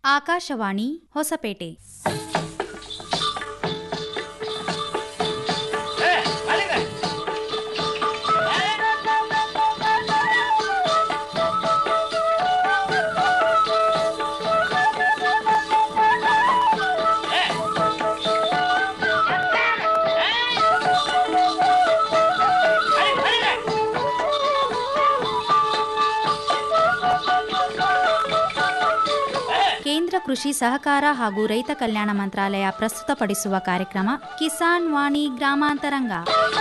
ಆಕಾಶವಾಣಿ ಹೊಸಪೇಟೆ ಕೇಂದ್ರ ಕೃಷಿ ಸಹಕಾರ ಹಾಗೂ ರೈತ ಕಲ್ಯಾಣ ಮಂತ್ರಾಲಯ ಪ್ರಸ್ತುತಪಡಿಸುವ ಕಾರ್ಯಕ್ರಮ ಕಿಸಾನ್ ವಾಣಿ ಗ್ರಾಮಾಂತರಂಗ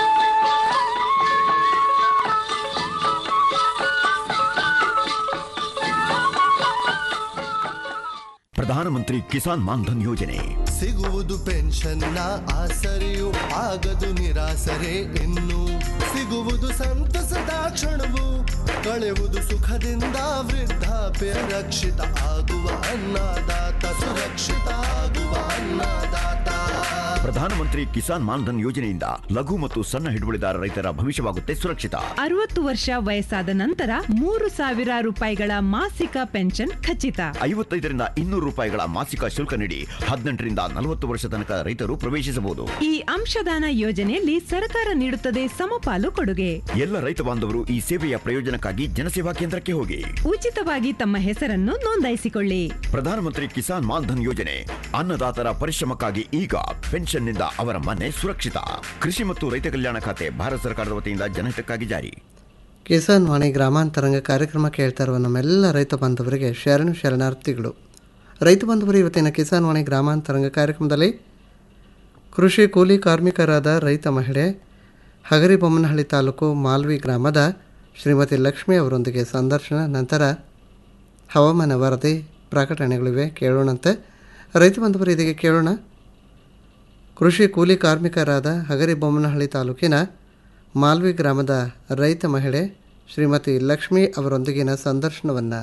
ಪ್ರಧಾನಮಂತ್ರಿ ಕಿಸಾನ್ ಮಾನ್ಧನ್ ಯೋಜನೆ ಸಿಗುವುದು ಪೆನ್ಷನ್ನ ಆಸರೆಯು ಆಗದು ನಿರಾಸರೆ ಇನ್ನು ಸಿಗುವುದು ಸಂತಸದ ಕ್ಷಣವು ಕಳೆವುದು ಸುಖದಿಂದ ವೃದ್ಧಾಪ್ಯ ರಕ್ಷಿತ ಆಗುವ ಅನ್ನದಾತ ಸುರಕ್ಷಿತ ಆಗುವ ಅನ್ನದಾತ ಪ್ರಧಾನಮಂತ್ರಿ ಕಿಸಾನ್ ಮಾನ್ಧನ್ ಯೋಜನೆಯಿಂದ ಲಘು ಮತ್ತು ಸಣ್ಣ ಹಿಡುವಳಿದಾರ ರೈತರ ಭವಿಷ್ಯವಾಗುತ್ತೆ ಸುರಕ್ಷಿತ ಅರವತ್ತು ವರ್ಷ ವಯಸ್ಸಾದ ನಂತರ ಮೂರು ಸಾವಿರ ರೂಪಾಯಿಗಳ ಮಾಸಿಕ ಪೆನ್ಷನ್ ಖಚಿತ ಐವತ್ತೈದರಿಂದ ಇನ್ನೂರು ರೂಪಾಯಿಗಳ ಮಾಸಿಕ ಶುಲ್ಕ ನೀಡಿ ಹದಿನೆಂಟರಿಂದ ನಲವತ್ತು ವರ್ಷ ತನಕ ರೈತರು ಪ್ರವೇಶಿಸಬಹುದು ಈ ಅಂಶದಾನ ಯೋಜನೆಯಲ್ಲಿ ಸರ್ಕಾರ ನೀಡುತ್ತದೆ ಸಮಪಾಲು ಕೊಡುಗೆ ಎಲ್ಲ ರೈತ ಬಾಂಧವರು ಈ ಸೇವೆಯ ಪ್ರಯೋಜನಕ್ಕಾಗಿ ಜನಸೇವಾ ಕೇಂದ್ರಕ್ಕೆ ಹೋಗಿ ಉಚಿತವಾಗಿ ತಮ್ಮ ಹೆಸರನ್ನು ನೋಂದಾಯಿಸಿಕೊಳ್ಳಿ ಪ್ರಧಾನಮಂತ್ರಿ ಕಿಸಾನ್ ಮಾನ್ಧನ್ ಯೋಜನೆ ಅನ್ನದಾತರ ಪರಿಶ್ರಮಕ್ಕಾಗಿ ಈಗ ಪೆನ್ಷನ್ನಿಂದ ಅವರ ಮನೆ ಸುರಕ್ಷಿತ ಕೃಷಿ ಮತ್ತು ರೈತ ಕಲ್ಯಾಣ ಖಾತೆ ಭಾರತ ಸರ್ಕಾರದ ವತಿಯಿಂದ ಜನಹಿತಕ್ಕಾಗಿ ಜಾರಿ ಕಿಸಾನ್ ವಾಣಿ ಗ್ರಾಮಾಂತರಂಗ ಕಾರ್ಯಕ್ರಮ ಕೇಳ್ತಾ ಇರುವ ನಮ್ಮೆಲ್ಲ ರೈತ ಬಾಂಧವರಿಗೆ ಶರಣು ಶರಣಾರ್ಥಿಗಳು ರೈತ ಬಾಂಧವರು ಇವತ್ತಿನ ಕಿಸಾನ್ ವಾಣಿ ಗ್ರಾಮಾಂತರಂಗ ಕಾರ್ಯಕ್ರಮದಲ್ಲಿ ಕೃಷಿ ಕೂಲಿ ಕಾರ್ಮಿಕರಾದ ರೈತ ಮಹಿಳೆ ಹಗರಿಬೊಮ್ಮನಹಳ್ಳಿ ತಾಲೂಕು ಮಾಲ್ವಿ ಗ್ರಾಮದ ಶ್ರೀಮತಿ ಲಕ್ಷ್ಮಿ ಅವರೊಂದಿಗೆ ಸಂದರ್ಶನ ನಂತರ ಹವಾಮಾನ ವರದಿ ಪ್ರಕಟಣೆಗಳಿವೆ ಕೇಳೋಣಂತೆ ರೈತ ಬಾಂಧವರು ಇದೀಗ ಕೇಳೋಣ ಕೃಷಿ ಕೂಲಿ ಕಾರ್ಮಿಕರಾದ ಹಗರಿಬೊಮ್ಮನಹಳ್ಳಿ ತಾಲೂಕಿನ ಮಾಲ್ವಿ ಗ್ರಾಮದ ರೈತ ಮಹಿಳೆ ಶ್ರೀಮತಿ ಲಕ್ಷ್ಮಿ ಅವರೊಂದಿಗಿನ ಸಂದರ್ಶನವನ್ನು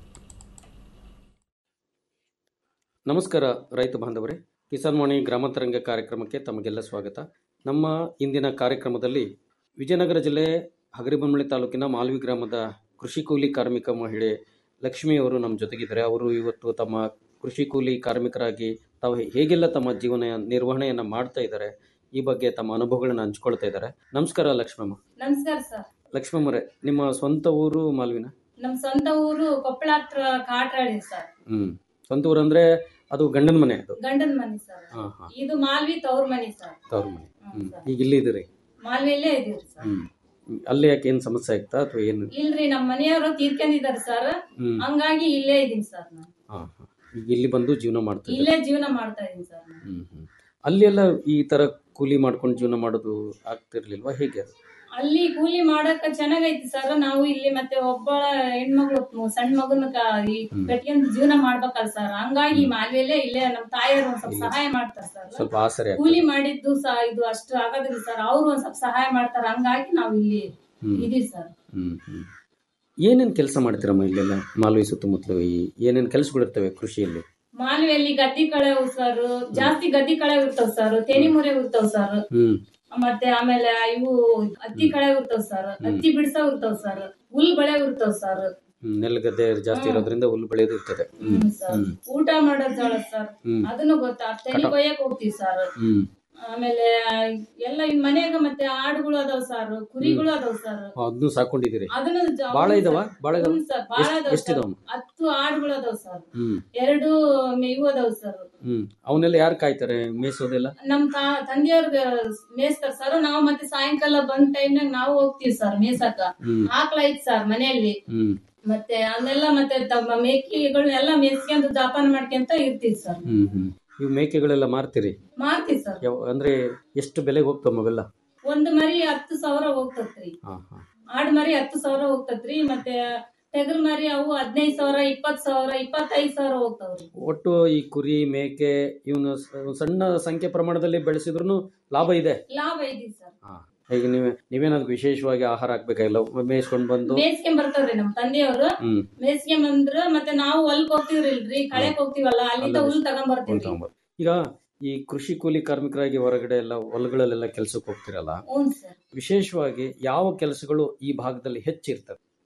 ನಮಸ್ಕಾರ ರೈತ ಬಾಂಧವರೇ ಕಿಸಾನ್ ವಾಣಿ ಗ್ರಾಮಾಂತರಂಗ ಕಾರ್ಯಕ್ರಮಕ್ಕೆ ತಮಗೆಲ್ಲ ಸ್ವಾಗತ ನಮ್ಮ ಇಂದಿನ ಕಾರ್ಯಕ್ರಮದಲ್ಲಿ ವಿಜಯನಗರ ಜಿಲ್ಲೆ ಹಗರಿಬೊಮ್ಮಳಿ ತಾಲೂಕಿನ ಮಾಲ್ವಿ ಗ್ರಾಮದ ಕೃಷಿ ಕೂಲಿ ಕಾರ್ಮಿಕ ಮಹಿಳೆ ಲಕ್ಷ್ಮಿ ಅವರು ನಮ್ಮ ಜೊತೆಗಿದ್ದಾರೆ ಅವರು ಇವತ್ತು ತಮ್ಮ ಕೃಷಿ ಕೂಲಿ ಕಾರ್ಮಿಕರಾಗಿ ತಾವು ಹೇಗೆಲ್ಲ ತಮ್ಮ ಜೀವನ ನಿರ್ವಹಣೆಯನ್ನು ಮಾಡ್ತಾ ಇದ್ದಾರೆ ಈ ಬಗ್ಗೆ ತಮ್ಮ ಅನುಭವಗಳನ್ನು ಹಂಚ್ಕೊಳ್ತಾ ಇದ್ದಾರೆ ನಮಸ್ಕಾರ ಲಕ್ಷ್ಮಮ್ಮ ನಮಸ್ಕಾರ ಸರ್ ಲಕ್ಷ್ಮಮ್ಮರೇ ನಿಮ್ಮ ಸ್ವಂತ ಊರು ಮಾಲ್ವಿನ ನಮ್ ಸ್ವಂತ ಊರು ಕೊಪ್ಪಳ ಹತ್ರ ಕಾಟ್ರಾಳಿ ಸರ್ ಹ್ಮ್ ಸ್ವಂತ ಊರು ಅಂದ್ರೆ ಅದು ಗಂಡನ ಮನೆ ಅದು ಗಂಡನ ಮನೆ ಸರ್ ಹಾ ಹಾ ಇದು ಮಾಲ್ವಿ ತವ್ರ ಮನೆ ಸರ್ ತವ್ರ ಮನೆ ಹ್ಮ್ ಹ್ಮ್ ಸರ್. ಈಗ ಇಲ್ಲಿದ್ದೀರಿ ಮಾಲ್ವಿಯಲ್ಲೇ ಇದೀವಿ ಸರ್ ಹ್ಮ್ ಅಲ್ಲಿ ಯಾಕೆ ಏನ್ ಸಮಸ್ಯೆ ಆಗ್ತಾ ಅಥವಾ ಏನು ಇಲ್ರಿ ನಮ್ ಮನೆಯವರು ತೀರ್ಕೊಂಡಿದಾರೆ ಸರ್ ಹ್ಮ್ ಹಂಗಾಗಿ ಇಲ್ಲೇ ಇದೀನಿ ಸರ್ ನಾನು ಹಾ ಹಾ ಈಗ ಇಲ್ಲಿ ಬಂದು ಜೀವನ ಮಾಡ್ತಾ ಇದ್ದೀರಿ. ಇಲ್ಲೇ ಜೀವನ ಮಾಡ್ತಾ ಇದೀನಿ ಸರ್ ನಾನು ಹ್ಮ್ ಹ್ಮ್ ಅಲ್ಲಿ ಎಲ್ಲ ಈ ತರ ಕೂಲಿ ಮಾಡ್ಕೊಂಡು ಜೀವನ ಮಾಡೋದು ಆಗ್ತಿರ್ಲಿಲ್ವಾ ಹೇಗೆ ಅದು ಅಲ್ಲಿ ಕೂಲಿ ಮಾಡಕ ಚೆನ್ನಾಗೈತಿ ಸರ್ ನಾವು ಇಲ್ಲಿ ಮತ್ತೆ ಒಬ್ಬಳ ಹೆಣ್ಮಗಳು ಮ- ಸಣ್ಣ ಮಗನ ಕ- ಈ ಹ್ಮ್. ಕಟ್ಕೊಂಡ್ ಜೀವನ ಮಾಡ್ಬೇಕಲ್ಲ ಸರ್ ಹಂಗಾಗಿ ಮಾಲ್ವಿಯಲ್ಲೇ ಇಲ್ಲೇ ನಮ್ ತಾಯಿಯವರು ಒಂದ್ ಸ್ವಲ್ಪ ಇಲ್ಲಿ. ಸಹಾಯ ಮಾಡ್ತಾರೆ ಸರ್ ಸ್ವಲ್ಪ ಆಸರೆ ಆಗ್ತದೆ ಕೂಲಿ ಮಾಡಿದ್ದು ಸಹ ಇದು ಅಷ್ಟು ಆಗೋದಿಲ್ಲ ಸರ್ ಅವ್ರು ಒಂದ್ ಸ್ವಲ್ಪ ಸಹಾಯ ಮಾಡ್ತಾರೆ ಹಂಗಾಗಿ ನಾವು ಇಲ್ಲಿ ಹ್ಮ್ ಇದೀವಿ ಸರ್ ಹ್ಮ್ ಹ್ಮ್ ಏನೇನ್ ಕೆಲಸ ಮಾಡ್ತೀರಮ್ಮ ಇಲ್ಲೆಲ್ಲ ಮಾಲ್ವಿ ಸುತ್ತಮುತ್ತಲು ಈ ಏನೇನ್ ಕೆಲಸಗಳಿರ್ತವೆ ಕೃಷಿಯಲ್ಲಿ ಮಾನವಿಯಲ್ಲಿ ಗದ್ದಿ ಕಳೆ ಸರ್ ಜಾಸ್ತಿ ಗದ್ದಿ ಕಳೆ ಇರ್ತಾವ ಸರ್ ತೆನಿ ಮುರೆ ಇರ್ತಾವ ಸರ್ ಹ್ಮ್ ಮತ್ತೆ ಆಮೇಲೆ ಇವು ಹತ್ತಿ ಕಳೆ ಇರ್ತಾವ ಸರ್ ಹತ್ತಿ ಬಿಡ್ಸೋ ಇರ್ತಾವ ಸರ್ ಹುಲ್ ಬೆಳೆ ಇರ್ತಾವ ಸರ್ ಹ್ಮ್, ನೆಲಗದ್ದೆ ಜಾಸ್ತಿ ಇರೋದ್ರಿಂದ ಹುಲ್ಲು ಬೆಳೆಯೋದು ಇರ್ತದೆ ಹ್ಮ್ ಹ್ಮ್ ಸರ್ ಹ್ಮ್ ಊಟ ಮಾಡೋದ್ ಜೋಳ ಸರ್ ಹ್ಮ್ ಅದನ್ನು ಗೊತ್ತಾ ತೆನಿ ಕಟಾವ್. ಕೊಯ್ಯಕ್ ಹೋಗ್ತೀವಿ ಸರ್ ಹ್ಮ್ ಆಮೇಲೆ ಎಲ್ಲ ಇನ್ ಮನ್ಯಾಗ ಮತ್ತೆ ಆಡುಗಳು ಅದಾವ ಸರ್ ಕುರಿಗಳು ಅದಾವ ಸರ್ ಅದನ್ನು ಸಾಕೊಂಡಿದ್ದೀರಿ ಅದನ್ನು ಜ- ಬಾಳ ಇದಾವ ಬಾಳ ಇದಾವ ಹ್ಮ್ ಸರ್ ಬಾಳ ಎಷ್ಟ್- ಅದಾವ ಸರ್ ಎಷ್ಟಿದಾವ ಹತ್ತು ಆಡುಗಳು ಅದಾವ ಸರ್ ಹ್ಮ್ ಎರಡು ಇವು ಅದಾವ ಸರ್ ಹ್ಮ್ ಅವನ್ನೆಲ್ಲ ಯಾರು ಕಾಯ್ತಾರೆ ಮೇಯಿಸೋದೆಲ್ಲ ನಮ್ ತಾ ತಂದೆಯವ್ರ ಮೇಯ್ಸ್ತಾರ ಸರ್ ನಾವು ಮತ್ತೆ ಸಾಯಂಕಾಲ ಬಂದ್ ಟೈಮ್ನಾಗ ನಾವು ಹೋಗ್ತೀವಿ ಸರ್ ಮೇಯ್ಸಕ ಹ್ಮ್ ಆಕಳ ಐತ್ ಸರ್ ಮನೆಯಲ್ಲಿ ಹ್ಮ್ ಮತ್ತೆ ಅದನ್ನೆಲ್ಲ ಮತ್ತೆ ತಮ್ಮ ಮೇಕೆಗಳನ್ನೆಲ್ಲ ಮೇಯ್ಸ್ಕೊಂಡ್ ಜಾಪಾನ ಮಾಡ್ಕೊಂತ ಇರ್ತೀವಿ ಸರ್ ಹ್ಮ್ ಹ್ಮ್ ಇವು ಮೇಕೆಗಳೆಲ್ಲ ಮಾರ್ತೀರಿ ಮಾರ್ತೀವಿ ಸರ್ ಯಾವ ಅಂದ್ರೆ ಎಷ್ಟು ಬೆಲೆಗೆ ಹೋಗ್ತಾವ ಅವೆಲ್ಲ ಒಂದ್ ಮರಿ ಹತ್ತು ಸಾವಿರ ಹೋಗ್ತತ್ರಿ ಹಾ ಹಾ ಆಡ್ ಮರಿ ಹತ್ತು ಸಾವಿರ ಹೋಗ್ತತ್ರಿ ಮತ್ತೆ ಟಗರ್ ಮರಿ ಅವು ಹದಿನೈದು ಸಾವಿರ ಇಪ್ಪತ್ ಸಾವಿರ ಇಪ್ಪತ್ತೈದು ಸಾವಿರ ಹೋಗ್ತಾವ್ರಿ ಒಟ್ಟು ಈ ಕುರಿ ಮೇಕೆ ಇವನು ಸಣ್ಣ ಸಂಖ್ಯೆ ಪ್ರಮಾಣದಲ್ಲಿ ಬೆಳೆಸಿದ್ರು ಲಾಭ ಇದೆ ಲಾಭ ಐತಿ ಸರ್ ಈಗ ನೀವೇ ನೀವೇನಾದ್ರು ವಿಶೇಷವಾಗಿ ಆಹಾರ ಹಾಕ್ಬೇಕಾಗಿಲ್ಲ ಮೇಯಿಸ್ಕೊಂಡು ಬಂದು ಮೇಯ್ಸ್ಕೊಂಡ್ ಬರ್ತಾವ್ರಿ ನಮ್ ತಂದೆಯವರು ಹ್ಮ್ ಮೇಯ್ಸ್ಕೊಂಡ್ ಬಂದ್ರ ಮತ್ತೆ ನಾವು ಹೊಲ್ಕ್ ಹೋಗ್ತಿವ್ರಿಲ್ರಿ ಕಳೆಕ್ ಹೋಗ್ತಿವಲ್ಲ ಅಲ್ಲಿಂದ ಅಲ್ಲೇ ಹುಲ್ ತಗೊಂಡ್ ಹುಲ್ ಬರ್ತೀವಿ ತಗೊಂಬರ್ ಈಗ ಈ ಕೃಷಿ ಕೂಲಿ ಕಾರ್ಮಿಕರಾಗಿ ಹೊರಗಡೆ ಎಲ್ಲ ಹೊಲಗಳಲ್ಲೆಲ್ಲ ಕೆಲಸಕ್ಕೆ ಹೋಗ್ತಿರಲ್ಲ ಹ್ಞೂ ಸರ್ ವಿಶೇಷವಾಗಿ ಯಾವ ಕೆಲಸಗಳು ಈ ಭಾಗದಲ್ಲಿ ಹೆಚ್ಚಿರ್ತವೆ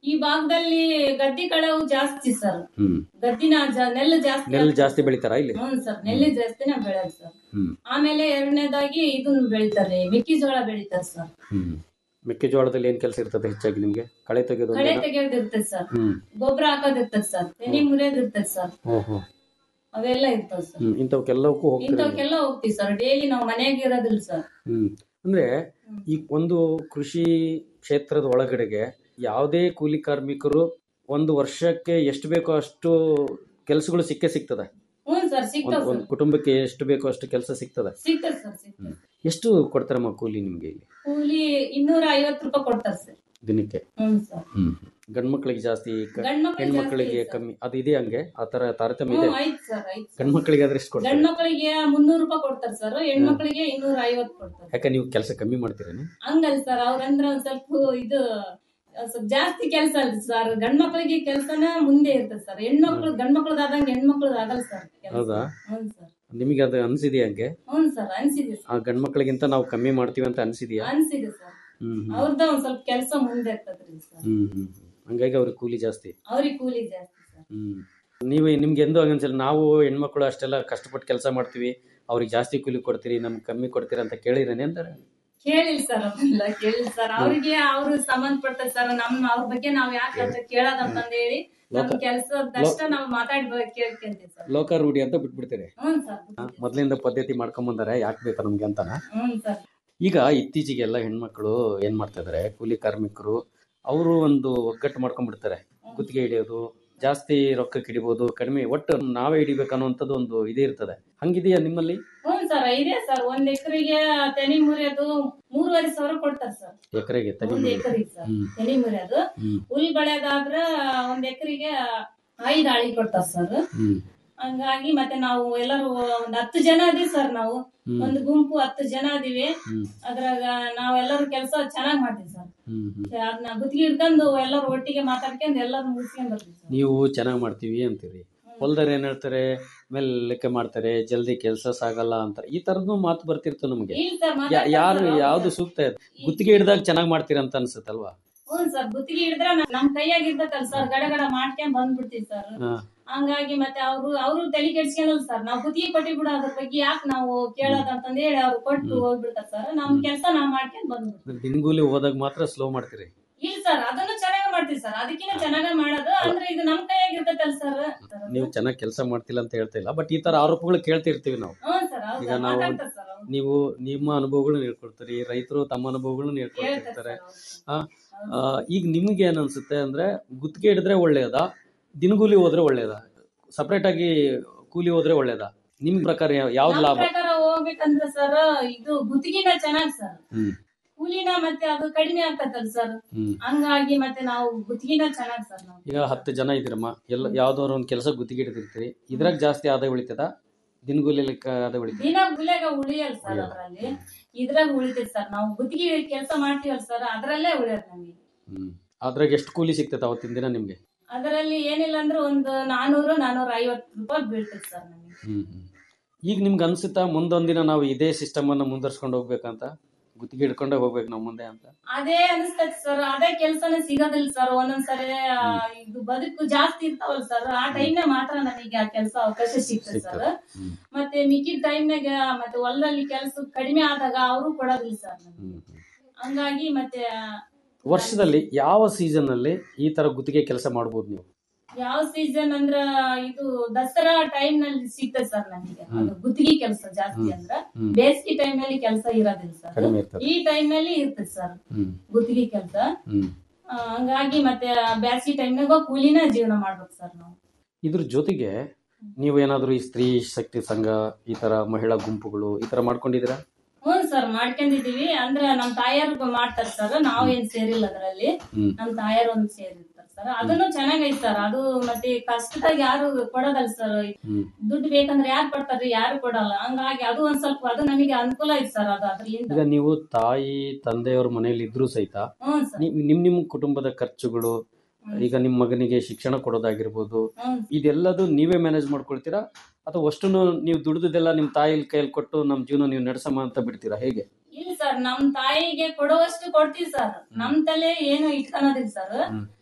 ಈ ಭಾಗದಲ್ಲಿ ಗದ್ದಿ ಕಳವು ಜಾಸ್ತಿ ಸರ್ ಹ್ಮ್ ಗದ್ದಿನ ಜ- ನೆಲ್ಲು ಜಾಸ್ತಿ ನೆಲ್ಲು ಜಾಸ್ತಿ ಬೆಳಿತಾರಾ ಇಲ್ಲಿ ಹ್ಞೂ ಸರ್ ನೆಲ್ಲಿ ಜಾಸ್ತಿನೇ ಬೆಳೆಯೋದು ಸರ್ ಹ್ಮ್ ಆಮೇಲೆ ಎರಡನೇದಾಗಿ ಇದನ್ನ ಬೆಳಿತಾರೆ ಮೆಕ್ಕೆಜೋಳ ಬೆಳಿತಾರೆ ಸರ್ ಹ್ಮ್ ಮೆಕ್ಕೆಜೋಳದಲ್ಲಿ ಏನ್ ಕೆಲಸ ಇರ್ತದೆ ಹೆಚ್ಚಾಗಿ ನಿಮ್ಗೆ ಕಳೆ ತೆಗೆಯೋದು ಕಳೆ ಒಂದೇನಾ? ತೆಗೆಯೋದು ಇರ್ತದೆ ಸರ್ ಹ್ಮ್ ಗೊಬ್ಬರ ಹಾಕೋದ್ ಇರ್ತದೆ ಸರ್ ತೆನೆ ಮುರಿಯೋದು ಇರ್ತದೆ ಸರ್ ಓಹೋ ಅವೆಲ್ಲ ಇರ್ತದೆ ಸರ್ ಹ್ಮ್ ಇಂಥವಕ್ಕೆಲ್ಲವಕ್ಕೂ ಹೋಗ್ತೀರಿ ನೀವು. ಇಂಥವಕ್ಕೆಲ್ಲ ಹೋಗ್ತೀವಿ ಸರ್ ಡೈಲಿ ನಾವು ಮನೆಯಾಗ ಇರೋದಿಲ್ಲ ಸರ್ ಹ್ಮ್ ಅಂದ್ರೆ ಈ ಒಂದು ಕೃಷಿ ಕ್ಷೇತ್ರದ ಒಳಗಡೆಗೆ ಯಾವುದೇ ಕೂಲಿ ಕಾರ್ಮಿಕರು ಒಂದು ವರ್ಷಕ್ಕೆ ಎಷ್ಟು ಬೇಕೋ ಅಷ್ಟು ಕೆಲಸಗಳು ಸಿಕ್ಕೇ ಸಿಗ್ತದೆ ಹ್ಞೂ ಸರ್ ಒಂದ್ ಸಿಗ್ತಾವ ಒಂದು ಸರ್ ಕುಟುಂಬಕ್ಕೆ ಎಷ್ಟು ಬೇಕೋ ಅಷ್ಟು ಕೆಲಸ ಸಿಗ್ತದೆ ಸಿಗ್ತದೆ ಸರ್ ಸಿಗ್ತದೆ ಎಷ್ಟು ಕೊಡ್ತಾರಮ್ಮ ಕೂಲಿ ನಿಮ್ಗೆ ಇಲ್ಲಿ ಕೂಲಿ ಇನ್ನೂರ ಐವತ್ತು ರೂಪಾಯಿ ಕೊಡ್ತಾರೆ ಸರ್ ದಿನಕ್ಕೆ ಹ್ಞೂ ಸರ್ ಹ್ಮ್ ಗಂಡ್ ಮಕ್ಳಿಗೆ ಜಾಸ್ತಿ ಕ- ಗಂಡ್ಮಕ್ಳಿಗೆ ಹೆಣ್ಮಕ್ಳಿಗೆ ಜಾಸ್ತಿ ಕಮ್ಮಿ ಅದು ಇದೆ ಹಂಗೆ ಆ ತರ ತಾರತಮ್ಯ ಹ್ಞೂ ಇದೆ ಆಯ್ತು ಸರ್ ಆಯ್ತು ಗಂಡ್ ಮಕ್ಳಿಗೆ ಆದ್ರೆ ಎಷ್ಟು ಕೊಡ್ತಾರೆ ಗಂಡ್ ಮಕ್ಳಿಗೆ ಮುನ್ನೂರು ರೂಪಾಯಿ ಕೊಡ್ತಾರೆ ಸರ್ ಹೆಣ್ಮಕ್ಳಿಗೆ ಇನ್ನೂರ ಐವತ್ತು ಕೊಡ್ತಾರೆ ಯಾಕೆ ನೀವು ಕೆಲಸ ಕಮ್ಮಿ ಮಾಡ್ತೀರೇನು ಹಂಗಲ್ಲ ಸರ್ ಅವ್ರಂದ್ರ ಒಂದ್ ಸ್ವಲ್ಪ ಇದು ಸ್ವಲ್ಪ ಜಾಸ್ತಿ ಕೆಲಸ ಅಲ್ಲ ಸರ್ ಗಂಡ್ ಮಕ್ಳಿಗೆ ಕೆಲ್ಸನ ಮುಂದೆ ಇರ್ತದೆ ಸರ್ ಹೆಣ್ಮಕ್ಳು ಗಂಡ್ ಮಕ್ಳದಾದಂಗೆ ಹೆಣ್ಮಕ್ಳದ್ ಆಗಲ್ಲ ಸರ್ ಕೆಲ್ಸ. ಹೌದಾ ಹ್ಞೂ ಸರ್ ನಿಮಗೆ ಅದು ಅನ್ಸಿದೆಯಾ ಹಂಗೆ ಹ್ಞೂ ಸರ್ ಅನ್ಸಿದೆ ಆ ಗಂಡ್ ಮಕ್ಳಿಗಿಂತ ನಾವು ಕಮ್ಮಿ ಮಾಡ್ತೀವಿ ಅಂತ ಅನ್ಸಿದ್ಯಾ ಅನ್ಸಿದೆ ಸರ್ ಹ್ಮ್ ಹ್ಮ್ ಅವ್ರದ ಒಂದ್ ಸ್ವಲ್ಪ ಕೆಲಸ ಮುಂದೆ ಇರ್ತದ್ರಿ ಸರ್ ಹ್ಮ್ ಹ್ಮ್ ಹ್ಮ್. ಹಂಗಾಗಿ ಅವ್ರಿಗೆ ಕೂಲಿ ಜಾಸ್ತಿ ಅವ್ರಿಗೆ ಕೂಲಿ ಜಾಸ್ತಿ ಸರ್ ಹ್ಮ್ ನೀವು ನಿಮ್ಗೆ ಎಂದೂ ಹಂಗನ್ಸಲ್ಲ ನಾವು ಹೆಣ್ಮಕ್ಳು ಅಷ್ಟೆಲ್ಲ ಕಷ್ಟಪಟ್ಟು ಕೆಲಸ ಮಾಡ್ತೀವಿ ಅವ್ರಿಗೆ ಜಾಸ್ತಿ ಕೂಲಿ ಕೊಡ್ತೀರಿ ನಮ್ಗೆ ಕಮ್ಮಿ ಕೊಡ್ತೀರಾ ಅಂತ ಕೇಳಿರೇನೆ ಅಂತಾರೆ ಕೇಳಿಲ್ಲ ಸರ್ ಅದೆಲ್ಲ ಕೇಳಿಲ್ಲ ಸರ್ ಅವ್ರಿಗೆ ಅವ್ರು ಸಂಬಂಧಪಟ್ಟ ಸರ್ ನಮ್ ಅವ್ರ ಬಗ್ಗೆ ನಾವ್ ಯಾಕೆ ಅಂತ ಕೇಳೋದಂತಂದ್ ಹೇಳಿ ನಮ್ ಕೆಲ್ಸದಷ್ಟ ನಾವ್ ಮಾತಾಡಿ ಕೇಳ್ಕೊಂತೀವಿ ಸರ್ ಲೋಕ ರೂಢಿ ಅಂತ ಬಿಟ್ಬಿಡ್ತೀರಿ ಹ್ಞೂ ಸರ್ ಆ, ಮೊದ್ಲಿಂದ ಪದ್ಧತಿ ಮಾಡ್ಕೊಂಬಂದಾರೆ ಯಾಕೆ ಬೇಕಾ ನಮ್ಗೆ ಅಂತಾನ ಹ್ಞೂ ಸರ್ ಈಗ ಇತ್ತೀಚೆಗೆಲ್ಲ ಹೆಣ್ಮಕ್ಳು ಏನ್ ಮಾಡ್ತಾ ಇದಾರೆ ಕೂಲಿ ಕಾರ್ಮಿಕರು ಅವರು ಒಂದು ಒಗ್ಗಟ್ಟು ಮಾಡ್ಕೊಂಡ್ಬಿಡ್ತಾರೆ ಗುತ್ತಿಗೆ ಹಿಡಿಯೋದು ಜಾಸ್ತಿ ರೊಕ್ಕಕ್ಕೆ ಹಿಡಿಬೋದು ಕಡಿಮೆ ಒಟ್ಟು ನಾವೇ ಹಿಡಿಬೇಕು ಅನ್ನೋಂಥದ್ದು ಒಂದು ಇದೇ ಇರ್ತದೆ ಹಂಗಿದೆಯಾ ನಿಮ್ಮಲ್ಲಿ ಹ್ಞೂ ಸರ್ ಇದೆ ಸರ್ ಒಂದ್ ಎಕರೆಗೆ ತೆನಿ ಮುರಿಯೋದು ಮೂರುವರೆ ಸಾವಿರ ಕೊಡ್ತಾರೆ ಸರ್ ಎಕರೆಗೆ ತನಿ ಒಂದ್ ಮಾಡಿ. ಎಕರೆಗೆ ಸರ್ ಹ್ಮ್ ತೆನಿ ಮುರಿಯೋದು ಹ್ಮ್ ಹುಲ್ ಬೆಳೆದಾದ್ರ ಒಂದ್ ಎಕರೆಗೆ ಐದ್ ಆಳಿ ಕೊಡ್ತಾರ ಸರ್ ಹ್ಮ್ ಹಂಗಾಗಿ ಮತ್ತೆ ನಾವು ಎಲ್ಲರೂ ಒಂದ್ ಹತ್ತು ಜನ ಅದೀವಿ ಸರ್ ನಾವು ಹ್ಮ್. ಒಂದು ಗುಂಪು ಹತ್ತು ಜನ ಅದೀವಿ ಹ್ಮ್ ಅದ್ರಾಗ ನಾವೆಲ್ಲರೂ ಕೆಲಸ ಚೆನ್ನಾಗ್ ಮಾಡ್ತೀವಿ ಸರ್ ಹ್ಮ್ ಹ್ಮ್ ಅದನ್ನ ಗುತ್ತಿಗೆ ಹಿಡ್ಕೊಂಡು ಎಲ್ಲರೂ ಒಟ್ಟಿಗೆ ಮಾತಾಡ್ಕೊಂಡು ಎಲ್ಲರೂ ಮುಗಿಸ್ಕೊಂಡ್ ಬರ್ತೀವಿ ಸರ್ ನೀವು ಚೆನ್ನಾಗಿ ಮಾಡ್ತೀವಿ ಅಂತೀರಿ ಹೊಲ್ದಾರ ಏನ್ ಹೇಳ್ತಾರೆ ಮೆಲ್ಲಕ್ಕೆ ಮಾಡ್ತಾರೆ ಜಲ್ದಿ ಕೆಲಸ ಸಾಗಲ್ಲ ಅಂತ ಈ ತರದ್ದು ಮಾತು ಬರ್ತಿರ್ತು ನಮಗೆ ಇಲ್ಲ ಸರ್ ಯಾ- ಮಾತಾಡ್ತಾರೆ ಯಾರು ಸರ್, ಹೌದು ಯಾವ್ದು ಸರ್. ಸೂಕ್ತ ಇದೆ? ಗುತ್ತಿಗೆ ಹಿಡ್ದಾಗ ಚೆನ್ನಾಗಿ ಮಾಡ್ತೀರಾ ಅಂತ ಅನ್ಸುತ್ತಲ್ವಾ ಹ್ಞೂ ಸರ್ ಗುತ್ತಿಗೆ ಹಿಡಿದ್ರೆ ನಮ್ ಕೈಯಾಗ ಇರ್ತೈತಲ್ಲ ಸರ್ ಗಡ ಗಡ ಮಾಡ್ಕೊಂಡ್ ಬಂದ್ಬಿಡ್ತೀವಿ ಸರ್ ಹಾ. ಹಂಗಾಗಿ ಮತ್ತೆ ಅವ್ರು ಅವರು ತಲೆ ಕೆಡ್ಸ್ಕೊಳಲ್ಲ ಸರ್ ನಾವು ಗುತ್ತಿಗೆ ಕೊಟ್ಟಿ ಬಿಡು ಅದ್ರ ಬಗ್ಗೆ ಯಾಕೆ ನಾವು ಕೇಳೋದಂತಂದ್ ಹೇಳಿ ಅವ್ರು ಕೊಟ್ಟು ಹೋಗ್ಬಿಡ್ತಾರ ಸರ್ ನಮ್ ಕೆಲ್ಸ ನಾವ್ ಮಾಡ್ಕೊಂಡ್ ಬಂದ್ಬಿಡ್ತೀವಿ ದಿನಗೂಲಿ ಹೋದಾಗ ಮಾತ್ರ ಸ್ಲೋ ಮಾಡ್ತೀರಿ ಇಲ್ಲ ಸರ್ ಅದನ್ನು ಚೆನ್ನಾಗ ಮಾಡ್ತೀವಿ ಸರ್ ಅದಕ್ಕಿಂತ ಚೆನ್ನಾಗ ಮಾಡೋದು ಅಂದ್ರೆ ಇದು ನಮ್ ಕೈಯಾಗ ಇರ್ತೈತಲ್ಲ ಸರ್ ನೀವು ಚೆನ್ನಾಗಿ ಕೆಲಸ ಮಾಡ್ತಿಲ್ಲ ಅಂತ ಹೇಳ್ತಾ ಇಲ್ಲ ಬಟ್ ಈ ತರ ಆರೋಪಗಳು ಕೇಳ್ತಿರ್ತೀವಿ ನಾವು ಹ್ಞೂ ಸರ್ ಈಗ ಹೌದು ನಾವು- ಮಾತಾಡ್ತಾರೆ ಸರ್ ಅವ್ರು. ನೀವು ನಿಮ್ಮ ಅನುಭವಗಳನ್ನ ಹೇಳ್ಕೊಡ್ತೀರಿ ರೈತರು ತಮ್ಮ ಅನುಭವಗಳನ್ನ ಹೇಳ್ತಾರೆ ಹೇಳ್ಕೊಡ್ತಿರ್ತಾರೆ ಸರ್ ಅವ್ರು. ಆ, ಆ, ಈಗ ನಿಮ್ಗೆ ಏನ್ ಅನ್ಸುತ್ತೆ ಅಂದ್ರೆ ಗುತ್ತಿಗೆ ಹಿಡಿದ್ರೆ ಒಳ್ಳೇದಾ ದಿನಗೂಲಿ ಹೋದ್ರೆ ಒಳ್ಳೇದಾ ಸಪರೇಟ್ ಆಗಿ ಕೂಲಿ ಹೋದ್ರೆ ಒಳ್ಳೇದಾ ನಿಮ್ ಪ್ರಕಾರ ಯಾವ- ಯಾವ್ದು ನಮ್ ಲಾಭ ಪ್ರಕಾರ ಹೋಗ್ಬೇಕಂದ್ರೆ ಸರ್ ಇದು ಗುತ್ತಿಗೆನ ಚೆನ್ನಾಗ್ ಸರ್ ಹ್ಮ್ ಕೂಲಿನ ಮತ್ತೆ ಅದು ಕಡಿಮೆ ಆಗ್ತದಲ್ಲ ಸರ್ ಹ್ಮ್ ಹಂಗಾಗಿ ಮತ್ತೆ ನಾವು ಗುತ್ತಿಗೆನ ಚೆನ್ನಾಗ್ ಸರ್ ನಾವು ಈಗ ಹತ್ತು ಜನ ಇದ್ರಮ್ಮ ಎಲ್ಲ ಯಾವ್ದಾದ್ರು ಒಂದು ಕೆಲಸ ಗುತ್ತಿಗೆ ಹಿಡಿದಿರ್ತೀರಿ ಇದ್ರಾಗ ಜಾಸ್ತಿ ಆದಾಯ ಉಳಿತದ ದಿನಗೂಲಿ ಲೆಕ್ಕ ಆದಾಯ ಉಳಿತದ ದಿನ ಗುಲೆಗ ಉಳಿಯಲ್ಲ ಸರ್ ಉಳಿಯಲ್ಲ. ಅದ್ರಲ್ಲಿ ಇದ್ರಾಗ ಉಳಿತೈತಿ ಸರ್ ನಾವು ಗುತ್ತಿಗೆ ಕೆಲಸ ಮಾಡ್ತೀವಲ್ಲ ಸರ್ ಅದ್ರಲ್ಲೇ ಉಳಿಯೋದು ನಮಗೆ ಹ್ಮ್ ಅದ್ರಾಗ ಎಷ್ಟು ಕೂಲಿ ಸಿಗ್ತೈತೆ ಅವತ್ತಿನ ದಿನ ನಿಮ್ಗೆ ಅದರಲ್ಲಿ ಏನಿಲ್ಲ ಅಂದ್ರೆ ಒಂದು ನಾನೂರು ನಾನೂರ ಐವತ್ತು ರೂಪಾಯಿ ಬೀಳ್ತೈತಿ ಸರ್ ನಮಗೆ ಹ್ಮ್ ಹ್ಮ್ ಈಗ ನಿಮ್ಗೆ ಅನ್ಸುತ್ತಾ ಮುಂದೊಂದಿನ ನಾವು ಇದೇ ಸಿಸ್ಟಮ್ ಅನ್ನ ಮುಂದರ್ಸ್ಕೊಂಡು ಹೋಗ್ಬೇಕಂತ ಗುತ್ತಿಗೆ ಹಿಡ್ಕೊಂಡೇ ಹೋಗ್ಬೇಕು ನಾವು ಮುಂದೆ ಅಂತ ಅದೇ ಅನಿಸ್ತೈತಿ ಸರ್ ಅದೇ ಕೆಲ್ಸನೇ ಸಿಗೋದಿಲ್ಲ ಸರ್ ಒಂದೊಂದ್ಸರಿ ಆ, ಇದು ಬದುಕು ಜಾಸ್ತಿ ಇರ್ತಾವಲ್ಲ ಸರ್ ಆ ಟೈಮ್ನಾಗ ಮಾತ್ರ ನಮಗೆ ಆ ಕೆಲಸ ಅವಕಾಶ ಸಿಗ್ತದೆ ಸರ್ ಸಿಗ್ತದೆ. ಹ್ಮ್. ಮತ್ತೆ ಮಿಕ್ಕಿದ ಟೈಮ್ನಾಗ ಮತ್ತೆ ಹೊಲದಲ್ಲಿ ಕೆಲಸ ಕಡಿಮೆ ಆದಾಗ ಅವರು ಕೊಡೋದಿಲ್ಲ ಸರ್ ನಮ್ಗೆ ಹ್ಮ್ ಹ್ಮ್. ಹಂಗಾಗಿ ಮತ್ತೆ ವರ್ಷದಲ್ಲಿ ಯಾವ ಸೀಸನ್ ಅಲ್ಲಿ ಈ ತರ ಗುತ್ತಿಗೆ ಕೆಲಸ ಮಾಡ್ಬೋದು ನೀವು ಯಾವ ಸೀಸನ್ ಅಂದ್ರ ಇದು ದಸರಾ ಟೈಮ್ ನಲ್ಲಿ ಸಿಗ್ತದೆ ಸರ್ ನಮಗೆ ಹ್ಮ್. ಅದು ಗುತ್ತಿಗೆ ಕೆಲಸ ಜಾಸ್ತಿ ಹ್ಮ್. ಅಂದ್ರ ಹ್ಮ್. ಬೇಸಿಗೆ ಟೈಮ್ ನಲ್ಲಿ ಕೆಲಸ ಇರೋದಿಲ್ಲ ಸರ್ ಕಡಿಮೆ ಇರ್ತದೆ ಈ ಟೈಮ್ ನಲ್ಲಿ ಇರ್ತದೆ ಸರ್ ಹ್ಮ್ ಗುತ್ತಿಗೆ ಕೆಲಸ ಹ್ಮ್ ಹಂಗಾಗಿ ಮತ್ತೆ ಬೇಸಿಗೆ ಟೈಮ್ನಾಗ ಕೂಲಿನ ಜೀವನ ಮಾಡ್ಬೇಕು ಸರ್ ನಾವು ಇದ್ರ ಜೊತೆಗೆ ನೀವು ಏನಾದ್ರು ಈ ಸ್ತ್ರೀ ಶಕ್ತಿ ಸಂಘ ಈ ತರ ಮಹಿಳಾ ಗುಂಪುಗಳು ಈ ತರ ಮಾಡ್ಕೊಂಡಿದ್ದೀರಾ ಹ್ಞೂ ಸರ್ ಮಾಡ್ಕೊಂಡಿದೀವಿ ಅಂದ್ರ ನಮ್ ತಾಯಾರು ಮಾಡ್ತಾರ ಸರ್ ನಾವ್ ಏನ್ ಸೇರಿಲ್ಲ ಅದರಲ್ಲಿ ಹ್ಮ್ ನಮ್ ತಾಯಾರು ಒಂದ್ ಸೇರಿರ್ತಾರ ಸರ್ ಅದನ್ನು ಚೆನ್ನಾಗೈತ್ ಸರ್ ಅದು ಮತ್ತೆ ಕಷ್ಟದಾಗ ಯಾರು ಕೊಡೋದಲ್ಲ ಸರ್ ಹ್ಮ್ ದುಡ್ಡು ಬೇಕಂದ್ರೆ ಯಾರು ಕೊಡ್ತಾರ್ರಿ ಯಾರು ಕೊಡಲ್ಲ ಹಂಗಾಗಿ ಅದು ಒಂದ್ ಸ್ವಲ್ಪ ಅದು ನಮಗೆ ಅನುಕೂಲ ಐತಿ ಸರ್ ಅದು ಅದ್ರಲಿಂದ ಈಗ ನೀವು ತಾಯಿ ತಂದೆಯವ್ರ ಮನೇಲಿ ಇದ್ರೂ ಸಹಿತ ಹ್ಞೂ ಸರ್ ನೀವ್- ನಿಮ್ ನಿಮ್ ಕುಟುಂಬದ ಖರ್ಚುಗಳು ಈಗ ನಿಮ್ ಮಗನಿಗೆ ಶಿಕ್ಷಣ ಕೊಡೋದಾಗಿರ್ಬೋದು ಹ್ಞೂ ಇದೆಲ್ಲದು ನೀವೇ ಮ್ಯಾನೇಜ್ ಮಾಡ್ಕೊಳ್ತೀರಾ ಅಥವಾ ಅಷ್ಟನ್ನು ನೀವು ದುಡ್ದದೆಲ್ಲ ನಿಮ್ ತಾಯಿ ಕೈಯಲ್ಲಿ ಕೊಟ್ಟು ನಮ್ ಜೀವನ ನೀವು ನಡೆಸಮ್ಮ ಅಂತ ಬಿಡ್ತೀರಾ ಹೇಗೆ ಇಲ್ಲ ಸರ್ ನಮ್ ತಾಯಿಗೆ ಕೊಡುವಷ್ಟು ಕೊಡ್ತೀವಿ ಸರ್ ನಮ್ ತಲೆ ಏನು ಇಟ್ಕೊಳೋದಿಲ್ಲ ಸರ್ ಹ್ಮ್.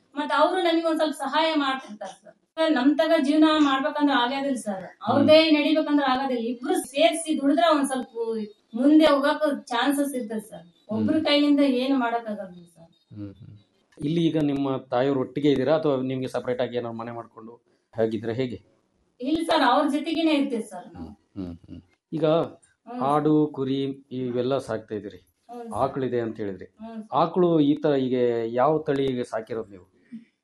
ಮತ್ತೆ ಅವರು ನಮಗೆ ಒಂದ್ ಸ್ವಲ್ಪ ಸಹಾಯ ಮಾಡ್ತಿರ್ತಾರೆ ಸರ್ ನಮ್ ತಗ ಜೀವನ ಮಾಡ್ಬೇಕಂದ್ರ ಆಗೋದಿಲ್ಲ ಸರ್ ಅವ್ರದೇ ನಡಿಬೇಕಂದ್ರ ಆಗೋದಿಲ್ಲ ಇಬ್ರು ಸೇರ್ಸಿ ದುಡಿದ್ರೆ ಒಂದ್ ಸ್ವಲ್ಪ ಮುಂದೆ ಹೋಗಕ್ ಚಾನ್ಸಸ್ ಇರ್ತದೆ ಸರ್ ಒಬ್ರ ಕೈಯಿಂದ ಏನು ಮಾಡಕ್ ಆಗೋದಿಲ್ಲ ಸರ್ ಹ್ಮ್ ಹ್ಮ್. ಇಲ್ಲಿ ಈಗ ನಿಮ್ಮ ತಾಯಿಯವರು ಒಟ್ಟಿಗೆ ಇದ್ದೀರಾ ಅಥವಾ ನಿಮ್ಗೆ ಸಪರೇಟ್ ಆಗಿ ಏನಾದ್ರು ಮನೆ ಮಾಡ್ಕೊಂಡು ಹೇಗಿದ್ರೆ ಹೇಗೆ ಇಲ್ಲ ಸರ್ ಅವ್ರ ಜೊತೆಗೇನೆ ಇರ್ತೀವಿ ಸರ್ ನಾವು ಹ್ಮ್ ಹ್ಮ್. ಈಗ ಹ್ಮ್. ಆಡು ಕುರಿ ಇವೆಲ್ಲ ಸಾಕ್ತಾ ಇದ್ದೀರಿ ಹ್ಮ್ ಸರ್. ಆಕಳಿದೆ ಅಂತ ಹೇಳಿದ್ರಿ ಹ್ಮ್ ಸರ್. ಆಕಳು ಈ ತರ ಈಗ ಯಾವ ತಳಿ ಈಗ ಸಾಕಿರೋದು ನೀವು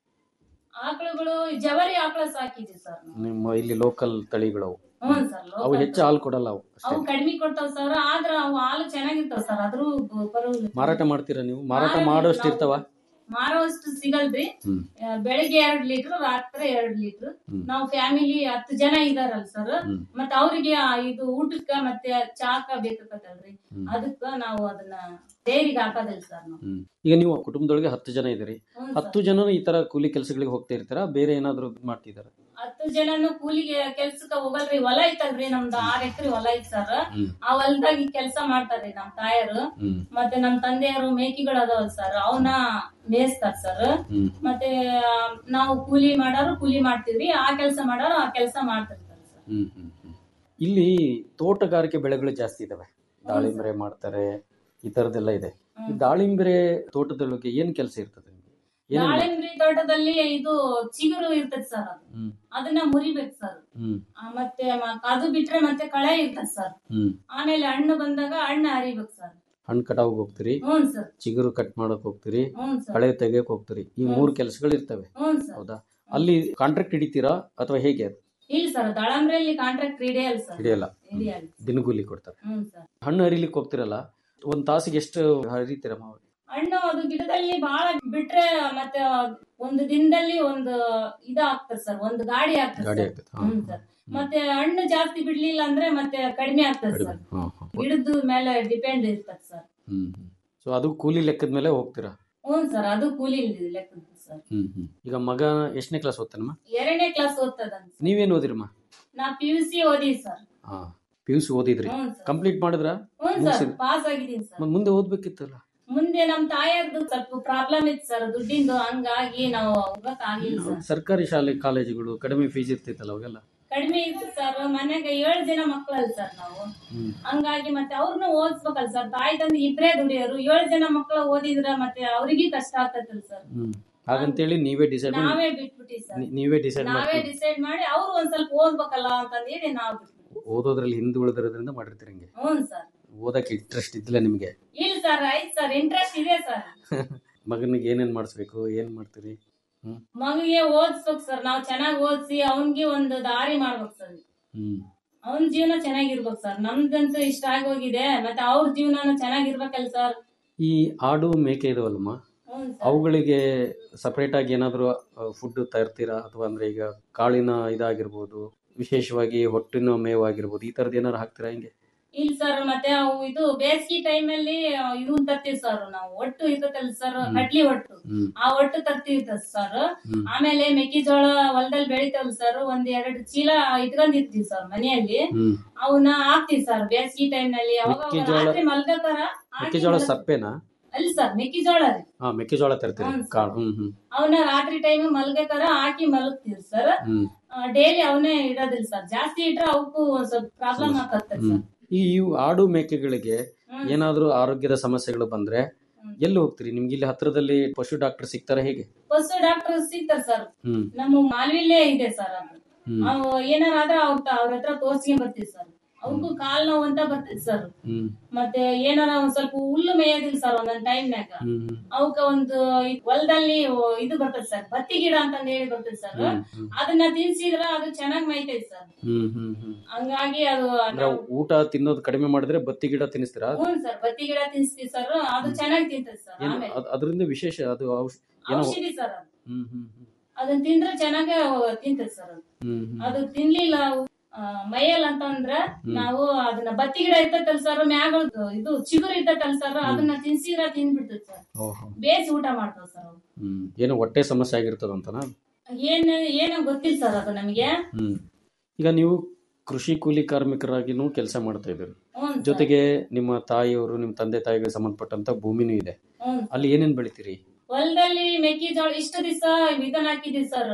ಆಕಳುಗಳು ಜವರಿ ಆಕಳ ಸಾಕಿದ್ವಿ ಸರ್ ನಾವು. ನಿಮ್ಮ ಇಲ್ಲಿ ಲೋಕಲ್ ತಳಿಗಳು ಅವು. ಹ್ಮ್ ಸರ್ ಅವು local ಹೆಚ್ಚು ಹಾಲು ಕೊಡಲ್ಲ ಅವು ಅಷ್ಟೇ ಅವು ಕಡಿಮೆ ಕೊಡ್ತಾವ ಸರ್ ಆದ್ರ ಅವು ಹಾಲು ಚೆನ್ನಾಗಿರ್ತಾವ ಸರ್ ಆದ್ರೂ ಬರೋದಿಲ್ಲ ಮಾರಾಟ ಮಾಡ್ತೀರಾ ನೀವು ಮಾರಾಟ ಮಾರಾಟ ಮಾಡೋಷ್ಟು ನಾವು- ಇರ್ತಾವ ಮಾರೋಷ್ಟು ಸಿಗಲ್ರಿ ಹ್ಮ್. ಆ, ಬೆಳಿಗ್ಗೆ ಎರಡ್ ಲೀಟರ್ ರಾತ್ರಿ ಎರಡ್ ಲೀಟರ್ ಹ್ಮ್. ನಾವು ಫ್ಯಾಮಿಲಿ ಹತ್ತು ಜನ ಇದಾರಲ್ಲ ಸರ್ ಹ್ಮ್. ಮತ್ತ ಅವ್ರಿಗೆ ಆ ಇದು ಊಟಕ್ಕ ಮತ್ತೆ ಚಾಕ ಬೇಕಾಕತ್ತಲ್ರಿ ಹ್ಮ್. ಅದಕ್ಕ ನಾವು ಅದನ್ನ ಡೈರಿಗೆ ಹಾಕೋದಿಲ್ಲ ಸರ್ ನಾವು ಹ್ಮ್. ಈಗ ನೀವು ಕುಟುಂಬದೊಳಗೆ ಹತ್ತು ಜನ ಇದ್ದೀರಿ ಹ್ಮ್ ಹತ್ತು ಸರ್. ಜನ ಈ ತರ ಕೂಲಿ ಕೆಲಸಗಳಿಗೆ ಹೋಗ್ತಾ ಇರ್ತಾರ ಬೇರೆ ಏನಾದ್ರು ಮಾಡ್ತಿದಾರ ಹತ್ತು ಜನನು ಕೂಲಿಗೆ ಕೆಲ್ಸಕ್ಕ ಹೋಗಲ್ರಿ ಹೊಲ ಐತಲ್ರಿ ನಮ್ದು ಆರ್ ಎಕರೆ ಹೊಲ ಐತ್ ಸರ್ ಹ್ಮ್. ಆ ಹೊಲದಾಗ ಕೆಲ್ಸ ಮಾಡ್ತಾರ್ರಿ ನಮ್ ತಾಯರು ಹ್ಮ್ ಮತ್ತೆ ನಮ್ ತಂದೆಯವರು ಮೇಕಿಗಳು ಅದಾವಲ್ ಸರ್ ಅವನ್ನ ಮೇಯಿಸ್ತಾರ ಸರ್ ಹ್ಮ್ ಮತ್ತೆ ಆ, ನಾವು ಕೂಲಿ ಮಾಡೋರು ಕೂಲಿ ಮಾಡ್ತೀವ್ರಿ ಆ ಕೆಲಸ ಮಾಡೋರು ಆ ಕೆಲಸ ಮಾಡ್ತಿರ್ತಾರೆ ಸರ್ ಹ್ಮ್ ಹ್ಮ್ ಹ್ಮ್. ಇಲ್ಲಿ ತೋಟಗಾರಿಕೆ ಬೆಳೆಗಳು ಜಾಸ್ತಿ ಇದಾವೆ ದಾಳಿಂಬರೆ ಮಾಡ್ತಾರೆ ಈ ತರದೆಲ್ಲ ಇದೆ ಈ ದಾಳಿಂಬರೆ ತೋಟದೊಳಗೆ ಏನ್ ಕೆಲಸ ಇರ್ತದೆ ನಿಮ್ಗೆ ಏನೇನ್ ಮಾಡ್- ದಾಳಿಂಬ್ರಿ ತೋಟದಲ್ಲಿ ಇದು ಚಿಗುರು ಇರ್ತದೆ ಸರ್ ಅದು ಹ್ಮ್ ಅದನ್ನ ಮುರಿಬೇಕು ಸರ್ ಹ್ಮ್ ಮತ್ತೆ ಮ- ಅದು ಬಿಟ್ರೆ ಮತ್ತೆ ಕಳೆ ಇರ್ತದೆ ಸರ್ ಹ್ಮ್ ಆಮೇಲೆ ಹಣ್ಣು ಬಂದಾಗ ಹಣ್ಣು ಹರಿಬೇಕು ಸರ್ ಹಣ್ಣು ಕಟಾವ್ ಹೋಗ್ತೀರಿ ಹ್ಞೂ ಸರ್ ಚಿಗುರು ಕಟ್ ಮಾಡಕ್ ಹೋಗ್ತೀರಿ ಹ್ಞೂ ಸರ್ ಕಳೆ ತೆಗಿಯಕ್ ಹೋಗ್ತೀರಿ ಈ ಹ್ಮ್. ಮೂರು ಕೆಲಸಗಳು ಇರ್ತವೆ ಹ್ಞೂ ಸರ್ ಹೌದಾ ಅಲ್ಲಿ ಕಾಂಟ್ರಾಕ್ಟ್ ಹಿಡಿತೀರಾ ಅಥವಾ ಹೇಗೆ ಅದು ಇಲ್ಲ ಸರ್ ದಾಳಂಬ್ರಿಯಲ್ಲಿ ಕಾಂಟ್ರಾಕ್ಟ್ ಹಿಡಿಯಲ್ಲ ಸರ್ ಹಿಡಿಯಲ್ಲ ಹಿಡಿಯಲ್ಲ ದಿನಗೂಲಿ ಕೊಡ್ತಾರೆ ಹ್ಞೂ ಸರ್ ಹಣ್ಣು ಹರಿಲಿಕ್ಕೆ ಹೋಗ್ತಿರಲ್ಲ ಒಂದ್ ತಾಸಿಗೆ ಎಷ್ಟು ಹರಿತೀರ ಮಾವ ಹಣ್ಣು ಅದು ಗಿಡದಲ್ಲಿ ಬಹಳ ಬಿಟ್ರೆ ಮತ್ತೆ ಒಂದು ದಿನದಲ್ಲಿ ಒಂದು ಇದ ಆಗ್ತದೆ ಸರ್ ಒಂದು ಗಾಡಿ ಆಗ್ತದೆ ಗಾಡಿ ಸರ್. ಆಗ್ತದೆ ಹಾ, ಹ್ಮ್ ಸರ್ ಮತ್ತೆ ಹಣ್ಣು ಜಾಸ್ತಿ ಬಿಡ್ಲಿಲ್ಲ ಅಂದ್ರೆ ಮತ್ತೆ ಕಡಿಮೆ ಆಗ್ತದೆ ಕಡಿಮೆ. ಸರ್ ಹಾ, ಹಾ. ಗಿಡದ ಮೇಲೆ ಡಿಪೆಂಡ್ ಇರ್ತದೆ ಸರ್ ಹ್ಮ್ ಸೊ ಅದು ಕೂಲಿ ಲೆಕ್ಕದ ಮೇಲೆ ಹೋಗ್ತೀರಾ ಹ್ಞೂ ಸರ್ ಅದು ಕೂಲಿ ಲೆಕ್ಕದ ಸರ್ ಹ್ಮ್ ಹ್ಮ್ ಈಗ ಮಗ ಎಷ್ಟನೇ ಕ್ಲಾಸ್ ಓದ್ತಾನಮ್ಮ ಎರಡನೇ ಕ್ಲಾಸ್ ಓದ್ತದಂತ ನೀವೇನ್ ಓದಿರಮ್ಮ ನಾ ಪಿ ಯು ಸಿ ಓದಿ ಸರ್ ಹಾ ಪಿ ಯು ಸಿ ಓದಿದ್ರಿ ಹ್ಞೂ ಸರ್ ಕಂಪ್ಲೀಟ್ ಮಾಡಿದ್ರ ಹ್ಞೂ ಸರ್ ಮುಗ್ಸಿದ್ರಿ? ಪಾಸ್ ಆಗಿದ್ದೀನಿ ಸರ್ ಮತ್ತ್ ಮುಂದೆ ಓದ್ಬೇಕಿತ್ತಲ್ಲ ಮುಂದೆ ನಮ್ ತಾಯರ್ದು ಸ್ವಲ್ಪ ಪ್ರಾಬ್ಲಮ್ ಇತ್ತು ಸರ್ ದುಡ್ಡಿಂದು ಹಂಗಾಗಿ ನಾವು ಹೋಗಕ್ ಆಗಿಲ್ಲ ಸರ್ ಸರ್ಕಾರಿ ಶಾಲೆ ಕಾಲೇಜುಗಳು ಕಡಿಮೆ ಫೀಸ್ ಇರ್ತಿತ್ತಲ್ಲ ಅವಾಗೆಲ್ಲ ಕಡಿಮೆ ಇತ್ತು ಸರ್ ಮನೆಗೆ ಏಳು ಜನ ಮಕ್ಕಳಲ್ಲ ಸರ್ ನಾವು ಹ್ಮ್ ಹಂಗಾಗಿ ಮತ್ತೆ ಅವ್ರನ್ನ ಓದಿಸ್ಬೇಕಲ್ಲ ಸರ್ ತಾಯಿ ತಂದೆ ಇಬ್ರೇ ದುಡಿಯೋರು ಏಳು ಜನ ಮಕ್ಕಳು ಓದಿದ್ರ ಮತ್ತೆ ಅವ್ರಿಗೆ ಕಷ್ಟ ಆಗ್ತದಲ್ಲ ಸರ್ ಹ್ಮ್ ಹಾಗಂತೇಳಿ ನೀವೇ ಡಿಸೈಡ್ ಮಾಡಿ ನಾವೇ ಬಿಟ್ಬಿಟ್ಟಿ ಸರ್ ನೀ- ನೀವೇ ಡಿಸೈಡ್ ನಾವೇ ಮಾಡಿ ಡಿಸೈಡ್ ಮಾಡಿ ಅವ್ರು ಒಂದ್ ಸ್ವಲ್ಪ ಓದ್ಬೇಕಲ್ಲ ಅಂತಂದೇಳಿ ನಾವು ಬಿಟ್ಬಿಟ್ವಿ ಓದೋದ್ರಲ್ಲಿ ಹಿಂದೆ ಉಳಿದಿರೋದ್ರಿಂದ ಮಾಡಿರ್ತೀರಿ ಹಂಗೆ ಹ್ಞೂ ಸರ್ ಓದಕ್ಕೆ ಇಂಟ್ರೆಸ್ಟ್ ಇದ್ದಿಲ್ಲ ನಿಮಗೆ ಇಲ್ಲ ಸರ್ ಆಯ್ತು ಸರ್ ಇಂಟ್ರೆಸ್ಟ್ ಇದೆ ಸರ್ ಮಗನಿಗೆ ಏನೇನ್ ಮಾಡಿಸ್ಬೇಕು ಏನ್ ಮಾಡ್ತೀರಿ ಹ್ಮ್ ಮಗುಗೆ ಓದಿಸ್ಬೇಕು ಸರ್ ನಾವು ಚೆನ್ನಾಗಿ ಓದಿಸಿ ಅವನ್ಗೆ ಒಂದು ದಾರಿ ಮಾಡ್ಬೇಕು ಸರ್ ಹ್ಮ್ ಅವನ್ ಜೀವನ ಚೆನ್ನಾಗಿರ್ಬೇಕು ಸರ್ ನಮ್ದಂತೂ ಇಷ್ಟ ಆಗೋಗಿದೆ ಮತ್ತೆ ಅವ್ರ ಜೀವನನು ಚೆನ್ನಾಗಿರ್ಬೇಕಲ್ಲ ಸರ್ ಈ ಆಡು ಮೇಕೆ ಇದಾವಲ್ಲಮ್ಮ ಹ್ಞೂ ಸರ್ ಅವುಗಳಿಗೆ ಸಪರೇಟ್ ಆಗಿ ಏನಾದರೂ ಫುಡ್ ತರ್ತೀರಾ ಅಥವಾ ಅಂದ್ರೆ ಈಗ ಕಾಳಿನ ಇದಾಗಿರ್ಬೋದು ವಿಶೇಷವಾಗಿ ಹೊಟ್ಟಿನ ಮೇವು ಆಗಿರ್ಬೋದು ಈ ತರದ್ ಏನಾರು ಹಾಕ್ತೀರಾ ಹಿಂಗೆ ಇಲ್ಲ ಸರ್ ಮತ್ತೆ ಅವು ಇದು ಬೇಸಿಗೆ ಟೈಮ್ ಅಲ್ಲಿ ಇದನ್ ತರ್ತೀವಿ ಸರ್ ನಾವು ಒಟ್ಟು ಇರ್ತೈತಲ್ಲ ಸರ್ ಹ್ಮ್. ಕಡ್ಲಿ ಒಟ್ಟು ಹ್ಮ್ ಆ ಒಟ್ಟು ತರ್ತೀವಿ ಸರ್ ಹ್ಮ್ ಆಮೇಲೆ ಮೆಕ್ಕೆಜೋಳ ಹೊಲದಲ್ಲಿ ಬೆಳಿತಾವಲ್ಲ ಸರ್ ಒಂದ್ ಎರಡು ಚೀಲ ಇಟ್ಕೊಂಡಿರ್ತೀವಿ ಸರ್ ಮನೆಯಲ್ಲಿ ಹ್ಮ್ ಅವನ್ನ ಹಾಕ್ತಿವಿ ಸರ್ ಬೇಸಿಗೆ ಟೈಮ್ ನಲ್ಲಿ ಅವಾಗ ಅವಾಗ ಮೆಕ್ಕೆಜೋಳ- ರಾತ್ರಿ ಮಲ್ಗತಾರ ಹಾಕಿ ಮೆಕ್ಕೆಜೋಳ ಮಲಗ್- ಸಪ್ಪೆನಾ ಅಲ್ಲ ಸರ್ ಮೆಕ್ಕೆಜೋಳ ರೀ ಹಾ ಮೆಕ್ಕೆಜೋಳ ತರ್ತೀರಿ ಹ್ಮ್. ಕಾಳು ಹ್ಮ್ ಹ್ಮ್ ಅವನ್ನ ರಾತ್ರಿ ಟೈಮ್ ಮಲ್ಗತಾರ ಹಾಕಿ ಮಲಗ್ತೀವಿ ಸರ್ ಹ್ಮ್ ಡೈಲಿ ಅವನೇ ಇಡೋದಿಲ್ಲ ಸರ್ ಜಾಸ್ತಿ ಇಟ್ರೆ ಅವಕ್ಕೂ ಒಂದ್ ಸ್ವಲ್ಪ ಪ್ರಾಬ್ಲಮ್ ಆಗತ್ತೆ ಹ್ಮ್ ಸರ್ ಈ ಇವು ಆಡು ಮೇಕೆಗಳಿಗೆ ಹ್ಮ್. ಏನಾದ್ರೂ ಆರೋಗ್ಯದ ಸಮಸ್ಯೆಗಳು ಬಂದ್ರೆ ಹ್ಮ್. ಎಲ್ಲಿ ಹೋಗ್ತೀರಿ ನಿಮ್ಗೆ ಇಲ್ಲಿ ಹತ್ರದಲ್ಲಿ ಪಶು ಡಾಕ್ಟರ್ ಸಿಗ್ತಾರ ಹೇಗೆ ಪಶು ಡಾಕ್ಟರ್ ಸಿಗ್ತಾರ ಸರ್ ಹ್ಮ್ ನಮ್ಮ ಮಾಲ್ವಿಲ್ಲೇ ಇದೆ ಸರ್ ಅದು ಹ್ಮ್ ನಾವು ಏನಾರಾದ್ರೆ ಅವ್ರ ಅವ್ರ ಹತ್ರ ತೋರ್ಸ್ಕೊಂಡ್ ಬರ್ತೀವಿ ಸರ್ ಅವ್ರಿಗೂ ಕಾಲ್ ನೋವು ಅಂತ ಬರ್ತೈತಿ ಸರ್ ಹ್ಮ್ ಮತ್ತೆ ಏನಾರ ಒಂದ್ ಸ್ವಲ್ಪ ಹುಲ್ಲು ಮೇಯೋದಿಲ್ಲ ಸರ್ ಒಂದೊಂದ್ ಟೈಮ್ನಾಗ ಹ್ಮ್ ಹ್ಮ್ ಅವಕ್ಕ ಒಂದು ಇದ್ ಹೊಲದಲ್ಲಿ ಇದು ಬರ್ತದೆ ಸರ್ ಬತ್ತಿ ಗಿಡ ಅಂತ ಹೇಳಿ ಬರ್ತದೆ ಸರ್ ಹ್ಮ್ ಹ್ಮ್ ಅದನ್ನ ತಿನ್ಸಿದ್ರ ಅದು ಚೆನ್ನಾಗ್ ಮೈತೈತಿ ಸರ್ ಹ್ಮ್ ಹ್ಮ್ ಹ್ಮ್ ಹಂಗಾಗಿ ಅದು ಅಂದ್ರೆ ಊಟ ತಿನ್ನೋದು ಕಡಿಮೆ ಮಾಡಿದ್ರೆ ಬತ್ತಿ ಗಿಡ ತಿನ್ನಿಸ್ತೀರಾ ಹ್ಞೂ ಸರ್ ಬತ್ತಿ ಗಿಡ ತಿನ್ಸ್ತೀವಿ ಸರ್ ಅದು ಚೆನ್ನಾಗಿ ತಿಂತದೆ ಸರ್ ಏನು ಆಮೇಲೆ ಅದ್- ಅದರಿಂದ ವಿಶೇಷ ಅದು ಔಷ್- ಏನೋ ಔಷಧಿ ಸರ್ ಅದು ಹ್ಮ್ ಹ್ಮ್ ಹ್ಮ್ ಅದನ್ನ ತಿಂದ್ರೆ ಚೆನ್ನಾಗ ತಿಂತದೆ ಸರ್ ಅದು ಹ್ಮ್ ಹ್ಮ್ ಅದು ತಿನ್ಲಿಲ್ಲ ಆ, ಮೈಯಲ್ ಅಂತಂದ್ರ ನಾವು ಅದನ್ನ ಬತ್ತಿ ಗಿಡ ಇರ್ತೈತಲ್ ಸರ್ ಮ್ಯಾಗ ಇದು ಚಿಗುರು ಇರ್ತೈತಲ್ ಸರ್ ಅದನ್ನ ತಿನ್ಸಿದ್ರ ತಿಂದ್ಬಿಡ್ತೈತಿ ಸರ್ ಓಹೋ ಬೇಯಿಸಿ ಊಟ ಮಾಡ್ತಾವ ಸರ್ ಅವು ಹ್ಮ್ ಏನೋ ಹೊಟ್ಟೆ ಸಮಸ್ಯೆ ಆಗಿರ್ತದಂತನಾ ಏನ್ ಏನೋ ಗೊತ್ತಿಲ್ಲ ಸರ್ ಅದು ನಮಗೆ ಹ್ಮ್ ಈಗ ನೀವು ಕೃಷಿ ಕೂಲಿ ಕಾರ್ಮಿಕರಾಗಿನೂ ಕೆಲಸ ಮಾಡ್ತಾ ಇದ್ದೀರಿ ಹ್ಞೂ ಜೊತೆಗೆ ನಿಮ್ಮ ತಾಯಿಯವರು ನಿಮ್ಮ ತಂದೆ ತಾಯಿಗೆ ಸಂಬಂಧಪಟ್ಟಂತ ಭೂಮಿನೂ ಇದೆ ಹ್ಞೂ ಅಲ್ಲಿ ಏನೇನ್ ಬೆಳಿತೀರಿ ಹೊಲದಲ್ಲಿ ಮೆಕ್ಕೆಜೋಳ ಇಷ್ಟು ದಿವಸ ಇದನ್ನ ಹಾಕಿದ್ವಿ ಸರ್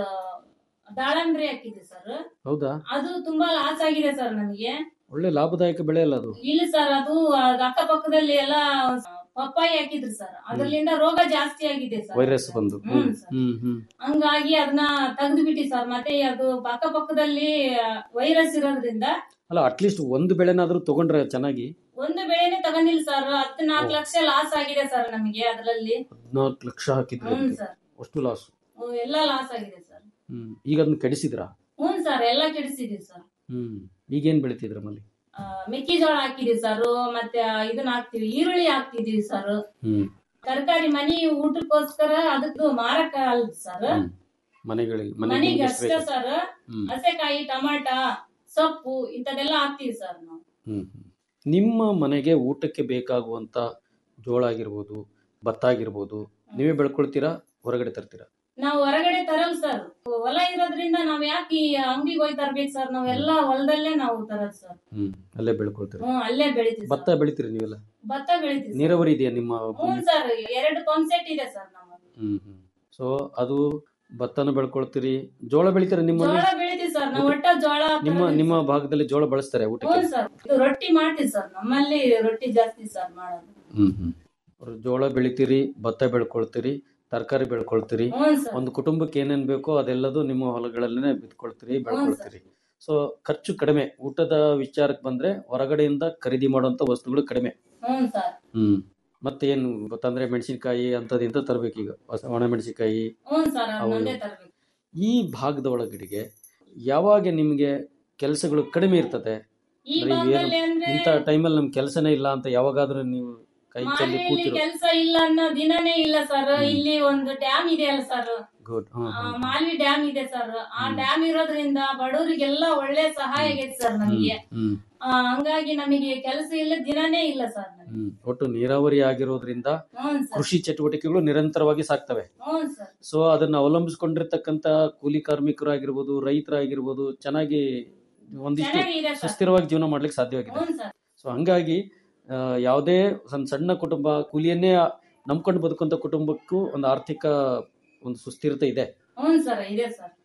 ದಾಳಂಬ್ರಿ ಹಾಕಿದ್ವಿ ಸರ್ ಹೌದಾ ಅದು ತುಂಬಾ ಲಾಸ್ ಆಗಿದೆ ಸರ್ ನಮಗೆ ಒಳ್ಳೆ ಲಾಭದಾಯಕ ಬೆಳೆ ಅಲ್ಲ ಅದು ಇಲ್ಲ ಸರ್ ಅದು ಅದ್ ಅಕ್ಕಪಕ್ಕದಲ್ಲಿ ಎಲ್ಲ ಪಪ್ಪಾಯಿ ಹಾಕಿದ್ರು ಸರ್ ಅದರಿಂದ ರೋಗ ಜಾಸ್ತಿ ಆಗಿದೆ ಸರ್ ವೈರಸ್ ಬಂದು ಹ್ಮ್ ಸರ್ ಹ್ಮ್ ಹ್ಮ್ ಹಂಗಾಗಿ ಅದನ್ನ ತೆಗೆದು ಬಿಟ್ಟಿ ಸರ್ ಮತ್ತೆ ಅದು ಅಕ್ಕಪಕ್ಕದಲ್ಲಿ ವೈರಸ್ ಇರೋದ್ರಿಂದ ಅಲ್ಲ ಅಟ್ಲೀಸ್ಟ್ ಒಂದು ಬೆಳೆನಾದ್ರೂ ತಗೊಂಡ್ರೆ ಚೆನ್ನಾಗಿ ಒಂದು ಬೆಳೆನೇ ತಗೊಂಡಿಲ್ಲ ಸರ್ ಹತ್ತು ನಾಲ್ಕು ಲಕ್ಷ ಲಾಸ್ ಆಗಿದೆ ಸರ್ ನಮಗೆ ಅದರಲ್ಲಿ ಹದಿನಾಲ್ಕು ಲಕ್ಷ ಹಾಕಿದ್ರೆ ಹ್ಮ್ ಸರ್ ಅಷ್ಟು ಲಾಸ್ ಎಲ್ಲ ಲಾಸ್ ಆಗಿದೆ ಸರ್ ಹ್ಮ್ ಈಗ ಅದನ್ನ ಕೆಡಿಸಿದ್ರಾ ಹ್ಮ್ ಸರ್ ಎಲ್ಲ ಕೆಡಿಸಿದೀವಿ ಸರ್ ಹ್ಮ್ ಈಗೇನ್ ಬೆಳಿತಿದ್ರ ಮಲ್ಲಿ ಆ, ಮೆಕ್ಕೆಜೋಳ ಹಾಕಿದೀವಿ ಸರ್ ಮತ್ತೆ ಇದನ್ನ ಹಾಕ್ತಿವಿ ಈರುಳ್ಳಿ ಹಾಕ್ತಿದೀವಿ ಸರ್ ಹ್ಮ್ ತರಕಾರಿ ಮನಿ ಊಟಕ್ಕೋಸ್ಕರ ಅದಕ್ಕೆ ಮಾರಕ ಅಲ್ಲ ಸರ್ ಹ್ಮ್. ಮನೆಗಳಿಗೆ ಮನಿಗೆ ಮನೆಗೆ ಅಷ್ಟೇ ಸರ್ ಹ್ಮ್ ಹಸೆಕಾಯಿ ಟಮಾಟ ಸೊಪ್ಪು ಇಂಥದೆಲ್ಲ ಹಾಕ್ತಿವಿ ಸರ್ ನಾವು ಹ್ಮ್ ಹ್ಮ್. ನಿಮ್ಮ ಮನೆಗೆ ಊಟಕ್ಕೆ ಬೇಕಾಗುವಂತ ಜೋಳ ಆಗಿರ್ಬೋದು ಭತ್ತ ಆಗಿರ್ಬೋದು ನೀವೇ ಬೆಳ್ಕೊಳ್ತೀರಾ ಹೊರಗಡೆ ತರ್ತೀರಾ ನಾವು ಹೊರಗಡೆ ತರಲ್ ಸರ್ ಹೊಲ ಇರೋದ್ರಿಂದ ನಾವ್ ಯಾಕೆ ಈ ಅಂಗಡಿಗೆ ಹೋಗಿ ತರ್ಬೇಕು ಸರ್ ನಾವೆಲ್ಲ ಹೊಲದಲ್ಲೇ ನಾವು ತರದ್ ಸರ್ ಹ್ಮ್ ಅಲ್ಲೇ ಬೆಳ್ಕೊಳ್ತೀರಾ ಹ್ಮ್ ಅಲ್ಲೇ ಬೆಳಿತೀವಿ ಭತ್ತ ಸರ್. ಬೆಳಿತೀರಿ ನೀವೆಲ್ಲ ಭತ್ತ ಬೆಳಿತೀವಿ ಸರ್. ನೀರಾವರಿ ಇದೆಯಾ ನಿಮ್ಮ ಹ್ಮ್ ಭೂಮಿ? ಸರ್ ಎರಡು ಪಂಪ್ ಸೆಟ್ ಇದೆ ಸರ್ ನಮ್ಮ ಹ್ಮ್ ಹ್ಮ್ ಸೊ ಅದು ಭತ್ತನ ಬೆಳ್ಕೊಳ್ತೀರಿ ಜೋಳ ಬೆಳಿತೀರಾ ನಿಮ್ಮ ಜೋಳ ಬೆಳಿತೀವಿ ಸರ್ ನಾವು ಒಟ್ಟ ಜೋಳ ನಿಮ್ಮ ತರೋದಿಲ್ಲ ನಿಮ್ಮ ಸರ್. ಭಾಗದಲ್ಲಿ ಜೋಳ ಬಳಸ್ತಾರೆ ಊಟಕ್ಕೆ ಹ್ಮ್ ಸರ್ ಇದು ರೊಟ್ಟಿ ಮಾಡ್ತೀವಿ ಸರ್ ನಮ್ಮಲ್ಲಿ ರೊಟ್ಟಿ ಜಾಸ್ತಿ ಸರ್ ಮಾಡೋದು ಹ್ಮ್ ಹ್ಮ್ ಅವ್ರು ಜೋಳ ಬೆಳಿತೀರಿ ಭತ್ತ ಬೆಳ್ಕೊಳ್ತೀರಿ ತರಕಾರಿ ಬೆಳ್ಕೊಳ್ತೀರಿ ಹ್ಮ್ ಸರ್ ಒಂದು ಕುಟುಂಬಕ್ಕೆ ಏನೇನ್ ಬೇಕೋ ಅದೆಲ್ಲದು ನಿಮ್ಮ ಹೊಲಗಳಲ್ಲೇ ಬಿತ್ಕೊಳ್ತೀರಿ ಬೆಳ್ಕೊಳ್ತೀರಿ ಸೊ ಖರ್ಚು ಕಡಿಮೆ ಊಟದ ವಿಚಾರಕ್ಕೆ ಬಂದ್ರೆ ಹೊರಗಡೆಯಿಂದ ಖರೀದಿ ಮಾಡುವಂತ ವಸ್ತುಗಳು ಕಡಿಮೆ ಹ್ಮ್ ಸರ್ ಹ್ಮ್ ಮತ್ತೆ ಏನು ಗೊತ್ತಂದ್ರೆ ಮೆಣಸಿನಕಾಯಿ ಅಂತದಿಂತ ತರ್ಬೇಕು ಈಗ ಹೊಸ ಒಣ ಮೆಣಸಿನಕಾಯಿ ಹ್ಮ್ ಸರ್ ಹೌದು. ಅದನ್ನೊಂದೇ ತರ್ಬೇಕು ಈ ಭಾಗದ ಒಳಗಡೆಗೆ ಯಾವಾಗ ನಿಮ್ಗೆ ಕೆಲಸಗಳು ಕಡಿಮೆ ಇರ್ತದೆ ಈ ಅಂದ್ರೆ ಭಾಗದಲ್ಲಿ ಏನು ಅಂದ್ರೆ ಇಂಥ ಟೈಮಲ್ಲಿ ನಮ್ ಕೆಲಸನೇ ಇಲ್ಲ ಅಂತ ಯಾವಾಗಾದ್ರೂ ನೀವು ಕೈ ಚೆಲ್ಲಿ ಮಾಲಿಯಲ್ಲಿ ಕೂತಿರೋ ಕೆಲಸ ಇಲ್ಲ ಅನ್ನೋ ದಿನನೇ ಇಲ್ಲ ಸರ್ ಇಲ್ಲಿ ಒಂದು ಡ್ಯಾಮ್ ಇದೆ ಅಲ್ಲ ಸರ್ ಗುಡ್ ಮಾಲ್ವಿ ಡ್ಯಾಮ್ ಇದೆ ಸರ್ ಆ ಡ್ಯಾಮ್ ಇರೋದ್ರಿಂದ ಬಡವರಿಗೆಲ್ಲ ಒಳ್ಳೆ ಸಹಾಯ ಆಗೈತೆ ಸರ್ ನಮಗೆ ಹ್ಮ್ ಆ, ಹಂಗಾಗಿ ನಮಗೆ ಕೆಲಸ ಇಲ್ಲ ದಿನನೇ ಇಲ್ಲ ಸರ್ ನಮಗೆ ಹ್ಮ್ ಒಟ್ಟು ನೀರಾವರಿ ಆಗಿರೋದ್ರಿಂದ ಹ್ಮ್ ಸರ್ ಕೃಷಿ ಚಟುವಟಿಕೆಗಳು ನಿರಂತರವಾಗಿ ಸಾಕ್ತವೆ ಹ್ಮ್ ಸರ್ ಸೊ ಅದನ್ನ ಅವಲಂಬಿಸಿಕೊಂಡಿರ್ತಕ್ಕಂತ ಕೂಲಿ ಕಾರ್ಮಿಕರಾಗಿರ್ಬೋದು ರೈತರಾಗಿರ್ಬೋದು ಚೆನ್ನಾಗಿ ಒಂದಿಷ್ಟು ಚೆನ್ನಾಗಿದೆ ಸರ್ ಸುಸ್ಥಿರವಾಗಿ ಜೀವನ ಮಾಡ್ಲಿಕ್ಕೆ ಸಾಧ್ಯವಾಗಿದೆ ಹ್ಮ್ ಸರ್ ಸೊ ಹಂಗಾಗಿ ಆ, ಯಾವುದೇ ಸಣ್ಣ ಸಣ್ಣ ಕುಟುಂಬ ಕೂಲಿಯನ್ನೇ ನಂಬ್ಕೊಂಡು ಬದುಕುವಂತ ಕುಟುಂಬಕ್ಕೂ ಒಂದು ಆರ್ಥಿಕ ಒಂದು ಸುಸ್ಥಿರತೆ ಇದೆ ಹ್ಮ್ ಸರ್ ಇದೆ ಸರ್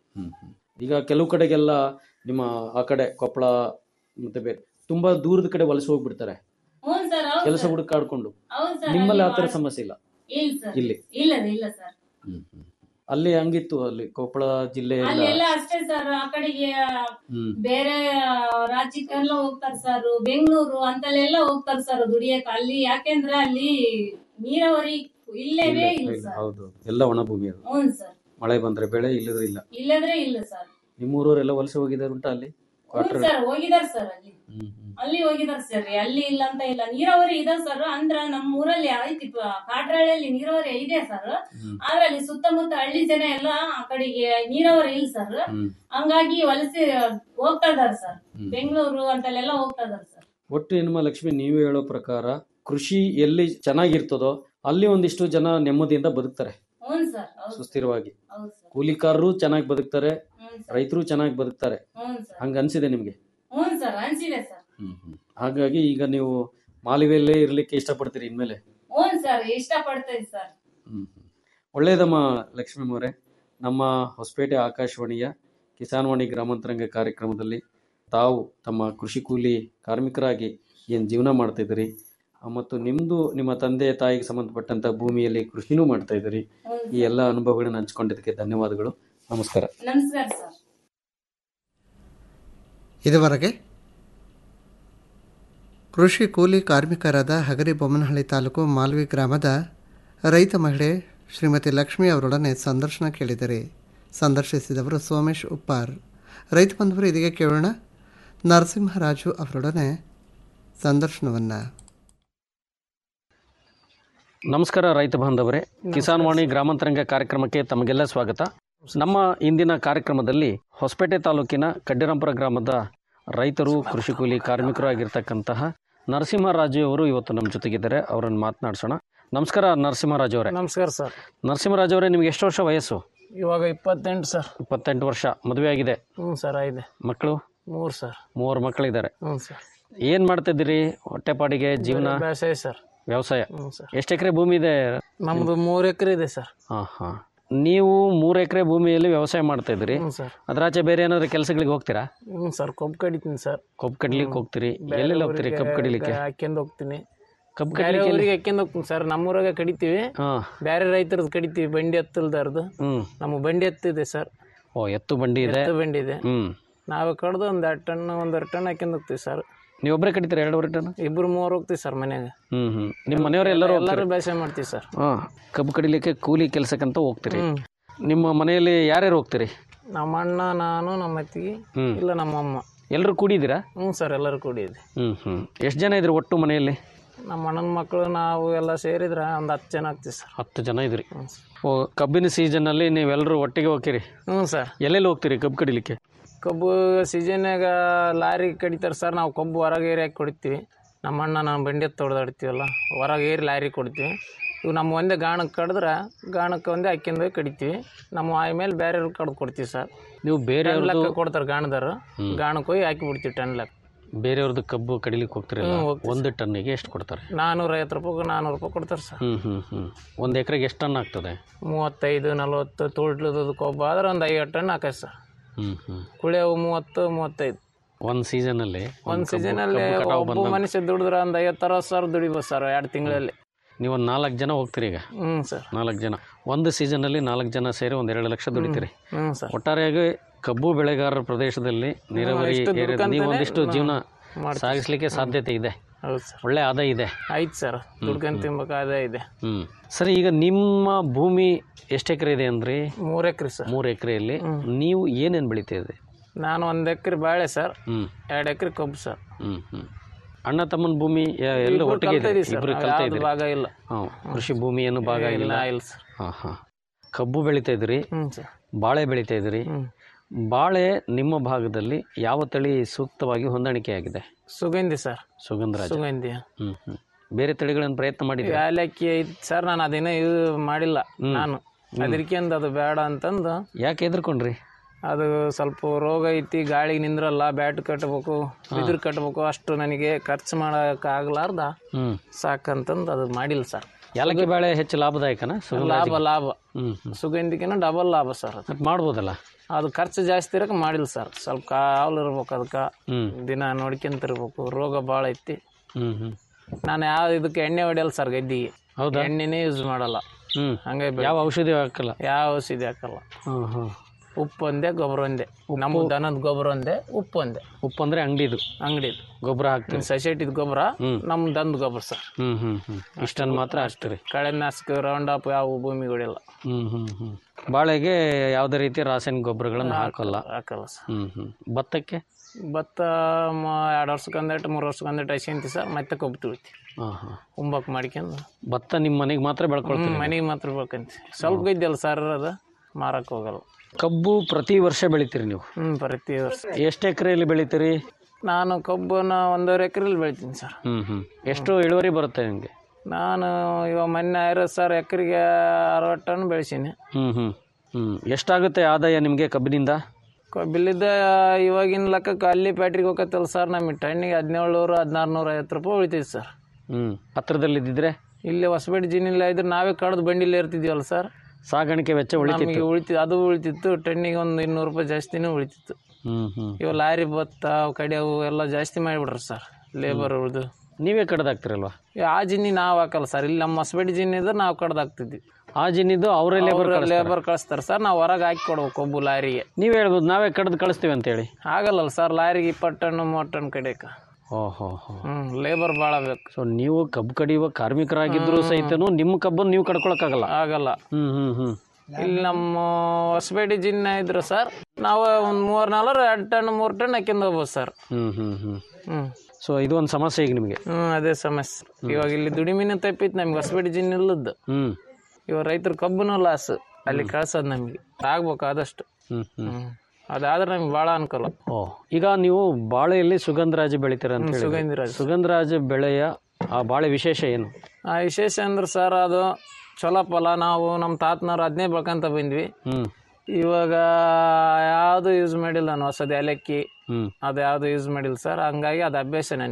ಈಗ ಕೆಲವು ಕಡೆಗೆಲ್ಲ ನಿಮ್ಮ ಆ ಕಡೆ ಕೊಪ್ಪಳ ಮತ್ತೆ ಬೇರೆ ತುಂಬಾ ದೂರದ ಕಡೆ ವಲಸೆ ಹೋಗ್ಬಿಡ್ತಾರೆ ಹ್ಮ್ ಸರ್ ಹೌದು ಕೆಲಸ ಸರ್. ಹುಡುಕಾಡ್ಕೊಂಡು ಹೌದು ಸರ್ ನಿಮ್ಮಲ್ಲಿ ಆ ಅಲ್ಲಿ ತರ ಭಾಳ- ಸಮಸ್ಯೆ ಇಲ್ಲ ಇಲ್ಲ ಸರ್ ಇಲ್ಲಿ ಇಲ್ಲ ಇಲ್ಲ ಸರ್ ಅಲ್ಲಿ ಹಂಗಿತ್ತು ಅಲ್ಲಿ ಕೊಪ್ಪಳ ಜಿಲ್ಲೆ ಅಲ್ಲಿ ಎಲ್ಲ ಎಲ್ಲ ಅಷ್ಟೇ ಸರ್ ಆ ಕಡೆಗೆ ಹ್ಮ್ ಬೇರೆ ರಾಜ್ಯಕ್ಕೆಲ್ಲ ಹೋಗ್ತಾರ ಸರ್ ಬೆಂಗಳೂರು ಅಂತಲ್ಲೆಲ್ಲ ಹೋಗ್ತಾರ ಸರ್ ದುಡಿಯಕ್ ಅಲ್ಲಿ ಯಾಕೆಂದ್ರೆ ಅಲ್ಲಿ ನೀರಾವರಿ ಇಲ್ಲೇವೇ ಇಲ್ಲ, ಇಲ್ಲ ಇಲ್ಲ, ಸರ್ ಹೌದು ಎಲ್ಲ ಒಣ ಭೂಮಿ ಅದು ಹ್ಞೂ ಸರ್ ಮಳೆ ಬಂದ್ರೆ ಬೆಳೆ ಇಲ್ಲದ್ರೆ ಇಲ್ಲ ಇಲ್ಲದ್ರೆ ಇಲ್ಲ ಸರ್ ನಿಮ್ಮೂರವರೆಲ್ಲ ವಲಸೆ ಹೋಗಿದ್ದಾರೆ ಉಂಟಾ ಅಲ್ಲಿ ಹ್ಞೂ ಕ್ವಾರ್ಟರ್ ಸರ್ ಹೋಗಿದಾರ ಸರ್ ಅಲ್ಲಿ ಹ್ಮ್ ಹ್ಮ್ ಅಲ್ಲಿ ಹೋಗಿದಾರ ಸರ್ ಅಲ್ಲಿ ಇಲ್ಲ ಅಂತ ಇಲ್ಲ ನೀರಾವರಿ ಇದೆ ಸರ್ ಅಂದ್ರ ನಮ್ಮ ಊರಲ್ಲಿ ಐತಿ ಪ- ಕಾಟ್ರಹಳ್ಳಿಯಲ್ಲಿ ನೀರಾವರಿ ಇದೆ ಸರ್ ಹ್ಮ್. ಆದ್ರೆ ಅಲ್ಲಿ ಸುತ್ತಮುತ್ತ ಹಳ್ಳಿ ಜನ ಎಲ್ಲ ಆ ಕಡೆಗೆ ನೀರಾವರಿ ಇಲ್ಲ ಸರ್ ಹ್ಮ್ ಹಂಗಾಗಿ ವಲಸೆ ಹೋಗ್ತಾ ಇದಾರ ಸರ್ ಹ್ಮ್. ಬೆಂಗಳೂರು ಅಂತಲ್ಲೆಲ್ಲ ಹೋಗ್ತಾ ಇದಾರ ಸರ್ ಒಟ್ಟು ಏನಮ್ಮ ಲಕ್ಷ್ಮಿ ನೀವು ಹೇಳೋ ಪ್ರಕಾರ ಕೃಷಿ ಎಲ್ಲಿ ಚೆನ್ನಾಗಿರ್ತದೋ ಅಲ್ಲಿ ಒಂದಿಷ್ಟು ಜನ ನೆಮ್ಮದಿಯಿಂದ ಬದುಕ್ತಾರೆ ಹ್ಞೂ ಸರ್ ಹೌದು ಸುಸ್ಥಿರವಾಗಿ ಹೌದು ಸರ್ ಕೂಲಿಕಾರರು ಚೆನ್ನಾಗಿ ಬದುಕ್ತಾರೆ ಹ್ಞೂ ಸರ್ ರೈತರು ಚೆನ್ನಾಗಿ ಬದುಕ್ತಾರೆ ಹ್ಞೂ ಸರ್ ಹಂಗ ಅನ್ಸಿದೆ ನಿಮ್ಗೆ ಹ್ಞೂ ಸರ್ ಅನ್ಸಿದೆ ಸರ್ ಹಾಗಾಗಿ ಈಗ ನೀವು ಮಾಲಿವೆಯಲ್ಲೇ ಇರ್ಲಿಕ್ಕೆ ಇಷ್ಟಪಡ್ತೀರಿ ಇನ್ಮೇಲೆ ಹ್ಞೂ ಸರ್ ಇಷ್ಟ ಪಡ್ತೇವೆ ಸರ್ ಹ್ಮ್ ಹ್ಮ್. ಒಳ್ಳೇದಮ್ಮ ಲಕ್ಷ್ಮೀ ಅವರೇ ನಮ್ಮ ಹೊಸಪೇಟೆ ಆಕಾಶವಾಣಿಯ ಕಿಸಾನ್ವಾಣಿ ಗ್ರಾಮಾಂತರಂಗ ಕಾರ್ಯಕ್ರಮದಲ್ಲಿ ತಾವು ತಮ್ಮ ಕೃಷಿ ಕೂಲಿ ಕಾರ್ಮಿಕರಾಗಿ ಏನು ಜೀವನ ಮಾಡ್ತಾ ಇದ್ದೀರಿ ಆ, ಮತ್ತು ನಿಮ್ಮದು ನಿಮ್ಮ ತಂದೆ ತಾಯಿಗೆ ಸಂಬಂಧಪಟ್ಟಂಥ ಭೂಮಿಯಲ್ಲಿ ಕೃಷಿನೂ ಮಾಡ್ತಾ ಇದ್ದೀರಿ ಹ್ಞೂ ಈ ಎಲ್ಲ ಅನುಭವಗಳನ್ನ ಹಂಚ್ಕೊಂಡಿದ್ದಕ್ಕೆ ಧನ್ಯವಾದಗಳು ನಮಸ್ಕಾರ ನಮಸ್ಕಾರ ಸರ್ ಇದುವರೆಗೆ ಕೃಷಿ ಕೂಲಿ ಕಾರ್ಮಿಕರಾದ ಹಗರಿ ಬೊಮ್ಮನಹಳ್ಳಿ ತಾಲೂಕು ಮಾಲ್ವಿ ಗ್ರಾಮದ ರೈತ ಮಹಿಳೆ ಶ್ರೀಮತಿ ಲಕ್ಷ್ಮಿ ಅವರೊಡನೆ ಸಂದರ್ಶನ ಕೇಳಿದರೆ ಸಂದರ್ಶಿಸಿದವರು ಸೋಮೇಶ್ ಉಪ್ಪಾರ್ ರೈತ ಬಂಧುವರು ಇದೀಗ ಕೇಳೋಣ ನರಸಿಂಹರಾಜು ಅವರೊಡನೆ ಸಂದರ್ಶನವನ್ನು ನಮಸ್ಕಾರ ರೈತ ಬಾಂಧವರೇ ಕಿಸಾನ್ ವಾಣಿ ಗ್ರಾಮಾಂತರಂಗ ಕಾರ್ಯಕ್ರಮಕ್ಕೆ ತಮಗೆಲ್ಲ ಸ್ವಾಗತ ನಮ್ಮ ಇಂದಿನ ಕಾರ್ಯಕ್ರಮದಲ್ಲಿ ಹೊಸಪೇಟೆ ತಾಲೂಕಿನ ಕಡ್ಡಿರಂಪುರ ಗ್ರಾಮದ ರೈತರು ಕೃಷಿ ಕೂಲಿ ಕಾರ್ಮಿಕರು ಆಗಿರ್ತಕ್ಕಂತಹ ನರಸಿಂಹರಾಜು ಅವರು ಇವತ್ತು ನಮ್ಮ ಜೊತೆಗಿದ್ದಾರೆ ಅವರನ್ನು ಮಾತನಾಡಿಸೋಣ ನಮಸ್ಕಾರ ನರಸಿಂಹರಾಜು ಅವರೇ ನಮಸ್ಕಾರ ಸರ್ ನರಸಿಂಹರಾಜು ಅವರೇ ನಿಮ್ಗೆ ಎಷ್ಟು ವರ್ಷ ವಯಸ್ಸು ಇವಾಗ ಇಪ್ಪತ್ತೆಂಟು ಸರ್ ಇಪ್ಪತ್ತೆಂಟು ವರ್ಷ ಮದುವೆ ಆಗಿದೆ ಹ್ಞೂ ಸರ್ ಐದೆ ಮಕ್ಕಳು ಮೂರು ಸರ್ ಮೂವರು ಮಕ್ಕಳಿದ್ದಾರೆ ಹ್ಞೂ ಸರ್ ಏನು ಮಾಡ್ತಿದ್ದೀರಿ ಹೊಟ್ಟೆಪಾಡಿಗೆ ಜೀವನ ಬೇಸಾಯ ಸರ್ ವ್ಯವಸಾಯ ಹ್ಞೂ ಸರ್ ಎಷ್ಟು ಎಕರೆ ಭೂಮಿ ಇದೆ ನಮ್ಮದು ಮೂರು ಎಕರೆ ಇದೆ ಸರ್ ಹಾಂ ಹಾಂ ನೀವು ಮೂರು ಎಕರೆ ಭೂಮಿಯಲ್ಲಿ ವ್ಯವಸಾಯ ಮಾಡ್ತಾ ಇದ್ದೀರಿ ಹ್ಞೂ ಸರ್ ಅದ್ರಾಚೆ ಬೇರೆ ಏನಾದರೂ ಕೆಲಸಗಳಿಗೆ ಹೋಗ್ತೀರಾ ಹ್ಞೂ ಸರ್ ಕಬ್ಬು ಕಡಿತೀನಿ ಸರ್ ಕಬ್ಬು ಕಡ್ಲಿಕ್ಕೆ ಹೋಗ್ತೀರಿ ಎಲ್ಲೆಲ್ಲಿ ಹೋಗ್ತೀರಿ ಕಬ್ಬು ಕಡಿಲಿಕ್ಕೆ ಹಾಕ್ಯಂದು ಹೋಗ್ತೀನಿ ಕಬ್ಬು ಬೇರೆ ಕಡ್ಲಿಕ್ಕೆ ಊರಿಗೆ ಹಾಕ್ಯಂದು ಹೋಗ್ತೀನಿ ಸರ್ ನಮ್ಮೂರಾಗ ಕಡಿತೀವಿ ಹಾಂ ಬೇರೆ ರೈತರದ್ದು ಕಡಿತೀವಿ ಬಂಡಿ ಎತ್ತಲ್ದಾರ್ದು ಹ್ಞೂ ನಮ್ಮ ಬಂಡಿ ಎತ್ತಿದೆ ಸರ್ ಓ ಎತ್ತು ಬಂಡಿ ಇದೆ ಎತ್ತು ಬಂಡಿ ಇದೆ ಹ್ಞೂ ನಾವು ಕಡ್ದು ಒಂದು ಎರಡು ಟನ್ ಒಂದೆರಡು ಟನ್ ಹಾಕ್ಯಂದು ಹೋಗ್ತೀವಿ ಸರ್ ನೀವು ಒಬ್ಬರೇ ಕಡಿತೀರಾ ಎರಡೂವರೆ ಟನ್ ಇಬ್ಬರು ಮೂವರು ಹೋಗ್ತೀವಿ ಸರ್ ಮನ್ಯಾಗ ಹ್ಞೂ ಹ್ಞೂ ನಿಮ್ಮ ಮನೆಯವರು ಎಲ್ಲರೂ ಎಲ್ಲರೂ ಬೇಸಾಯ ಮಾಡ್ತೀವಿ ಸರ್ ಹಾಂ ಕಬ್ಬು ಕಡಿಲಿಕ್ಕೆ ಕೂಲಿ ಕೆಲಸಕ್ಕಂತ ಹೋಗ್ತೀರಿ ಹ್ಞೂ ನಿಮ್ಮ ಮನೆಯಲ್ಲಿ ಯಾರ್ಯಾರು ಹೋಗ್ತೀರಿ ನಮ್ಮ ಅಣ್ಣ ನಾನು ನಮ್ಮ ಅತ್ತಿಗೆ ಹ್ಞೂ ಇಲ್ಲ ನಮ್ಮ ಅಮ್ಮ ಎಲ್ಲರೂ ಕೂಡಿದ್ದೀರಾ ಹ್ಞೂ ಸರ್ ಎಲ್ಲರೂ ಕೂಡಿದ್ವಿ ಹ್ಞೂ ಹ್ಞೂ ಎಷ್ಟು ಜನ ಇದ್ರಿ ಒಟ್ಟು ಮನೆಯಲ್ಲಿ ನಮ್ಮ ಅಣ್ಣನ ಮಕ್ಕಳು ನಾವು ಎಲ್ಲ ಸೇರಿದ್ರೆ ಒಂದು ಹತ್ತು ಜನ ಆಗ್ತೀವಿ ಸರ್ ಹತ್ತು ಜನ ಇದ್ರಿ ಹ್ಞೂ ಓ ಕಬ್ಬಿನ ಸೀಸನ್ನಲ್ಲಿ ನೀವೆಲ್ಲರೂ ಒಟ್ಟಿಗೆ ಹೋಗ್ತೀರಿ ಹ್ಞೂ ಸರ್ ಎಲ್ಲೆಲ್ಲಿ ಹೋಗ್ತೀರಿ ಕಬ್ಬು ಕಡಿಲಿಕ್ಕೆ ಕಬ್ಬು ಸೀಸನ್ಯಾಗ ಲಾರಿ ಕಡಿತಾರೆ ಸರ್ ನಾವು ಕಬ್ಬು ಹೊರಗೆ ಏರಿ ಹಾಕಿ ಕೊಡ್ತೀವಿ ನಮ್ಮ ಅಣ್ಣ ನಾನು ಬಂಡಿ ಎತ್ತು ಹೊಡೆದಾಡ್ತೀವಲ್ಲ ಹೊರಗೆ ಏರಿ ಲಾರಿ ಕೊಡ್ತೀವಿ ಇವು ನಮ್ಮ ಒಂದೇ ಗಾಣಕ್ಕೆ ಕಡಿದ್ರೆ ಗಾಣಕ್ಕೆ ಒಂದೇ ಹಾಕ್ಯಂದು ಹೋಗಿ ಕಡಿತೀವಿ ನಮ್ಮ ಆಯ ಮೇಲೆ ಬೇರೆಯವ್ರಿಗೆ ಕಡ್ದು ಕೊಡ್ತೀವಿ ಸರ್ ನೀವು ಟನ್ ಬೇರೆಯವ್ರದ್ದು ಲೆಕ್ಕ ಕೊಡ್ತಾರೆ ಗಾಣದವರು ಗಾಣಕ್ಕೆ ಹೋಗಿ ಹಾಕಿ ಬಿಡ್ತೀವಿ ಟನ್ ಲೆಕ್ಕ ಬೇರೆಯವ್ರದ್ದು ಕಬ್ಬು ಕಡಿಲಿಕ್ಕೆ ಹೋಗ್ತಿರಲ್ಲ ಹ್ಞೂ, ಹೋಗ್ತೀವಿ ಒಂದು ಟನ್ನಿಗೆ ಎಷ್ಟು ಕೊಡ್ತಾರೆ ನಾನ್ನೂರ ಐವತ್ತು ರೂಪಾಯಿ ನಾನ್ನೂರು ರೂಪಾಯಿ ಕೊಡ್ತಾರೆ ಸರ್ ಹ್ಞೂ ಹ್ಞೂ ಹ್ಞೂ ಒಂದು ಎಕರೆಗೆ ಎಷ್ಟು ಟನ್ ಆಗ್ತದೆ ಮೂವತ್ತೈದು ನಲ್ವತ್ತು ತುಳ್ದು ಕೊಬ್ಬು ಆದ್ರೆ ಒಂದು ಐವತ್ತು ಟನ್ ಹಾಕೈತೆ ಸರ್ ಹ್ಞೂ ಹ್ಞೂ ಕುಳಿಯವು ಮೂವತ್ತು ಮೂವತ್ತೈದು ಒಂದು ಸೀಸನಲ್ಲಿ ಒಂದು ಸೀಸನಲ್ಲಿ ಒಬ್ಬ ಮನುಷ್ಯ ದುಡಿದ್ರೆ ಒಂದು ಐವತ್ತು ಅರವತ್ತು ಸಾವಿರ ದುಡಿಬೋದು ಸರ್ ಎರಡು ತಿಂಗಳಲ್ಲಿ ನೀವು ಒಂದು ನಾಲ್ಕು ಜನ ಹೋಗ್ತೀರಿ ಈಗ ಹ್ಞೂ ಸರ್ ನಾಲ್ಕು ಜನ ಒಂದು ಸೀಸನಲ್ಲಿ ನಾಲ್ಕು ಜನ ಸೇರಿ ಒಂದು ಎರಡು ಲಕ್ಷ ದುಡಿತೀರಿ ಹ್ಞೂ ಸರ್ ಒಟ್ಟಾರೆಯಾಗಿ ಕಬ್ಬು ಬೆಳೆಗಾರರ ಪ್ರದೇಶದಲ್ಲಿ ನೀರಾವರಿ ಇಷ್ಟು ಏರಿಯಾದ ದುಡ್ಕಂತಾನೆ ನೀವು ಒಂದಿಷ್ಟು ಜೀವನ ಮಾಡ್ತೀವಿ. ಸಾಗಿಸ್ಲಿಕ್ಕೆ ಸಾಧ್ಯತೆ ಇದೆ ಹೌದು ಸರ್ ಒಳ್ಳೆ ಆದಾಯ ಇದೆ ಆಯ್ತು ಸರ್ ದುಡ್ಕೊಂಡು ತಿನ್ಬೇಕು ಅದೇ ಇದೆ ಹ್ಞೂ ಸರಿ ಈಗ ನಿಮ್ಮ ಭೂಮಿ ಎಷ್ಟು ಎಕರೆ ಇದೆ ಅಂದ್ರಿ ಮೂರು ಎಕರೆ ಸರ್ ಮೂರು ಎಕರೆಯಲ್ಲಿ ನೀವು ಏನೇನು ಬೆಳಿತಿದೆ ನಾನು ಒಂದು ಎಕರೆ ಬಾಳೆ ಸರ್ ಹ್ಞೂ ಎರಡು ಎಕರೆ ಕಬ್ಬು ಸರ್ ಹ್ಞೂ ಹ್ಞೂ ಅಣ್ಣ ತಮ್ಮನ ಭೂಮಿ ಯ- ಎಲ್ಲ ಇಬ್ರು ಒಟ್ಟಿಗೆ ಇದೆ ಕಲ್ತಿದೀವಿ ಸರ್ ಇಬ್ಬರು ನಾವು ಕಲ್ತಾ ಯಾವ್ದು ಇದ್ರಿ ಭಾಗ ಇಲ್ಲ ಹಾಂ ಕೃಷಿ ಭೂಮಿ ಏನು ಭಾಗ ಇಲ್ಲ ಇಲ್ಲ ಇಲ್ಲ ಸರ್ ಹಾಂ ಹಾಂ ಕಬ್ಬು ಬೆಳಿತಾ ಇದ್ರಿ ಹ್ಞೂ ಸರ್ ಬಾಳೆ ಬೆಳಿತಾ ಇದ್ರಿ ಹ್ಞೂ ಬಾಳೆ ನಿಮ್ಮ ಭಾಗದಲ್ಲಿ ಯಾವ ತಳಿ ಸೂಕ್ತವಾಗಿ ಹೊಂದಾಣಿಕೆಯಾಗಿದೆ ಸುಗಂಧಿ ಸರ್ ಸುಗಂಧರಾಜ ಸುಗಂಧಿ ಹ್ಞೂ ಹ್ಞೂ ಬೇರೆ ತಳಿಗಳನ್ನು ಪ್ರಯತ್ನ ಮಾಡಿದ್ರೆ ಏಲಕ್ಕಿ ಐತಿ ಸರ್ ನಾನು ಅದೇನೋ ಇದು ಮಾಡಿಲ್ಲ ನಾನು ಅದಕ್ಕೆಂದು ಅದು ಬೇಡ ಅಂತಂದು ಯಾಕೆ ಎದ್ರಕೊಂಡ್ರಿ ಅದು ಸ್ವಲ್ಪ ರೋಗ ಐತಿ ಗಾಳಿಗೆ ನಿಂದ್ರಲ್ಲ ಬ್ಯಾಟ್ ಕಟ್ಟಬೇಕು ಬಿದಿರು ಕಟ್ಟಬೇಕು ಅಷ್ಟು ನನಗೆ ಖರ್ಚು ಮಾಡೋಕೆ ಆಗ್ಲಾರ್ದ ಹ್ಞೂ ಸಾಕಂತಂದು ಅದು ಮಾಡಿಲ್ಲ ಸರ್ ಏಲಕ್ಕಿ ಬಾಳೆ ಹೆಚ್ಚು ಲಾಭದಾಯಕನ ಸುಗಂಧರಾಜ ಲಾಭ ಲಾಭ ಹ್ಞೂ ಹ್ಞೂ ಸುಗಂಧಿಗಿನ ಡಬಲ್ ಲಾಭ ಸರ್ ಅದು ಮತ್ತೆ ಮಾಡ್ಬೋದಲ್ಲ ಅದು ಖರ್ಚು ಜಾಸ್ತಿ ಇರಕ್ಕೆ ಮಾಡಿಲ್ಲ ಸರ್ ಸ್ವಲ್ಪ ಕಾವಲು ಇರ್ಬೇಕು ಅದಕ್ಕೆ ಹ್ಞೂ ದಿನ ನೋಡ್ಕೊಂತಿರ್ಬೇಕು ರೋಗ ಭಾಳ ಐತಿ ಹ್ಞೂ ಹ್ಞೂ ನಾನು ಯಾವ ಇದಕ್ಕೆ ಎಣ್ಣೆ ಹೊಡೆಯಲ್ಲ ಸರ್ ಗದ್ದಿಗೆ ಹೌದಾ ಎಣ್ಣೆನೇ ಯೂಸ್ ಮಾಡಲ್ಲ ಹ್ಞೂ ಹಂಗೆ ಯಾವ ಔಷಧಿ ಹಾಕಲ್ಲ ಯಾವ ಔಷಧಿ ಹಾಕಲ್ಲ ಹಾಂ ಹಾಂ ಉಪ್ಪು ಒಂದೇ ಗೊಬ್ಬರ ಒಂದೇ ನಮ್ಮ ದನದ ಗೊಬ್ಬರ ಒಂದೇ ಉಪ್ಪು ಒಂದೇ ಉಪ್ಪು ಅಂದರೆ ಅಂಗಡಿದು ಅಂಗಡಿದು ಗೊಬ್ಬರ ಹಾಕ್ತೀವಿ ಸೊಸೈಟಿದ ಗೊಬ್ಬರ ನಮ್ಮ ದನದ ಗೊಬ್ಬರ ಸರ್ ಹ್ಞೂ ಹ್ಞೂ ಹ್ಞೂ ಇಷ್ಟನ್ನು ಮಾತ್ರ ಹಾಕ್ತೀರಿ ಕಳೆನಾಶಕ ರೌಂಡ್ ಅಪ್ ಯಾವ ಭೂಮಿಗೆ ಹೊಡೆಯಲ್ಲ ಹ್ಞೂ ಹ್ಞೂ ಹ್ಞೂ ಬಾಳೆಗೆ ಯಾವುದೇ ರೀತಿ ರಾಸಾಯನಿಕ ಗೊಬ್ಬರಗಳನ್ನು ಹಾಕಲ್ಲ ಹಾಕಲ್ಲ ಸರ್ ಹ್ಞೂ ಹ್ಞೂ ಭತ್ತಕ್ಕೆ ಭತ್ತ ಎರಡು ವರ್ಷಕ್ಕೊಂದೆಟ್ಟು ಮೂರು ವರ್ಷಕ್ಕೊಂದೆಟ್ಟು ಹಸಿಂತಿ ಸರ್ ಮತ್ತೆ ಕಬ್ಬು ತುಳಿತಿ ಹಾಂ ಹಾಂ ಉಂಬಕ್ ಮಾಡ್ಕೊಂಡು ಭತ್ತ ನಿಮ್ಮ ಮನೆಗೆ ಮಾತ್ರ ಬೆಳ್ಕೊಳ್ತೀರಿ ಮನೆಗೆ ಮಾತ್ರ ಬೇಕಂತ ಸ್ವಲ್ಪ ಗದ್ದೆಲ್ಲ ಸರ್ ಅದು ಮಾರಕ್ಕೆ ಹೋಗಲ್ಲ ಕಬ್ಬು ಪ್ರತಿ ವರ್ಷ ಬೆಳಿತೀರಿ ನೀವು ಹ್ಞೂ ಪ್ರತಿ ವರ್ಷ ಎಷ್ಟು ಎಕರೆಯಲ್ಲಿ ಬೆಳಿತೀರಿ ನಾನು ಕಬ್ಬನ್ನ ಒಂದೂವರೆ ಎಕರೆಲಿ ಬೆಳಿತೀನಿ ಸರ್ ಹ್ಞೂ ಹ್ಞೂ ಎಷ್ಟು ಇಳುವರಿ ಬರುತ್ತೆ ನಿಮಗೆ ನಾನು ಇವಾಗ ಮೊನ್ನೆ ಐವತ್ತು ಸಾವಿರ ಎಕರೆಗೆ ಅರವತ್ತು ಟನ್ ಬೆಳೆಸೀನಿ ಹ್ಞೂ ಹ್ಞೂ ಹ್ಞೂ ಎಷ್ಟಾಗುತ್ತೆ ಆದಾಯ ನಿಮಗೆ ಕಬ್ಬಿನಿಂದ ಕಬ್ಬಿಲಿದ್ದ ಇವಾಗಿನ ಲೆಕ್ಕಕ್ಕೆ ಅಲ್ಲಿ ಪ್ಯಾಟ್ರಿಗೆ ಹೋಗತ್ತಲ್ಲ ಸರ್ ನಮಗೆ ಟನ್ನಿಗೆ ಹದಿನೇಳು ನೂರು ಹದಿನಾರು ನೂರ ಐವತ್ತು ರೂಪಾಯಿ ಉಳಿತೈತೆ ಸರ್ ಹ್ಞೂ ಹತ್ರದಲ್ಲಿದ್ದಿದ್ರೆ ಇಲ್ಲಿ ಹೊಸಪೇಟೆ ಜಿನಿಲ್ಲ ಇದ್ರೆ ನಾವೇ ಕಡ್ದು ಬಂಡಿಲಿ ಇರ್ತಿದ್ವಲ್ಲ ಸರ್ ಸಾಗಾಣಿಕೆ ವೆಚ್ಚ ಉಳಿತಿತ್ತು ನಮಗೆ ಉಳಿತಿತ್ತು ಅದು ಉಳಿತಿತ್ತು ಟನ್ನಿಗೆ ಒಂದು ಇನ್ನೂರು ರೂಪಾಯಿ ಜಾಸ್ತಿನೇ ಉಳಿತಿತ್ತು ಹ್ಞೂ ಹ್ಞೂ ಇವಾಗ ಲಾರಿ ಭತ್ತ ಅವು ಕಡಿಯವು ಎಲ್ಲ ಜಾಸ್ತಿ ಮಾಡಿಬಿಟ್ರು ಸರ್ ಲೇಬರ್ ಉಳ್ದು ನೀವೇ ಕಡ್ದಾಕ್ತಿರಲ್ವಾ ಆ ಜಿನ್ನಿ ನಾವು ಹಾಕಲ್ಲ ಸರ್ ಇಲ್ಲಿ ನಮ್ಮ ಹೊಸಪೇಟೆ ಜಿನ್ನಿ ಇದ್ರೆ ನಾವು ಕಡ್ದು ಹಾಕ್ತಿದ್ವಿ ಆ ಜಿನ್ನಿದ್ದು ಅವರೇ ಲೇಬರ್ ಲೇಬರ್ ಕಳಿಸ್ತಾರೆ ಸರ್ ನಾವು ಹೊರಗೆ ಹಾಕಿ ಕೊಡ್ಬೇಕು ಕೊಬ್ಬು ಲಾರಿಗೆ ನೀವು ಹೇಳ್ಬೋದು ನಾವೇ ಕಡ್ದು ಕಳಿಸ್ತೀವಿ ಅಂತೇಳಿ ಆಗಲ್ಲಲ್ಲ ಸರ್ ಲಾರಿಗೆ ಇಪ್ಪತ್ತು ಟನ್ ಮೂವತ್ತು ಟನ್ ಕಡಿಯಕ್ಕೆ ಓಹೋ ಹೋ ಹ್ಞೂ ಲೇಬರ್ ಭಾಳ ಬೇಕು ಸೊ ನೀವು ಕಬ್ಬು ಕಡಿಯುವ ಕಾರ್ಮಿಕರಾಗಿದ್ದರೂ ಸಹಿತನು ನಿಮ್ಮ ಕಬ್ಬನ್ನು ನೀವು ಕಡ್ಕೊಳಕ್ಕಾಗಲ್ಲ ಆಗಲ್ಲ ಹ್ಞೂ ಹ್ಞೂ ಹ್ಞೂ ಇಲ್ಲಿ ನಮ್ಮ ಹೊಸಪೇಟೆ ಜಿನ್ನ ಇದ್ರು ಸರ್ ನಾವು ಒಂದು ಮೂರು ನಾಲ್ವರು ಎರಡು ಟನ್ ಮೂರು ಟನ್ ಹಾಕ್ಯಂದು ಹೋಗ್ಬೋದು ಸರ್ ಹ್ಞೂ ಹ್ಞೂ ಹ್ಞೂ ಹ್ಞೂ ಸೊ ಇದು ಒಂದು ಸಮಸ್ಯೆ ಈಗ ನಿಮಗೆ ಹ್ಞೂ ಅದೇ ಸಮಸ್ಯೆ ಇವಾಗ ಇಲ್ಲಿ ದುಡಿಮಿನ ತಪ್ಪಿತ್ತು ನಮ್ಗೆ ಹೊಸಪೇಟೆ ಜಿನ್ ಇಲ್ಲದ್ದು ಹ್ಞೂ ಇವಾಗ ರೈತರ ಕಬ್ಬನು ಲಾಸ್ ಅಲ್ಲಿ ಕಳ್ಸೋದು ನಮಗೆ ಆಗ್ಬೇಕು ಆದಷ್ಟು ಹ್ಞೂ ಹ್ಞೂ ಹ್ಞೂ ಅದಾದ್ರೆ ನಮ್ಗೆ ಭಾಳ ಅನುಕೂಲ ಓ ಈಗ ನೀವು ಬಾಳೆಯಲ್ಲಿ ಸುಗಂಧರಾಜ ಬೆಳಿತೀರ ಅಂತ ಹೇಳಿ ಸುಗಂಧಿರಾಜ್ ಸುಗಂಧರಾಜ ಬೆಳೆಯ ಆ ಬಾಳೆ ವಿಶೇಷ ಏನು ಆ ವಿಶೇಷ ಅಂದ್ರೆ ಸರ್ ಅದು ಚಲೋ ಫಲ ನಾವು ನಮ್ಮ ತಾತನವ್ರು ಅದನ್ನೇ ಬೆಳ್ಕೊಂತ ಬಂದ್ವಿ ಹ್ಞೂ ಇವಾಗ ಯಾವುದು ಯೂಸ್ ಮಾಡಿಲ್ಲ ನಾನು ಹೊಸದು ಏಲಕ್ಕಿ ಹ್ಞೂ ಅದು ಯಾವುದು ಯೂಸ್ ಮಾಡಿಲ್ಲ ಸರ್ ಹಂಗಾಗಿ ಅದು ಅಭ್ಯಾಸ ನನಗೆ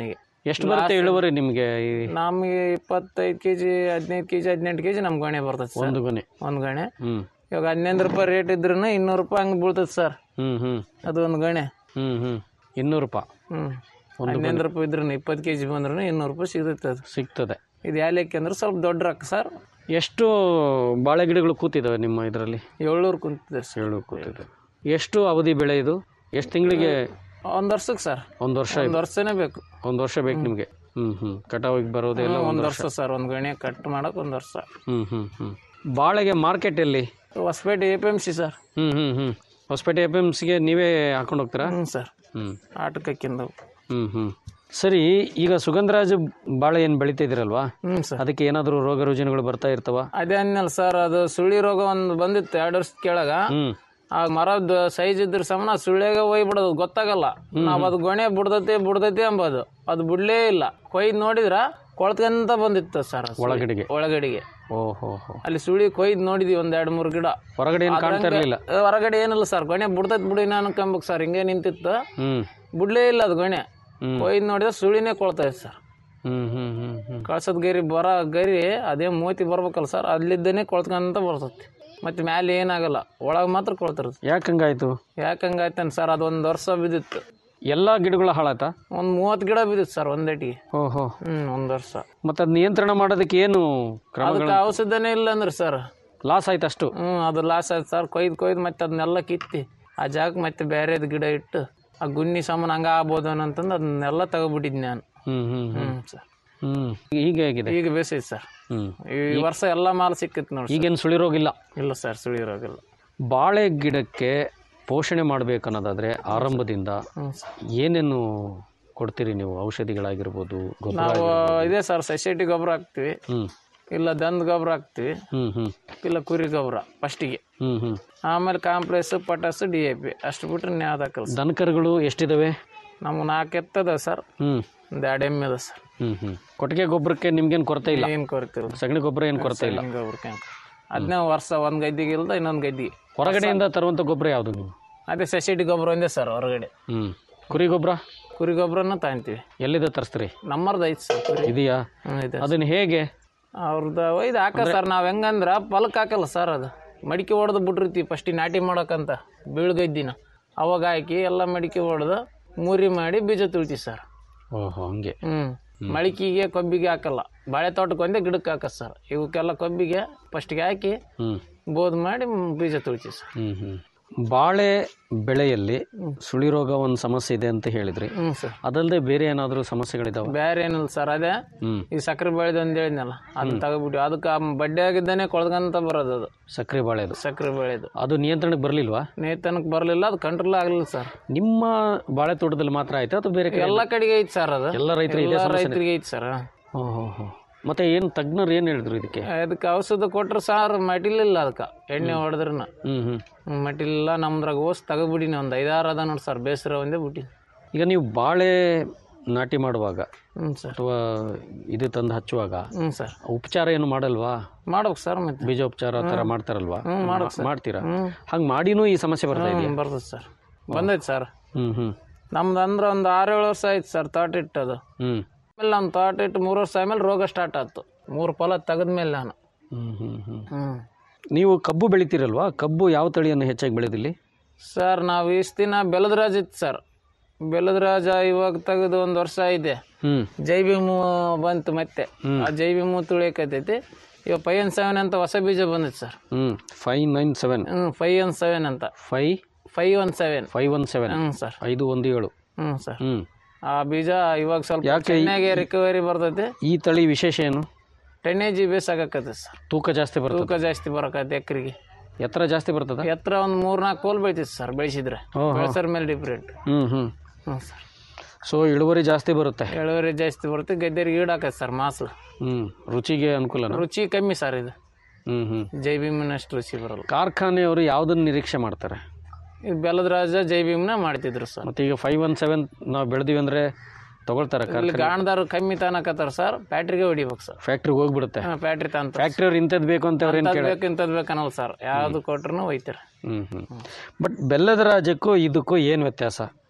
ಎಷ್ಟು ಬರುತ್ತೆ ಇಳುವರಿ ನಿಮಗೆ ಈ ನಮಗೆ ಇಪ್ಪತ್ತೈದು ಕೆ ಜಿ ಹದಿನೈದು ಕೆ ಜಿ ಹದಿನೆಂಟು ಕೆ ಜಿ ನಮ್ಮ ಗಣೆ ಬರ್ತದೆ ಸರ್ ಒಂದು ಗೊನೆ ಒಂದು ಗಣೆ ಹ್ಮ್ ಇವಾಗ ಹನ್ನೊಂದು ರೂಪಾಯಿ ರೇಟ್ ಇದ್ರೂ ಇನ್ನೂರು ರೂಪಾಯಿ ಹಂಗೆ ಬೀಳ್ತದೆ ಸರ್ ಹ್ಮ್ ಹ್ಮ್ ಅದು ಒಂದು ಗಣೆ ಹ್ಮ್ ಹ್ಮ್ ಇನ್ನೂರು ರೂಪಾಯಿ ಹ್ಞೂ ಹನ್ನೊಂದು ರೂಪಾಯಿ ಇದ್ರೂ ಇಪ್ಪತ್ತು ಕೆ ಜಿ ಬಂದ್ರೂ ಇನ್ನೂರು ರೂಪಾಯಿ ಸಿಗುತ್ತೆ ಅದು ಸಿಗ್ತದೆ ಇದು ಯಾಲಕ್ಕಿ ಅಂದ್ರೆ ಸ್ವಲ್ಪ ದೊಡ್ಡ ರೊಕ್ಕ ಸರ್ ಎಷ್ಟು ಬಾಳೆ ಗಿಡಗಳು ಕೂತಿದ್ದಾವೆ ನಿಮ್ಮ ಇದರಲ್ಲಿ ಏಳ್ನೂರು ಕುಂತಿದೆ ಸರ್ ಏಳು ಕೂತಿದ್ದಾವೆ ಎಷ್ಟು ಅವಧಿ ಬೆಳೆ ಇದು ಎಷ್ಟು ತಿಂಗಳಿಗೆ ಒಂದು ವರ್ಷಕ್ಕೆ ಸರ್ ಒಂದು ವರ್ಷ ಒಂದು ವರ್ಷನೇ ಬೇಕು ಒಂದು ವರ್ಷ ಬೇಕು ನಿಮಗೆ ಹ್ಮ್ ಹ್ಮ್ ಕಟಾವಿಗೆ ಬರೋದೆಲ್ಲ ಒಂದು ಒಂದು ವರ್ಷ ಸರ್ ಒಂದು ಗಣೆ ಕಟ್ ಮಾಡೋಕೆ ಒಂದು ವರ್ಷ ಹ್ಮ್ ಹ್ಮ್ ಹ್ಮ್ ಬಾಳೆಗೆ ಮಾರ್ಕೆಟ್ ಎಲ್ಲಿ Hospet A P M C sir ಹ್ಮ್ ಹ್ಮ್ ಹ್ಮ್ ಹೊಸಪೇಟೆ ಎಫ್ ಎಮ್ ಸಿಗೆ ನೀವೇ ಹಾಕೊಂಡು ಹೋಗ್ತೀರಾ ಹ್ಞೂ ಸರ್ ಹ್ಮ್ ಆಟಕ್ಕಿಂದ ಹ್ಮ್ ಹ್ಮ್ ಸರಿ ಈಗ ಸುಗಂಧರಾಜ ಬಾಳೆ ಏನು ಬೆಳಿತಾ ಇದ್ದೀರಲ್ವಾ ಹ್ಞೂ ಸರ್ ಅದಕ್ಕೆ ಏನಾದರೂ ರೋಗ ರುಜಿನಗಳು ಬರ್ತಾ ಇರ್ತವ ಅದೇ ಅನ್ನಲ್ಲ ಸರ್ ಅದು ಸುಳಿ ರೋಗ ಒಂದು ಬಂದಿತ್ತು ಎರಡು ವರ್ಷದ ಕೆಳಗ ಹ್ಮ್ ಆ ಮರದ ಸೈಜ್ ಇದ್ರ ಸಮನ ಸುಳ್ಳ್ಯಾಗ ಒಯ್ಬಿಡೋದು ಗೊತ್ತಾಗಲ್ಲ ನಾವ್ ಅದು ಗೊಣೆ ಬಿಡ್ದೈತಿ ಬಿಡ್ದೈತಿ ಅಂಬೋದು ಅದು ಬಿಡ್ಲೇ ಇಲ್ಲ ಕೊಯ್ದು ನೋಡಿದ್ರ ಕೊಳ್ತ್ಕಂತ ಬಂದಿತ್ತು ಸರ್ ಒಳಗಡೆಗೆ ಒಳಗಡೆಗೆ ಓಹೋ ಹೋ ಅಲ್ಲಿ ಸುಳಿ ಕೊಯ್ದು ನೋಡಿದ್ವಿ ಒಂದ್ ಎರಡ್ ಮೂರು ಗಿಡ ಹೊರಗಡೆ ಏನು ಕಾಣ್ತಾ ಅದ್ರಂಗೆ- ಇರಲಿಲ್ಲ ಏ, ಹೊರಗಡೆ ಏನಿಲ್ಲ ಸರ್ ಗೊಣೆ ಬಿಡ್ತೈತಿ ಬಿಡಿ ನಾನು ಕಂಬಕ್ ಸರ್ ಹಿಂಗೆ ನಿಂತಿತ್ತು ಹ್ಮ್ ಬಿಡ್ಲೇ ಇಲ್ಲ ಅದು ಗೊಣೆ ಕೊಯ್ದು ನೋಡಿದ್ರೆ ಸುಳಿನೇ ಕೊಳ್ತೈತೆ ಸರ್ ಹ್ಮ್ ಹ್ಮ್ ಹ್ಮ್ ಹ್ಮ್ ಕಳ್ಸೋದ್ ಗರಿ ಬರೋ ಗರಿ ಅದೇ ಮೂತಿ ಬರ್ಬೇಕಲ್ಲ ಸರ್ ಅಲ್ಲಿದ್ದೇನೆ ಕೊಳ್ತ್ಕೊಂತ ಬರ್ತೈತಿ ಮತ್ತೆ ಮ್ಯಾಲೆ ಏನಾಗಲ್ಲ ಒಳಗೆ ಮಾತ್ರ ಕೊಳ್ತಿರುತ್ತೆ ಯಾಕೆ ಹಂಗಾಯ್ತು ಯಾಕೆ ಹಂಗಾಯ್ತಾನೆ ಸರ್ ಅದೊಂದು ವರ್ಷ ಬಿದ್ದಿತ್ತು ಎಲ್ಲ ಗಿಡಗಳು ಹಾಳಾತಾ ಒಂದು ಮೂವತ್ತು ಗಿಡ ಬಿದ್ದಿತ್ತು ಸರ್ ಒಂದೇಟಿಗೆ ಓಹೋ ಹ್ಞೂ ಒಂದು ವರ್ಷ ಮತ್ತೆ ಅದ್ ನಿಯಂತ್ರಣ ಮಾಡೋದಕ್ಕೆ ಏನು ಕ್ರಮಗಳು ಅದಕ್ಕೆ ಔಷಧನೇ ಇಲ್ಲ ಅಂದ್ರೆ ಸರ್ ಲಾಸ್ ಆಯ್ತು ಅಷ್ಟು ಹ್ಞೂ ಅದು ಲಾಸ್ ಆಯ್ತು ಸರ್ ಕೊಯ್ದು ಕೊಯ್ದು ಮತ್ತೆ ಅದನ್ನೆಲ್ಲ ಕಿತ್ತಿ ಆ ಜಾಗಕ್ಕೆ ಮತ್ತೆ ಬೇರೆದು ಗಿಡ ಇಟ್ಟು ಆ ಗುನ್ನಿ ಸಾಮಾನು ಹಂಗೆ ಆಗ್ಬೋದು ಅಂತಂದು ಅದನ್ನೆಲ್ಲ ತಗೊಬಿಟ್ಟಿದ್ದೆ ನಾನು ಹ್ಮ್ ಹ್ಮ್ ಹ್ಮ್ ಹ್ಞೂ ಸರ್ ಹ್ಮ್ ಈಗ ಹೇಗಿದೆ ಈಗ ಬೇಸೈತೆ ಸರ್ ಹ್ಮ್ ಈ ವರ್ಷ ಎಲ್ಲ ಮಾಲ್ ಸಿಕ್ಕಿತ್ತು ನೋಡಿ ಈಗೇನು ಸುಳಿರೋಗಿಲ್ಲ ಇಲ್ಲ ಸರ್ ಸುಳಿರೋಗಿಲ್ಲ ಬಾಳೆ ಗಿಡಕ್ಕೆ ಪೋಷಣೆ ಮಾಡ್ಬೇಕನ್ನೋದಾದ್ರೆ ಆರಂಭದಿಂದ ಹ್ಞೂ ಸರ್ ಏನೇನು ಕೊಡ್ತೀರಿ ನೀವು ಔಷಧಿಗಳಾಗಿರ್ಬೋದು ಗೊಬ್ಬರ ನಾವು ಇದೇ ಸರ್ ಸೊಸೈಟಿ ಗೊಬ್ಬರ ಹಾಕ್ತಿವಿ ಹ್ಮ್ ಇಲ್ಲ ದನದ ಗೊಬ್ಬರ ಹಾಕ್ತಿವಿ ಹ್ಮ್ ಹ್ಮ್ ಇಲ್ಲ ಕುರಿ ಗೊಬ್ಬರ ಫಸ್ಟಿಗೆ ಹ್ಮ್ ಹ್ಮ್ ಆಮೇಲೆ complex potash D A P ಅಷ್ಟು ಬಿಟ್ರೆ ಯಾವ್ದು ಹಾಕಲ್ಲ ಸರ್ ದನಕರುಗಳು ಎಷ್ಟಿದಾವೆ ನಮ್ಗೆ ನಾಲ್ಕು ಎತ್ತದ ಸರ್ ಹ್ಮ್ ಒಂದು ಎರಡು ಎಮ್ಮೆ ಅದ ಸರ್ ಹ್ಮ್ ಹ್ಮ್ ಕೊಟ್ಟಿಗೆ ಗೊಬ್ಬರಕ್ಕೆ ನಿಮ್ಗೇನು ಕೊರತೆ ಇಲ್ಲ ಏನು ಕೊರತಿಲ್ಲ ಸಗಣಿ ಗೊಬ್ಬರ ಏನು ಕೊರತೆ ಇಲ್ಲ ಗೊಬ್ಬರಕ್ಕೆ ಅದನ್ನೇ ವರ್ಷ ಒಂದು ಗದ್ದಿಗೆ ಇಲ್ದ ಇನ್ನೊಂದು ಗದ್ದಿಗೆ ಹೊರಗಡೆಯಿಂದ ತರುವಂಥ ಗೊಬ್ಬರ ಯಾವುದು ನೀವು ಅದೇ ಸೊಸೈಟಿ ಗೊಬ್ಬರ ಒಂದೇ ಸರ್ ಹೊರಗಡೆ ಹ್ಮ್ ಕುರಿ ಗೊಬ್ಬರ ಕುರಿ ಗೊಬ್ಬರನ ತಗೊಂತೀವಿ ಎಲ್ಲಿಂದ ತರಿಸ್ತೀರಿ ನಮ್ಮರ್ದು ಐತೆ ಸರ್ ಕುರಿ ಇದೆಯಾ ಹ್ಞೂ ಇದೆ ಅದನ್ನ ಹೇಗೆ ಅವ್ರದ್ದು ಒಯ್ದು ಹಾಕ ಸರ್ ನಾವು ಹೆಂಗಂದ್ರೆ ಪಲಕ್ ಹಾಕಲ್ಲ ಸರ್ ಅದು ಮಡಿಕೆ ಹೊಡೆದು ಬಿಟ್ಟಿರ್ತೀವಿ ಫಸ್ಟಿಗೆ ನಾಟಿ ಮಾಡೋಕ್ಕಂತ ಬೀಳ್ಗದ್ದಿನ ಅವಾಗ ಹಾಕಿ ಎಲ್ಲ ಮಡಿಕೆ ಹೊಡೆದು ಮೂರಿ ಮಾಡಿ ಬೀಜ ತುಳ್ತೀವಿ ಸರ್ ಓಹೋ ಹಂಗೆ ಹ್ಞೂ ಮಳಿಕೆಗೆ ಕೊಬ್ಬಿಗೆ ಹಾಕಲ್ಲ ಬಾಳೆ ತೋಟಕ್ಕೆ ಒಂದೇ ಗಿಡಕ್ಕೆ ಹಾಕತ್ ಸರ್ ಇವಕ್ಕೆಲ್ಲ ಕೊಬ್ಬಿಗೆ ಫಸ್ಟಿಗೆ ಹಾಕಿ ಹ್ಮ್ ಬೋದ್ ಮಾಡಿ ಮ್, ಬೀಜ ತುಳ್ತೀವಿ ಸರ್ ಹ್ಮ್ ಹ್ಮ್ ಬಾಳೆ ಬೆಳೆಯಲ್ಲಿ ಸುಳಿ ರೋಗ ಒಂದು ಸಮಸ್ಯೆ ಇದೆ ಅಂತ ಹೇಳಿದ್ರಿ ಹ್ಞೂ ಸರ್ ಅದಲ್ಲದೆ ಬೇರೆ ಏನಾದರೂ ಸಮಸ್ಯೆಗಳಿದಾವೆ ಬೇರೆ ಏನಿಲ್ಲ ಸರ್ ಅದೇ ಹ್ಮ್ ಈ ಸಕ್ಕರೆ ಬೆಳೆದು ಅಂತ ಹೇಳಿದ್ನಲ್ಲ ಅದನ್ನ ತಗೊಬಿಟ್ಟು ಅದಕ್ಕೆ ಆ ಬಡ್ಡೆ ಆಗಿದ್ದಾನೆ ಕೊಳ್ಕೊಂತ ಬರೋದು ಅದು ಸಕ್ಕರೆ ಬಾಳೆದು ಸಕ್ಕರೆ ಬೆಳೆದು ಅದು ನಿಯಂತ್ರಣಕ್ಕೆ ಬರಲಿಲ್ವಾ ನೇತನಕ್ಕೆ ಬರಲಿಲ್ಲ ಅದು ಕಂಟ್ರೋಲ್ ಆಗಲಿಲ್ಲ ಸರ್ ನಿಮ್ಮ ಬಾಳೆ ತೋಟದಲ್ಲಿ ಮಾತ್ರ ಆಯ್ತಾ ಅಥವಾ ಬೇರೆ ಕಡೆ ಎಲ್ಲ ಕಡೆಗೆ ಐತಿ ಸರ್ ಅದು ಎಲ್ಲ ರೈತರಿಗೆ ಇದೇ ಎಲ್ಲ ಸಮಸ್ಯೆ ರೈತರಿಗೆ ಐತಿ ಸರ್ ಓಹೋ ಹೋ ಮತ್ತೆ ಏನು ತಜ್ಞರು ಏನು ಹೇಳಿದ್ರು ಇದಕ್ಕೆ ಅದಕ್ಕೆ ಔಷಧ ಕೊಟ್ರೆ ಸರ್ ಮಟಿಲಿಲ್ಲ ಅದಕ್ಕೆ ಎಣ್ಣೆ ಹೊಡೆದ್ರನ ಹ್ಮ್ ಹ್ಮ್ ಮಟಿಲಿಲ್ಲ ನಮ್ದ್ರಾಗ ಓಸ್ ತಗೊಬಿಟ್ಟಿನಿ ಒಂದು ಐದಾರು ಅದ ನೋಡಿ ಸರ್ ಬೇಸರ ಒಂದೇ ಬಿಟ್ಟಿನಿ ಈಗ ನೀವು ಬಾಳೆ ನಾಟಿ ಮಾಡುವಾಗ ಹ್ಞೂ ಸರ್ ಅಥವಾ ಇದು ತಂದು ಹಚ್ಚುವಾಗ ಹ್ಞೂ ಸರ್ ಉಪಚಾರ ಏನು ಮಾಡಲ್ವಾ ಮಾಡ್ಬೇಕು ಸರ್ ಮತ್ತೆ ಬೀಜೋಪಚಾರ ಆ ಥರ ಮಾಡ್ತಾರಲ್ವಾ ಹ್ಞೂ ಮಾಡ್ಬೇಕು ಸರ್ ಮಾಡ್ತೀರಾ ಹ್ಞೂ ಹಂಗೆ ಮಾಡಿನೂ ಈ ಸಮಸ್ಯೆ ಬರ್ತಾ ಇದೆಯಾ ಹ್ಞೂ ಬರ್ತದೆ ಸರ್ ಬಂದೈತೆ ಸರ್ ಹ್ಮ್ ಹ್ಮ್ ನಮ್ದು ಅಂದ್ರೆ ಒಂದು ಆರು ಏಳು ವರ್ಷ ಆಯ್ತು ಸರ್ ತೋಟ ಇಟ್ಟದು ಹ್ಮ್ ಆಮೇಲೆ ನಮ್ಮ ತೋಟ ಇಟ್ಟು ಮೂರು ವರ್ಷ ಆಮೇಲೆ ರೋಗ ಸ್ಟಾರ್ಟ್ ಆಯ್ತು ಮೂರು ಫಲ ತೆಗೆದ್ಮೇಲೆ ನಾನು ಹ್ಮ್ ಹ್ಮ್ ಹ್ಮ್ ಹ್ಞೂ ನೀವು ಕಬ್ಬು ಬೆಳಿತೀರಲ್ವಾ ಕಬ್ಬು ಯಾವ ತಳಿಯನ್ನು ಹೆಚ್ಚಾಗಿ ಬೆಳೆದಿಲ್ಲಿ ಸರ್ ನಾವು ಇಷ್ಟು ದಿನ ಬೆಲದರಾಜ್ ಇತ್ತು ಸರ್ ಬೆಲದರಾಜ ಇವಾಗ ತೆಗೆದು ಒಂದು ವರ್ಷ ಐತೆ ಹ್ಮ್ ಜೈವಿಮು ಬಂತು ಮತ್ತೆ ಆ ಜೈವಿಮು ತುಳಿಯಕತ್ತೈತಿ ಇವಾಗ ಫೈವ್ ಒನ್ ಸೆವೆನ್ ಅಂತ ಹೊಸ ಬೀಜ ಬಂದೈತೆ ಸರ್ ಹ್ಮ್ ಫೈವ್ ನೈನ್ ಸೆವೆನ್ ಹ್ಞೂ ಫೈವ್ ಒನ್ ಸೆವೆನ್ ಅಂತ five five one seven five one seven ಹ್ಞೂ ಸರ್ ಐದು ಒಂದು ಏಳು ಹ್ಞೂ ಸರ್ ಹ್ಮ್ ಆ ಬೀಜ ಇವಾಗ ಸ್ವಲ್ಪ ಯಾಕೆ ಈ- ಚೆನ್ನಾಗಿ ರಿಕವರಿ ಬರ್ತೈತಿ ಈ ತಳಿ ವಿಶೇಷ ಏನು ಟೆನ್ನೇಜಿ ಬೇಸಾಗತ್ತೆ ಸರ್ ತೂಕ ಜಾಸ್ತಿ ಬರ್ತದೆ ತೂಕ ಜಾಸ್ತಿ ಬರಕತ್ತೆ ಎಕರೆಗೆ ಎತ್ತರ ಜಾಸ್ತಿ ಬರ್ತದ ಎತ್ತರ ಒಂದು ಮೂರ್ ನಾಲ್ಕು ಕೋಲ್ ಬೆಳಿತೈತಿ ಸರ್ ಬೆಳೆಸಿದ್ರೆ ಓಹೋ. ಬೆಳೆಸೋರ್ ಮೇಲೆ ಡಿಫ್ರೆಂಟ್ ಹ್ಮ್ ಹ್ಮ್ ಹ್ಞೂ ಸರ್ ಸೊ ಇಳುವರಿ ಜಾಸ್ತಿ ಬರುತ್ತೆ ಇಳುವರಿ ಜಾಸ್ತಿ ಬರುತ್ತೆ ಗದ್ದೆರಿಗೆ ಈಡಾಕತ್ತೆ ಸರ್ ಮಾಸಲು ಹ್ಮ್ ರುಚಿಗೆ ಅನುಕೂಲನ ರುಚಿ ಕಮ್ಮಿ ಸರ್ ಇದು ಹ್ಮ್ ಹ್ಮ್ ಜೈಭೀಮನಷ್ಟು ರುಚಿ ಬರಲ್ಲ ಕಾರ್ಖಾನೆಯವರು ಯಾವುದನ್ನು ನಿರೀಕ್ಷೆ ಮಾಡ್ತಾರೆ ಇದು ಬೆಲ್ಲದ ರಾಜ ಜೈಭೀಮ್ನ ಮಾಡ್ತಿದ್ರು ಸರ್ ಮತ್ತೆ ಈಗ ಫೈವ್ ಒನ್ ಸೆವೆನ್ ನಾವು ಬೆಳೆದಿವಿ ಅಂದ್ರೆ ತಗೊಳ್ತಾರೆ ಇಲ್ಲಿ ಕಾರ್ಖಾನೆ ಗಾಣದಾರು ಕಮ್ಮಿ ತಾನಕತ್ತಾರ ಸರ್ ಪ್ಯಾಟ್ರಿಗೆ ಹೊಡಿಬೇಕು ಸರ್ ಫ್ಯಾಕ್ಟ್ರಿಗೆ ಹೋಗ್ಬಿಡುತ್ತೆ ಪ್ಯಾಟ್ರಿ ತಂತ ಫ್ಯಾಕ್ಟ್ರಿ ಅವ್ರು ಇಂಥದ್ದು ಬೇಕು ಅಂತ ಅವ್ರೇನು ಕೇಳ ಬೇಕು ಇಂಥದ್ದು ಬೇಕು ಅನ್ನಲ್ಲ ಸರ್ ಯಾವ್ದು ಕೊಟ್ರು ಒಯ್ತಾರೆ ಹ್ಮ್ ಹ್ಮ್ ಬಟ್ ಬೆಲ್ಲದ ರಾಜ್ಯಕ್ಕೂ ಇದಕ್ಕೂ ಏನು ವ್ಯತ್ಯಾಸ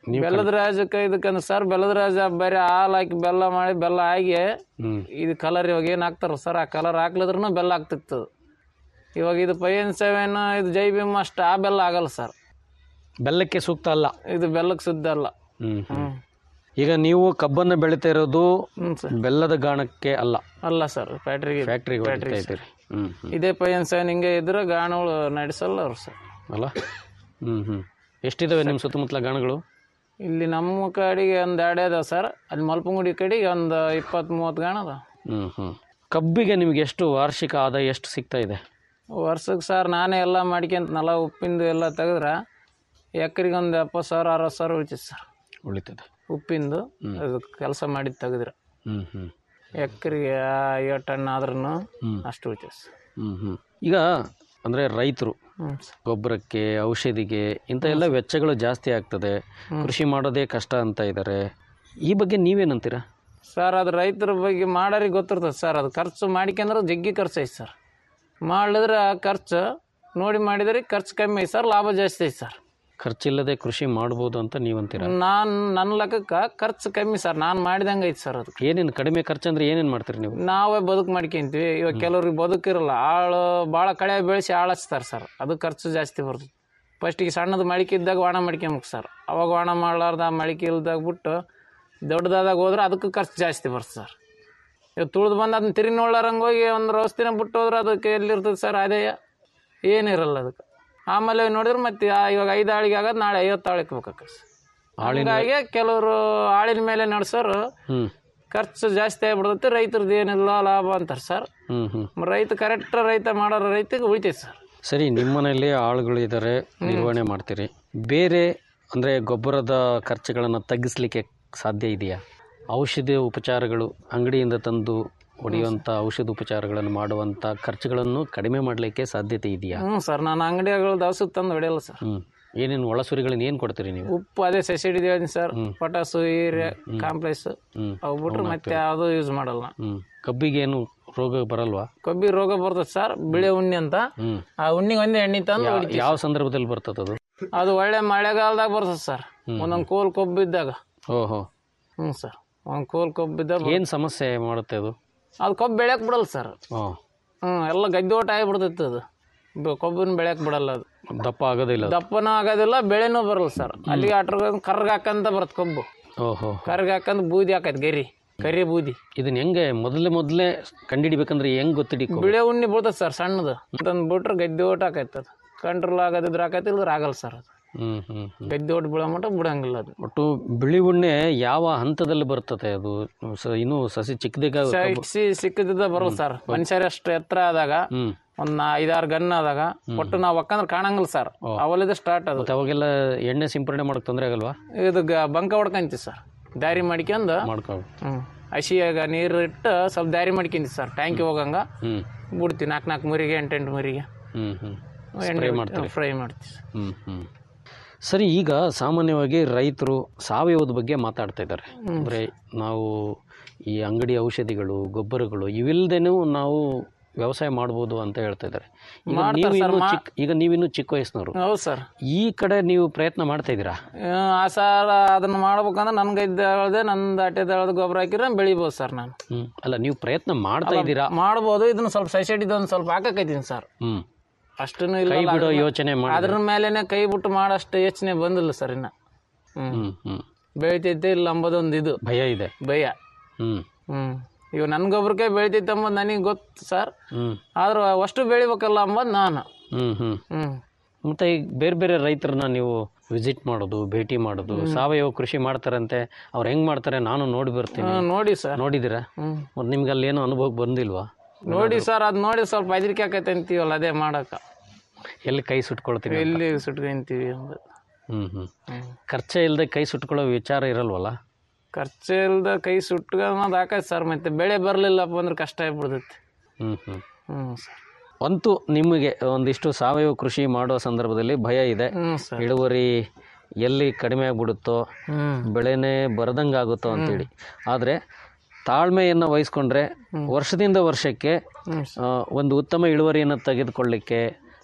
ನೀವು ಬೆಲ್ಲದ ರಾಜಕ್ಕೆ ಇದಕ್ಕಂದ್ರೆ ಸರ್ ಬೆಲ್ಲದ ರಾಜ ಬೇರೆ ಹಾಲು ಹಾಕಿ ಬೆಲ್ಲ ಮಾಡಿ ಬೆಲ್ಲ ಆಗಿ ಹ್ಮ್ ಇದು ಕಲರ್ ಇವಾಗ ಏನು ಹಾಕ್ತಾರ ಸರ್ ಆ ಕಲರ್ ಹಾಕ್ಲಿದ್ರೂ ಬೆಲ್ಲ ಆಗ್ತಿತ್ತು ಇವಾಗ ಇದು ಪೈನ್ ಸೆವೆನ್ ಇದು ಜೈ ಭೀಮ್ ಅಷ್ಟು ಆ ಬೆಲ್ಲ ಆಗಲ್ಲ ಸರ್ ಬೆಲ್ಲಕ್ಕೆ ಸೂಕ್ತ ಅಲ್ಲ ಇದು ಬೆಲ್ಲಕ್ಕೆ ಶುದ್ಧ ಅಲ್ಲ ಹ್ಮ್ ಹ್ಮ್ ಈಗ ನೀವು ಕಬ್ಬನ್ನು ಬೆಳಿತಾ ಇರೋದು ಹ್ಞೂ ಸರ್ ಬೆಲ್ಲದ ಗಾಣಕ್ಕೆ ಅಲ್ಲ ಅಲ್ಲ ಸರ್ ಫ್ಯಾಕ್ಟ್ರಿಗೆ ಫ್ಯಾಕ್ಟ್ರಿಗೆ ಹೊಡಿತಾ ಇದ್ದೀರಿ ಹ್ಮ್ ಹ್ಮ್ ಇದೇ ಪೈನ್ ಸೆವೆನ್ ಹಿಂಗೆ ಇದ್ರೆ ಗಾಣಗಳು ನಡೆಸಲ್ಲ ಅವ್ರು ಸರ್ ಅಲ್ಲ ಹ್ಮ್ ಹ್ಮ್ ಎಷ್ಟಿದಾವೆ ನಿಮ್ಮ ಸುತ್ತಮುತ್ತಲ ಗಾಣಗಳು ಇಲ್ಲಿ ನಮ್ಮ ಕಡೆಗೆ ಒಂದು ಎರಡೇ ಅದಾವ ಸರ್ ಅಲ್ಲಿ ಮಲ್ಪಂಗುಡಿ ಕಡೆಗೆ ಒಂದು ಇಪ್ಪತ್ತು ಮೂವತ್ತು ಗಾಣ ಅದಾವ ಹ್ಮ್ ಹ್ಮ್ ಕಬ್ಬಿಗೆ ನಿಮ್ಗೆ ಎಷ್ಟು ವಾರ್ಷಿಕ ಆದಾಯ ಎಷ್ಟು ಸಿಗ್ತಾ ಇದೆ ವರ್ಷಕ್ಕೆ ಸರ್ ನಾನೇ ಎಲ್ಲ ಮಾಡ್ಕೊಂತನಲ್ಲ ಉಪ್ಪಿಂದು ಎಲ್ಲ ತೆಗೆದ್ರೆ ಎಕರೆಗೆ ಒಂದು ಎಪ್ಪತ್ತು ಸಾವಿರ ಅರವತ್ತು ಸಾವಿರ ಉಳಿತೈತೆ ಸರ್ ಉಳಿತದೆ ಉಪ್ಪಿಂದು ಅದು ಕೆಲಸ ಮಾಡಿದ್ದು ತೆಗೆದ್ರೆ ಹ್ಮ್ ಹ್ಮ್ ಎಕರೆಗೆ ಏಳು ಟನ್ ಆದ್ರೂ ಹ್ಮ್. ಅಷ್ಟು ಉಳಿತೈತೆ ಸರ್ ಹ್ಮ್ ಹ್ಮ್ ಈಗ ಅಂದ್ರೆ ರೈತರು ಹ್ಞೂ ಸರ್ ಗೊಬ್ಬರಕ್ಕೆ ಔಷಧಿಗೆ ಇಂಥ ಎಲ್ಲ ವೆಚ್ಚಗಳು ಜಾಸ್ತಿ ಆಗ್ತದೆ ಕೃಷಿ ಮಾಡೋದೇ ಕಷ್ಟ ಅಂತ ಇದ್ದಾರೆ ಈ ಬಗ್ಗೆ ನೀವೇನಂತೀರಾ ಸರ್ ಅದು ರೈತರ ಬಗ್ಗೆ ಮಾಡೋರಿಗೆ ಗೊತ್ತಿರ್ತದೆ ಸರ್ ಅದು ಖರ್ಚು ಮಾಡ್ಕೊಂಡ್ರೆ ಜಗ್ಗಿ ಖರ್ಚು ಐತೆ ಸರ್ ಮಾಡಿದ್ರೆ ಖರ್ಚು ನೋಡಿ ಮಾಡಿದ್ರೆ ಖರ್ಚು ಕಮ್ಮಿ ಐತೆ ಸರ್ ಲಾಭ ಜಾಸ್ತಿ ಐತೆ ಸರ್ ಖರ್ಚಿಲ್ಲದೆ ಕೃಷಿ ಮಾಡ್ಬೋದು ಅಂತ ನೀವಂತೀರಾ ನಾನು ನನ್ನ ಲೆಕ್ಕಕ್ಕೆ ಖರ್ಚು ಕಮ್ಮಿ ಸರ್ ನಾನು ಮಾಡಿದಂಗೆ ಐತೆ ಸರ್ ಅದು ಏನೇನು ಕಡಿಮೆ ಖರ್ಚು ಅಂದ್ರೆ ಏನೇನು ಮಾಡ್ತೀರಿ ನೀವು ನಾವೇ ಬದುಕು ಮಾಡ್ಕೊಂತೀವಿ ಇವಾಗ ಕೆಲವ್ರಿಗೆ ಬದುಕಿರಲ್ಲ ಆಳು ಭಾಳ ಕಳೆ ಬೆಳೆಸಿ ಆಳು ಹಚ್ತಾರೆ ಸರ್ ಅದು ಖರ್ಚು ಜಾಸ್ತಿ ಬರ್ತದೆ ಫಸ್ಟಿಗೆ ಸಣ್ಣದು ಮಳಿಕೆ ಇದ್ದಾಗ ಒಣ ಮಾಡ್ಕೊಂಬೇಕು ಸರ್ ಅವಾಗ ಒಣ ಮಾಡಲಾರ್ದ ಮಳಿಕೆ ಇಲ್ದಾಗ ಬಿಟ್ಟು ದೊಡ್ಡದಾದಾಗ ಹೋದ್ರೆ ಅದಕ್ಕೆ ಖರ್ಚು ಜಾಸ್ತಿ ಬರ್ತದೆ ಸರ್ ಇವಾಗ ತುಳಿದು ಬಂದು ಅದನ್ನ ತಿರುಗಿ ನೋಡ್ಲಾರಂಗೆ ಹೋಗಿ ಒಂದು ರೋಸ್ ದಿನ ಬಿಟ್ಟು ಹೋದ್ರೆ ಅದಕ್ಕೆ ಎಲ್ಲಿರ್ತದೆ ಸರ್ ಅದೇ ಏನಿರಲ್ಲ ಅದಕ್ಕೆ ಆಮೇಲೆ ನೋಡಿದ್ರೆ ಮತ್ತೆ ಆ- ಇವಾಗ ಐದು ಆಳಿಗೆ ಆಗೋದು ನಾಳೆ ಐವತ್ತು ಆಳಿಗೆ ಬೇಕಾಗ್ತದೆ ಸರ್ ಹಾಗಾಗಿ ಕೆಲವರು ಆಳಿನ ಮೇಲೆ ನಡೆಸೋರು ಹ್ಮ್ ಖರ್ಚು ಜಾಸ್ತಿ ಆಗ್ಬಿಡ್ತೈತೆ ರೈತರದ್ದು ಏನಿಲ್ಲ ಲಾಭ ಅಂತಾರೆ ಸರ್ ಹ್ಮ್ ಹ್ಮ್ ರೈತ ಕರೆಕ್ಟ್ ರೈತ ಮಾಡೋ ರೈತಗೆ ಉಳಿತೈತೆ ಸರ್ ಸರಿ ನಿಮ್ಮ ಮನೆಯಲ್ಲಿ ಆಳುಗಳು ಇದ್ದಾರೆ ನಿರ್ವಹಣೆ ಮಾಡ್ತೀರಿ ಬೇರೆ ಅಂದರೆ ಗೊಬ್ಬರದ ಖರ್ಚುಗಳನ್ನು ತಗ್ಗಿಸ್ಲಿಕ್ಕೆ ಸಾಧ್ಯ ಇದೆಯಾ ಔಷಧಿ ಉಪಚಾರಗಳು ಅಂಗಡಿಯಿಂದ ತಂದು ಹೊಡೆಯುವಂಥ ಔಷಧ ಉಪಚಾರಗಳನ್ನು ಮಾಡುವಂಥ ಖರ್ಚುಗಳನ್ನು ಕಡಿಮೆ ಮಾಡಲಿಕ್ಕೆ ಸಾಧ್ಯತೆ ಇದೆಯಾ ಹ್ಞೂ ಸರ್ ನಾನು ಅಂಗಡಿಗಳು ಔಷಧ ತಂದು ಹೊಡೆಯಲ್ಲ ಸರ್ ಹ್ಮ್ ಏನೇನು ಒಳಸುರಿಗಳನ್ನ ಏನು ಕೊಡ್ತೀರಿ ನೀವು ಉಪ್ಪು ಅದೇ ಸೆಸಿಡಿ ಹೇಳಿದ್ದೀನಿ ಸರ್ ಪಟಾಸು ಹೀರೆ ಕಾಂಪ್ಲೆಕ್ಸ್ ಹ್ಮ್ ಅವು ಬಿಟ್ರೆ ಮತ್ತೆ ಯಾವುದೂ ಯೂಸ್ ಮಾಡಲ್ಲ ನಾನು. ಹ್ಮ್ ಕಬ್ಬಿಗೆ ಏನು ರೋಗ ಬರಲ್ವಾ ಕೊಬ್ಬಿ ರೋಗ ಬರ್ತದೆ ಸರ್ ಬಿಳಿ ಉಣ್ಣಿ ಅಂತ ಹ್ಮ್ ಆ ಉಣ್ಣಿಗೆ ಒಂದೇ ಎಣ್ಣೆ ತಂದು ಯಾ- ಹೊಡಿತೀವಿ ಯಾವ ಸಂದರ್ಭದಲ್ಲಿ ಬರ್ತದೆ ಅದು ಅದು ಒಳ್ಳೆ ಮಳೆಗಾಲದಾಗ ಬರ್ತದೆ ಸರ್ ಒಂದೊಂದು ಕೋಲ್ ಕೊಬ್ಬು ಇದ್ದಾಗ ಓಹೋ ಹ್ಞೂ ಸರ್ ಒಂದು ಕೋಲ್ ಕೊಬ್ಬು ಇದ್ದಾಗ ಏನು ಸಮಸ್ಯೆ ಮಾಡುತ್ತೆ ಅದು ಅದು ಕೊಬ್ಬು ಬೆಳೆಯಕ್ಕೆ ಬಿಡಲ್ಲ ಸರ್ ಓ ಹ್ಞೂ ಎಲ್ಲ ಗದ್ದೋಟ ಆಗಿಬಿಡ್ತೈತೆ ಅದು ಬ- ಕೊಬ್ಬಿನ ಬೆಳೆಯಕ್ಕೆ ಬಿಡಲ್ಲ ಅದು ದಪ್ಪ ಆಗೋದಿಲ್ಲ ಅದು. ದಪ್ಪನೂ ಆಗೋದಿಲ್ಲ ಬೆಳೆನೂ ಬರಲ್ಲ ಸರ್ ಅಲ್ಲಿಗೆ ಅಟ್ರ ಕರ್ಗ ಹಾಕಂತ ಬರುತ್ತೆ ಕೊಬ್ಬು ಓಹೋ ಕರ್ಗ ಹಾಕಂತ ಬೂದಿ ಹಾಕೈತೆ ಗರಿ ಕರಿ ಬೂದಿ ಇದನ್ನ ಹೆಂಗೆ ಮೊದಲೇ ಮೊದಲೇ ಕಂಡಿಡಿಬೇಕಂದ್ರೆ ಹೆಂಗ್ ಗೊತ್ತಿಡಿಕೋ ಬಿಳೆ ಉಣ್ಣಿ ಬೀಳ್ತದೆ ಸರ್ ಸಣ್ಣದು ಅಂತಂದು ಬಿಟ್ರೆ ಗದ್ದೆ ಓಟ್ ಆಕೈತೆ ಅದು ಕಂಟ್ರೋಲ್ ಆಗೋದಿದ್ರೆ ಆಕೈತೆ ಇಲ್ಲದ್ರೆ ಆಗಲ್ಲ ಸರ್ ಅದು ಹ್ಮ್ ಹ್ಮ್ ಹ್ಮ್ ಗದ್ದೆ ಓಟ್ ಬೀಳೋ ಮಟ್ಟ ಬಿಡಂಗಿಲ್ಲ ಅದು ಒಟ್ಟು ಬಿಳಿ ಉಣ್ಣೆ ಯಾವ ಹಂತದಲ್ಲಿ ಬರ್ತದೆ ಅದು ಸ- ಇನ್ನೂ ಸಸಿ ಚಿಕ್ಕದಾಗ ಸೈಡ್ಸಿ ಸಿಕ್ಕದಿದ್ದ ಬರಲ್ಲ ಸರ್ ಮನುಷ್ಯರಷ್ಟು ಎತ್ತರ ಆದಾಗ ಹ್ಮ್ ಒಂದು ಐದಾರು ಗನ್ ಆದಾಗ ಒಟ್ಟು ನಾವು ಒಕ್ಕಂದ್ರೆ ಕಾಣಂಗಿಲ್ಲ ಸರ್ ಅವಲಿದ ಸ್ಟಾರ್ಟ್ ಅದು ಮತ್ತೆ ಅವಾಗೆಲ್ಲ ಎಣ್ಣೆ ಸಿಂಪರಣೆ ಮಾಡಕ್ ತೊಂದರೆ ಆಗಲ್ವಾ ಇದು ಗ- ಬಂಕ ಹೊಡ್ಕಂತೀವಿ ಸರ್ ದಾರಿ ಮಾಡ್ಕೊಂಡು ಮಾಡ್ಕೊ ಹ್ಞೂ ಹಸಿಯಾಗ ನೀರು ಇಟ್ಟು ಸ್ವಲ್ಪ ದಾರಿ ಮಾಡ್ಕೊಂತೀವಿ ಸರ್ ಟ್ಯಾಂಕಿ ಹೋಗಂಗ ಹ್ಮ್ ಬಿಡ್ತೀವಿ ನಾಲ್ಕು ನಾಲ್ಕು ಮುರಿಗೆ ಎಂಟು ಎಂಟು ಮುರಿಗೆ ಹ್ಮ್ ಹ್ಮ್ ಎಣ್ಣೆ ಮಾಡ್ತೀರಿ. ಫ್ರೈ ಮಾಡ್ತೀವಿ ಸರ್ ಹ್ಮ್ ಹ್ಮ್ ಸರಿ ಈಗ ಸಾಮಾನ್ಯವಾಗಿ ರೈತರು ಸಾವಯವದ ಬಗ್ಗೆ ಮಾತಾಡ್ತಾ ಇದ್ದಾರೆ ಅಂದ್ರೆ ನಾವು ಈ ಅಂಗಡಿ ಔಷಧಿಗಳು ಗೊಬ್ಬರಗಳು ಇವಿಲ್ದೇನೂ ನಾವು ವ್ಯವಸಾಯ ಮಾಡ್ಬೋದು ಅಂತ ಹೇಳ್ತಾ ಇದ್ದಾರೆ ಈಗ ಮಾಡ್ತಾರೆ ನೀವು ಸರ್, ಇನ್ನೂ ಮಾ- ಚಿಕ್ಕ ಈಗ ನೀವಿನ್ನೂ ಚಿಕ್ಕ ವಯಸ್ಸಿನವರು ಹೌದು ಸರ್ ಈ ಕಡೆ ನೀವು ಪ್ರಯತ್ನ ಮಾಡ್ತಾ ಇದ್ದೀರಾ ಆ ಸರ್ ಅದನ್ನ ಮಾಡ್ಬೇಕಂದ್ರೆ ನನ್ನ ಗದ್ದೆ ನನ್ನ ದಾಟೆದ ಗೊಬ್ಬರ ಹಾಕಿದ್ರೆ ಬೆಳಿಬೋದು ಸರ್ ನಾನು ಹ್ಮ್ ಅಲ್ಲ ನೀವು ಪ್ರಯತ್ನ ಮಾಡ್ತಾ ಇದ್ದೀರಾ ಮಾಡ್ಬೋದು ಇದನ್ನ ಸ್ವಲ್ಪ ಸೊಸೈಟಿದ ಒಂದು ಸ್ವಲ್ಪ ಹಾಕಕೈತೀನಿ ಸರ್ ಹ್ಮ್ ಅಷ್ಟನ್ನು ಇಲ್ಲ ಕೈ ಬಿಡೋ ಯೋಚನೆ ಮಾಡಿ ಅದ್ರ ಮೇಲೆನೆ ಕೈ ಬಿಟ್ಟು ಮಾಡೋಷ್ಟು ಯೋಚನೆ ಬಂದಿಲ್ಲ ಸರ್ ಇನ್ನ ಹ್ಮ್ ಹ್ಮ್ ಹ್ಮ್ ಬೆಳಿತೈತೆ ಇಲ್ಲ ಅಂಬೋದೊಂದು ಇದು ಭಯ ಇದೆ ಭಯ ಹ್ಮ್ ಹ್ಮ್ ಇವ ನನ್ನ ಗೊಬ್ಬರಕ್ಕೆ ಬೆಳಿತೈತೆ ಅಂಬೋದು ನನಗೆ ಗೊತ್ತು ಸರ್ ಹ್ಮ್ ಆದ್ರೆ ಅಷ್ಟು ಬೆಳಿಬೇಕಲ್ಲ ಅಂಬೋದು ನಾನು ಹ್ಮ್ ಹ್ಮ್ ಹ್ಮ್ ಮತ್ತೆ ಈಗ ಬೇರೆ ಬೇರೆ ರೈತರನ್ನ ನೀವು ವಿಸಿಟ್ ಮಾಡೋದು ಭೇಟಿ ಮಾಡೋದು ಸಾವಯವ ಕೃಷಿ ಮಾಡ್ತಾರಂತೆ ಅವ್ರು ಹೆಂಗ್ ಮಾಡ್ತಾರೆ ನಾನು ನೋಡಿ ಬರ್ತೀನಿ ಹ್ಮ್, ನೋಡಿ ಸರ್ ನೋಡಿದ್ದೀರಾ ಹ್ಮ್ ಮತ್ತೆ ನಿಮ್ಗೆ ಅಲ್ಲಿ ಏನೋ ಅನುಭವ ಬಂದಿಲ್ವಾ ನೋಡಿ ಸರ್ ಅದು ನೋಡಿ ಸ್ವಲ್ಪ ಹೆದರಿಕೆ ಆಕೈತೆ ಅಂತೀವಲ್ಲ ಅದೇ ಮಾಡಕ್ಕ ಎಲ್ಲಿ ಕೈ ಸುಟ್ಕೊಳ್ತೀವಿ ಅಂತ? ಎಲ್ಲಿ ಸುಟ್ಕೊಂತೀವಿ ಅಂಬೋದು ಹ್ಮ್ ಹ್ಮ್ ಹ್ಮ್. ಖರ್ಚೆ ಇಲ್ಲದೆ ಕೈ ಸುಟ್ಕೊಳ್ಳೋ ವಿಚಾರ ಇರಲ್ವಲ್ಲ ಖರ್ಚು ಇಲ್ದ ಕೈ ಸುಟ್ಕೊಳ್ಳೋದು ಹಾಕೈತೆ ಸರ್ ಮತ್ತೆ ಬೆಳೆ ಬರಲಿಲ್ಲಪ್ಪ ಅಂದ್ರೆ ಕಷ್ಟ ಆಗ್ಬಿಡ್ತೈತಿ ಹ್ಮ್ ಹ್ಮ್ ಹ್ಞೂ ಸರ್ ಅಂತೂ ನಿಮಗೆ ಒಂದಿಷ್ಟು ಸಾವಯವ ಕೃಷಿ ಮಾಡೋ ಸಂದರ್ಭದಲ್ಲಿ ಭಯ ಇದೆ ಹ್ಞೂ ಸರ್ ಇಳುವರಿ ಎಲ್ಲಿ ಕಡಿಮೆ ಆಗ್ಬಿಡುತ್ತೋ ಹ್ಞೂ ಬೆಳೆನೇ ಬರದಂಗಾಗುತ್ತೋ ಅಂತೇಳಿ ಆದರೆ ತಾಳ್ಮೆಯನ್ನು ವಹಿಸ್ಕೊಂಡ್ರೆ ವರ್ಷದಿಂದ ವರ್ಷಕ್ಕೆ ಹ್ಞೂ ಆ, ಒಂದು ಉತ್ತಮ ಇಳುವರಿಯನ್ನು ತೆಗೆದುಕೊಳ್ಳಿಕ್ಕೆ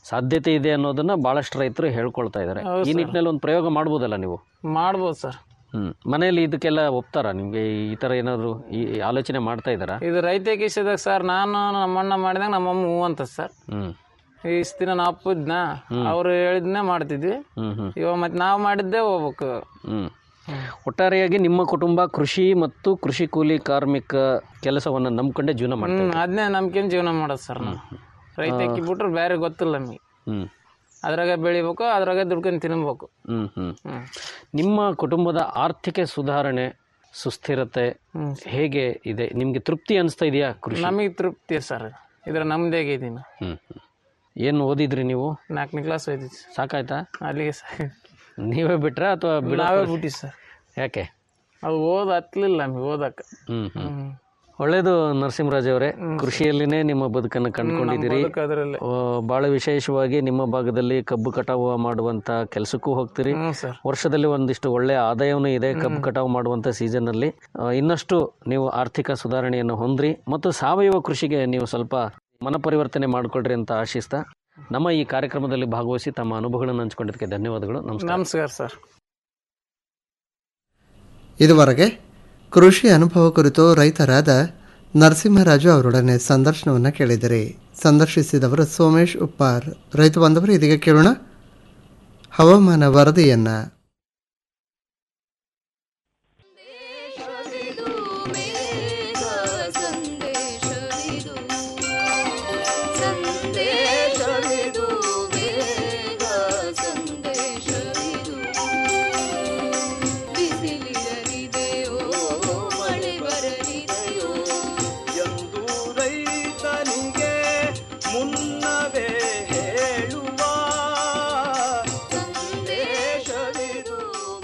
ಸಾಧ್ಯತೆ ಇದೆ ಅನ್ನೋದನ್ನ ಭಾಳಷ್ಟು ರೈತರು ಹೇಳ್ಕೊಳ್ತಾ ಇದ್ದಾರೆ ಹೌದು ಈ ಸರ್. ನಿಟ್ಟಿನಲ್ಲಿ ಒಂದು ಪ್ರಯೋಗ ಮಾಡ್ಬೋದಲ್ಲ ನೀವು ಮಾಡ್ಬೋದು ಸರ್ ಹ್ಮ್ ಮನೆಯಲ್ಲಿ ಇದಕ್ಕೆಲ್ಲ ಒಪ್ತಾರಾ ನಿಮಗೆ ಈ ಥರ ಏನಾದರೂ ಈ ಆಲೋಚನೆ ಮಾಡ್ತಾ ಇದ್ದಾರಾ ಇದು ರೈತ ಕಿಶದಾಗ ಸರ್ ನಾನು ನಮ್ಮಣ್ಣ ಮಾಡಿದಾಗ ನಮ್ಮಮ್ಮ ಹೂ ಅಂತ ಸರ್ ಹ್ಮ್ ಇಷ್ಟು ದಿನ ನಾ ಅಪ್ಪಿದ್ನ ಅವ್ರು ಹೇಳಿದ್ನೇ ಮಾಡ್ತಿದ್ವಿ ಹ್ಮ್ ಹ್ಮ್ ಇವಾಗ ಮತ್ತೆ ನಾವು ಮಾಡಿದ್ದೇ ಹೋಗ್ಬೇಕು ಹ್ಮ್ ಒಟ್ಟಾರೆಯಾಗಿ ನಿಮ್ಮ ಕುಟುಂಬ ಕೃಷಿ ಮತ್ತು ಕೃಷಿ ಕೂಲಿ ಕಾರ್ಮಿಕ ಕೆಲಸವನ್ನು ನಂಬ್ಕೊಂಡೇ ಜೀವನ ಮಾಡ್ತಾ ಹ್ಮ್ ಇದೆ ಅದನ್ನೇ ನಂಬಿಕೆನ್ ಜೀವನ ಮಾಡೋದು ಸರ್ ನಾವು ರೈತ ಅಕ್ಕಿ ಬಿಟ್ರೆ ಬೇರೆ ಗೊತ್ತಿಲ್ಲ ನಮಗೆ ಹ್ಮ್ ಅದ್ರಾಗ ಬೆಳಿಬೇಕು ಅದ್ರಾಗ ದುಡ್ಕೊಂಡು ತಿನ್ಬೇಕು ಹ್ಮ್ ಹ್ಮ್ ಹ್ಮ್. ನಿಮ್ಮ ಕುಟುಂಬದ ಆರ್ಥಿಕ ಸುಧಾರಣೆ ಸುಸ್ಥಿರತೆ ಹ್ಮ್. ಹೇಗೆ ಇದೆ ನಿಮ್ಗೆ ತೃಪ್ತಿ ಅನಿಸ್ತಾ ಇದೆಯಾ ಕೃಷಿ ನಮಗೆ ತೃಪ್ತಿ ಸರ್ ಇದ್ರ ನಮ್ದೇ ಇದೀನಿ ಹ್ಮ್ ಹ್ಮ್. ಏನು ಓದಿದ್ರಿ ನೀವು ನಾಲ್ಕನೇ ಕ್ಲಾಸ್ ಓದಿದ್ವಿ ಸಾಕಾಯ್ತಾ ಅಲ್ಲಿಗೆ ಸರ್ ನೀವೇ ಬಿಟ್ರಾ ಅಥವಾ ನಾವೇ ಬಿಟ್ಟಿ ಸರ್ ಯಾಕೆ ಅದು ಓದ್ ಹತ್ಲಿಲ್ಲ ನಮಗೆ ಓದಕ್ಕೆ ಹ್ಮ್ ಹ್ಮ್ ಒಳ್ಳೇದು ನರಸಿಂಹರಾಜ್ ಅವರೇ ಕೃಷಿಯಲ್ಲಿನೇ ನಿಮ್ಮ ಬದುಕನ್ನು ಕಂಡುಕೊಂಡಿದ್ದೀರಿ ಅದರಲ್ಲಿ ಆ, ಬಹಳ ವಿಶೇಷವಾಗಿ ನಿಮ್ಮ ಭಾಗದಲ್ಲಿ ಕಬ್ಬು ಕಟಾವು ಮಾಡುವಂತ ಕೆಲಸಕ್ಕೂ ಹೋಗ್ತೀರಿ ಹ್ಞೂ ಸರ್ ವರ್ಷದಲ್ಲಿ ಒಂದಿಷ್ಟು ಒಳ್ಳೆಯ ಆದಾಯವೂ ಇದೆ ಕಬ್ಬು ಕಟಾವು ಮಾಡುವಂಥ ಸೀಸನ್ನಲ್ಲಿ ಆ, ಇನ್ನಷ್ಟು ನೀವು ಆರ್ಥಿಕ ಸುಧಾರಣೆಯನ್ನು ಹೊಂದ್ರಿ ಮತ್ತು ಸಾವಯವ ಕೃಷಿಗೆ ನೀವು ಸ್ವಲ್ಪ ಮನಪರಿವರ್ತನೆ ಮಾಡಿಕೊಡ್ರಿ ಅಂತ ಆಶಿಸ್ತಾ ನಮ್ಮ ಈ ಕಾರ್ಯಕ್ರಮದಲ್ಲಿ ಭಾಗವಹಿಸಿ ತಮ್ಮ ಅನುಭವಗಳನ್ನು ಹಂಚ್ಕೊಂಡಿದ್ದಕ್ಕೆ ಧನ್ಯವಾದಗಳು ನಮಸ್ಕಾರ ನಮಸ್ಕಾರ ಸರ್ ಇದುವರೆಗೆ ಕೃಷಿ ಅನುಭವ ಕುರಿತು ರೈತರಾದ ನರಸಿಂಹರಾಜು ಅವರೊಡನೆ ಸಂದರ್ಶನವನ್ನು ಕೇಳಿದಿರಿ ಸಂದರ್ಶಿಸಿದವರು ಸೋಮೇಶ್ ಉಪ್ಪಾರ್ ರೈತ ಬಾಂಧವರು ಇದೀಗ ಕೇಳೋಣ ಹವಾಮಾನ ವರದಿಯನ್ನು ಎಂದು ರೈತನಿಗೆ ಮುನ್ನವೇ ಹೇಳುವ ಸಂದೇಶವಿದು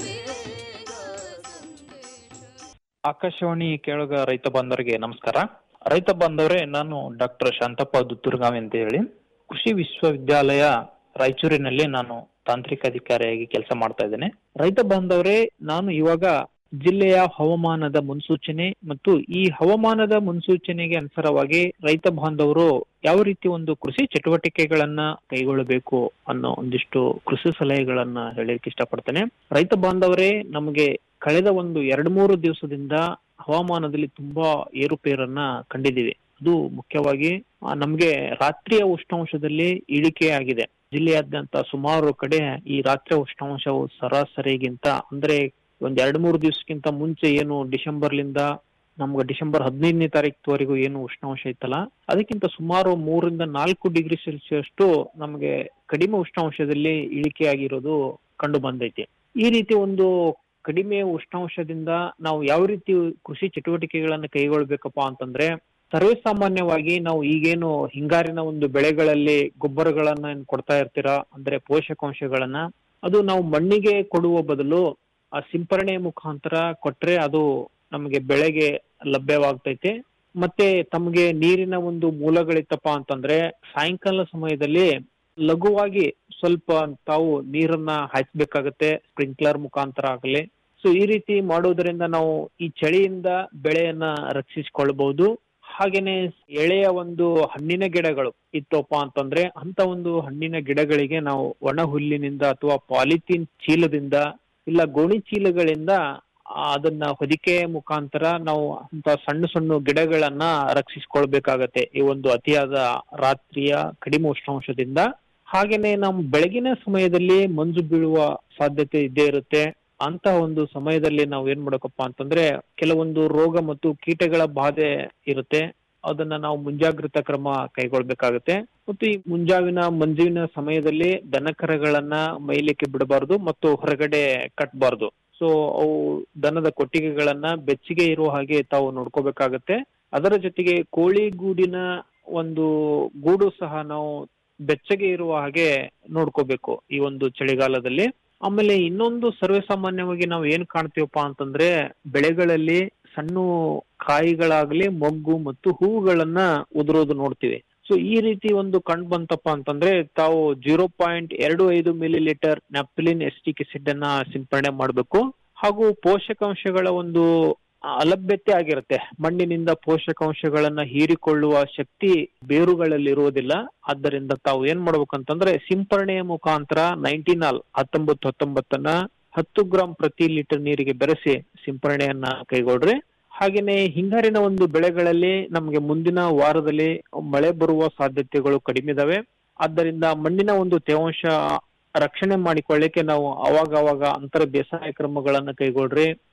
ಆಕಾಶವಾಣಿ ಕೇಳುಗ ರೈತ ಬಾಂಧವರಿಗೆ ನಮಸ್ಕಾರ ರೈತ ಬಾಂಧವರೇ ನಾನು ಡಾಕ್ಟರ್ ಶಾಂತಪ್ಪ ದುತ್ತೂರ್ಗಾವಿ ಅಂತ ಹೇಳಿ ಕೃಷಿ ವಿಶ್ವವಿದ್ಯಾಲಯ ರಾಯಚೂರಿನಲ್ಲಿ ನಾನು ತಾಂತ್ರಿಕ ಅಧಿಕಾರಿಯಾಗಿ ಕೆಲಸ ಮಾಡ್ತಾ ಇದ್ದೇನೆ ರೈತ ಬಾಂಧವರೇ ನಾನು ಇವಾಗ ಜಿಲ್ಲೆಯ ಹವಾಮಾನದ ಮುನ್ಸೂಚನೆ ಮತ್ತು ಈ ಹವಾಮಾನದ ಮುನ್ಸೂಚನೆಗೆ ಅನುಸಾರವಾಗಿ ರೈತ ಬಾಂಧವರು ಯಾವ ರೀತಿ ಒಂದು ಕೃಷಿ ಚಟುವಟಿಕೆಗಳನ್ನ ಕೈಗೊಳ್ಳಬೇಕು ಅನ್ನೋ ಒಂದಿಷ್ಟು ಕೃಷಿ ಸಲಹೆಗಳನ್ನ ಹೇಳಲಿಕ್ಕೆ ಇಷ್ಟಪಡ್ತೇನೆ ರೈತ ಬಾಂಧವರೇ ನಮಗೆ ಕಳೆದ ಒಂದು ಎರಡು ಮೂರು ದಿವಸದಿಂದ ಹವಾಮಾನದಲ್ಲಿ ತುಂಬಾ ಏರುಪೇರನ್ನ ಕಂಡಿದ್ದೀವಿ ಅದು ಮುಖ್ಯವಾಗಿ ಆ, ನಮ್ಗೆ ರಾತ್ರಿಯ ಉಷ್ಣಾಂಶದಲ್ಲಿ ಇಳಿಕೆ ಆಗಿದೆ ಜಿಲ್ಲೆಯಾದ್ಯಂತ ಸುಮಾರು ಕಡೆ ಈ ರಾತ್ರಿಯ ಉಷ್ಣಾಂಶವು ಸರಾಸರಿಗಿಂತ ಅಂದ್ರೆ ಒಂದ್ ಎರಡ್ ಮೂರು ದಿವಸಕ್ಕಿಂತ ಮುಂಚೆ ಏನು ಡಿಸೆಂಬರ್ಲಿಂದ ನಮ್ಗೆ ಡಿಸೆಂಬರ್ ಹದಿನೈದನೇ ತಾರೀಕುವರೆಗೂ ಏನು ಉಷ್ಣಾಂಶ ಇತ್ತಲ್ಲ ಅದಕ್ಕಿಂತ ಸುಮಾರು ಮೂರರಿಂದ ನಾಲ್ಕು ಡಿಗ್ರಿ ಸೆಲ್ಸಿಯಸ್ ನಮಗೆ ಕಡಿಮೆ ಉಷ್ಣಾಂಶದಲ್ಲಿ ಇಳಿಕೆ ಆಗಿರೋದು ಕಂಡು ಬಂದೈತಿ ಈ ರೀತಿ ಒಂದು ಕಡಿಮೆ ಉಷ್ಣಾಂಶದಿಂದ ನಾವು ಯಾವ ರೀತಿ ಕೃಷಿ ಚಟುವಟಿಕೆಗಳನ್ನ ಕೈಗೊಳ್ಬೇಕಪ್ಪ ಅಂತಂದ್ರೆ ಸರ್ವೇ ಸಾಮಾನ್ಯವಾಗಿ ನಾವು ಈಗೇನು ಹಿಂಗಾರಿನ ಒಂದು ಬೆಳೆಗಳಲ್ಲಿ ಗೊಬ್ಬರಗಳನ್ನ ಏನ್ ಕೊಡ್ತಾ ಇರ್ತೀರಾ ಅಂದ್ರೆ ಪೋಷಕಾಂಶಗಳನ್ನ ಅದು ನಾವು ಮಣ್ಣಿಗೆ ಕೊಡುವ ಬದಲು ಆ ಸಿಂಪರಣೆ ಮುಖಾಂತರ ಕೊಟ್ರೆ ಅದು ನಮಗೆ ಬೆಳೆಗೆ ಲಭ್ಯವಾಗ್ತೈತೆ ಮತ್ತೆ ತಮಗೆ ನೀರಿನ ಒಂದು ಮೂಲಗಳಿತ್ತಪ್ಪ ಅಂತಂದ್ರೆ ಸಾಯಂಕಾಲ ಸಮಯದಲ್ಲಿ ಲಘುವಾಗಿ ಸ್ವಲ್ಪ ತಾವು ನೀರನ್ನ ಹಾಯಿಸ್ಬೇಕಾಗತ್ತೆ ಸ್ಪ್ರಿಂಕ್ಲರ್ ಮುಖಾಂತರ ಆಗಲಿ ಸೊ ಈ ರೀತಿ ಮಾಡೋದ್ರಿಂದ ನಾವು ಈ ಚಳಿಯಿಂದ ಬೆಳೆಯನ್ನ ರಕ್ಷಿಸಿಕೊಳ್ಬಹುದು ಹಾಗೇನೆ ಎಳೆಯ ಒಂದು ಹಣ್ಣಿನ ಗಿಡಗಳು ಇತ್ತಪ್ಪ ಅಂತಂದ್ರೆ ಅಂತ ಒಂದು ಹಣ್ಣಿನ ಗಿಡಗಳಿಗೆ ನಾವು ಒಣ ಹುಲ್ಲಿನಿಂದ ಅಥವಾ ಪಾಲಿಥೀನ್ ಚೀಲದಿಂದ ಇಲ್ಲ ಗೋಣಿ ಚೀಲಗಳಿಂದ ಆ, ಅದನ್ನ ಹೊದಿಕೆ ಮುಖಾಂತರ ನಾವು ಅಂತ ಸಣ್ಣ ಸಣ್ಣ ಗಿಡಗಳನ್ನ ರಕ್ಷಿಸಿಕೊಳ್ಬೇಕಾಗತ್ತೆ ಈ ಒಂದು ಅತಿಯಾದ ರಾತ್ರಿಯ ಕಡಿಮೆ ಉಷ್ಣಾಂಶದಿಂದ ಹಾಗೇನೆ ನಮ್ಮ ಬೆಳಗಿನ ಸಮಯದಲ್ಲಿ ಮಂಜು ಬೀಳುವ ಸಾಧ್ಯತೆ ಇದ್ದೇ ಇರುತ್ತೆ ಅಂತ ಒಂದು ಸಮಯದಲ್ಲಿ ನಾವು ಏನ್ ಮಾಡಬೇಕಪ್ಪ ಅಂತಂದ್ರೆ ಕೆಲವೊಂದು ರೋಗ ಮತ್ತು ಕೀಟಗಳ ಬಾಧೆ ಇರುತ್ತೆ ಅದನ್ನ ನಾವು ಮುಂಜಾಗ್ರತಾ ಕ್ರಮ ಕೈಗೊಳ್ಬೇಕಾಗತ್ತೆ ಮತ್ತು ಈ ಮುಂಜಾವಿನ ಮಂಜುವಿನ ಸಮಯದಲ್ಲಿ ದನಕರಗಳನ್ನ ಮೈಲಿಕ್ಕೆ ಬಿಡಬಾರದು ಮತ್ತು ಹೊರಗಡೆ ಕಟ್ಟಬಾರ್ದು ಸೊ ಅವು ದನದ ಕೊಟ್ಟಿಗೆಗಳನ್ನ ಬೆಚ್ಚಗೆ ಇರುವ ಹಾಗೆ ತಾವು ನೋಡ್ಕೋಬೇಕಾಗತ್ತೆ ಅದರ ಜೊತೆಗೆ ಕೋಳಿ ಗೂಡಿನ ಒಂದು ಗೂಡು ಸಹ ನಾವು ಬೆಚ್ಚಗೆ ಇರುವ ಹಾಗೆ ನೋಡ್ಕೋಬೇಕು ಈ ಒಂದು ಚಳಿಗಾಲದಲ್ಲಿ ಆಮೇಲೆ ಇನ್ನೊಂದು ಸರ್ವೇ ಸಾಮಾನ್ಯವಾಗಿ ನಾವು ಏನ್ ಕಾಣ್ತೀವಪ್ಪ ಅಂತಂದ್ರೆ ಬೆಳೆಗಳಲ್ಲಿ ಸಣ್ಣ ಕಾಯಿಗಳಾಗ್ಲಿ ಮೊಗ್ಗು ಮತ್ತು ಹೂವುಗಳನ್ನ ಉದುರೋದು ನೋಡ್ತೀವಿ ಸೊ ಈ ರೀತಿ ಒಂದು ಕಂಡು ಬಂತಪ್ಪ ಅಂತಂದ್ರೆ ತಾವು ಜೀರೋ ಪಾಯಿಂಟ್ ಎರಡು ಐದು ಮಿಲಿ ಲೀಟರ್ ನ್ಯಾಪ್ಥಲಿನ್ ಎಸ್ಟಿಕ್ ಅನ್ನ ಸಿಂಪರಣೆ ಮಾಡಬೇಕು ಹಾಗೂ ಪೋಷಕಾಂಶಗಳ ಒಂದು ಅಲಭ್ಯತೆ ಆಗಿರುತ್ತೆ ಮಣ್ಣಿನಿಂದ ಪೋಷಕಾಂಶಗಳನ್ನ ಹೀರಿಕೊಳ್ಳುವ ಶಕ್ತಿ ಬೇರುಗಳಲ್ಲಿ ಇರುವುದಿಲ್ಲ ಆದ್ದರಿಂದ ತಾವು ಏನ್ ಮಾಡ್ಬೇಕಂತಂದ್ರೆ ಸಿಂಪರಣೆಯ ಮುಖಾಂತರ ನೈನ್ಟೀನಾಲ್ ಹತ್ತೊಂಬತ್ತು ಹತ್ತೊಂಬತ್ತನ್ನ ಹತ್ತು ಗ್ರಾಂ ಪ್ರತಿ ಲೀಟರ್ ನೀರಿಗೆ ಬೆರೆಸಿ ಸಿಂಪರಣೆಯನ್ನ ಕೈಗೊಳ್ರಿ ಹಾಗೇನೆ ಹಿಂಗಾರಿನ ಒಂದು ಬೆಳೆಗಳಲ್ಲಿ ನಮಗೆ ಮುಂದಿನ ವಾರದಲ್ಲಿ ಮಳೆ ಬರುವ ಸಾಧ್ಯತೆಗಳು ಕಡಿಮೆ ಇದಾವೆ ಆದ್ದರಿಂದ ಮಣ್ಣಿನ ಒಂದು ತೇವಾಂಶ ರಕ್ಷಣೆ ಮಾಡಿಕೊಳ್ಳಿಕ್ಕೆ ನಾವು ಅವಾಗ ಅವಾಗ ಅಂತರ ಬೇಸಾಯ ಕ್ರಮಗಳನ್ನ ಕೈಗೊಳ್ರಿ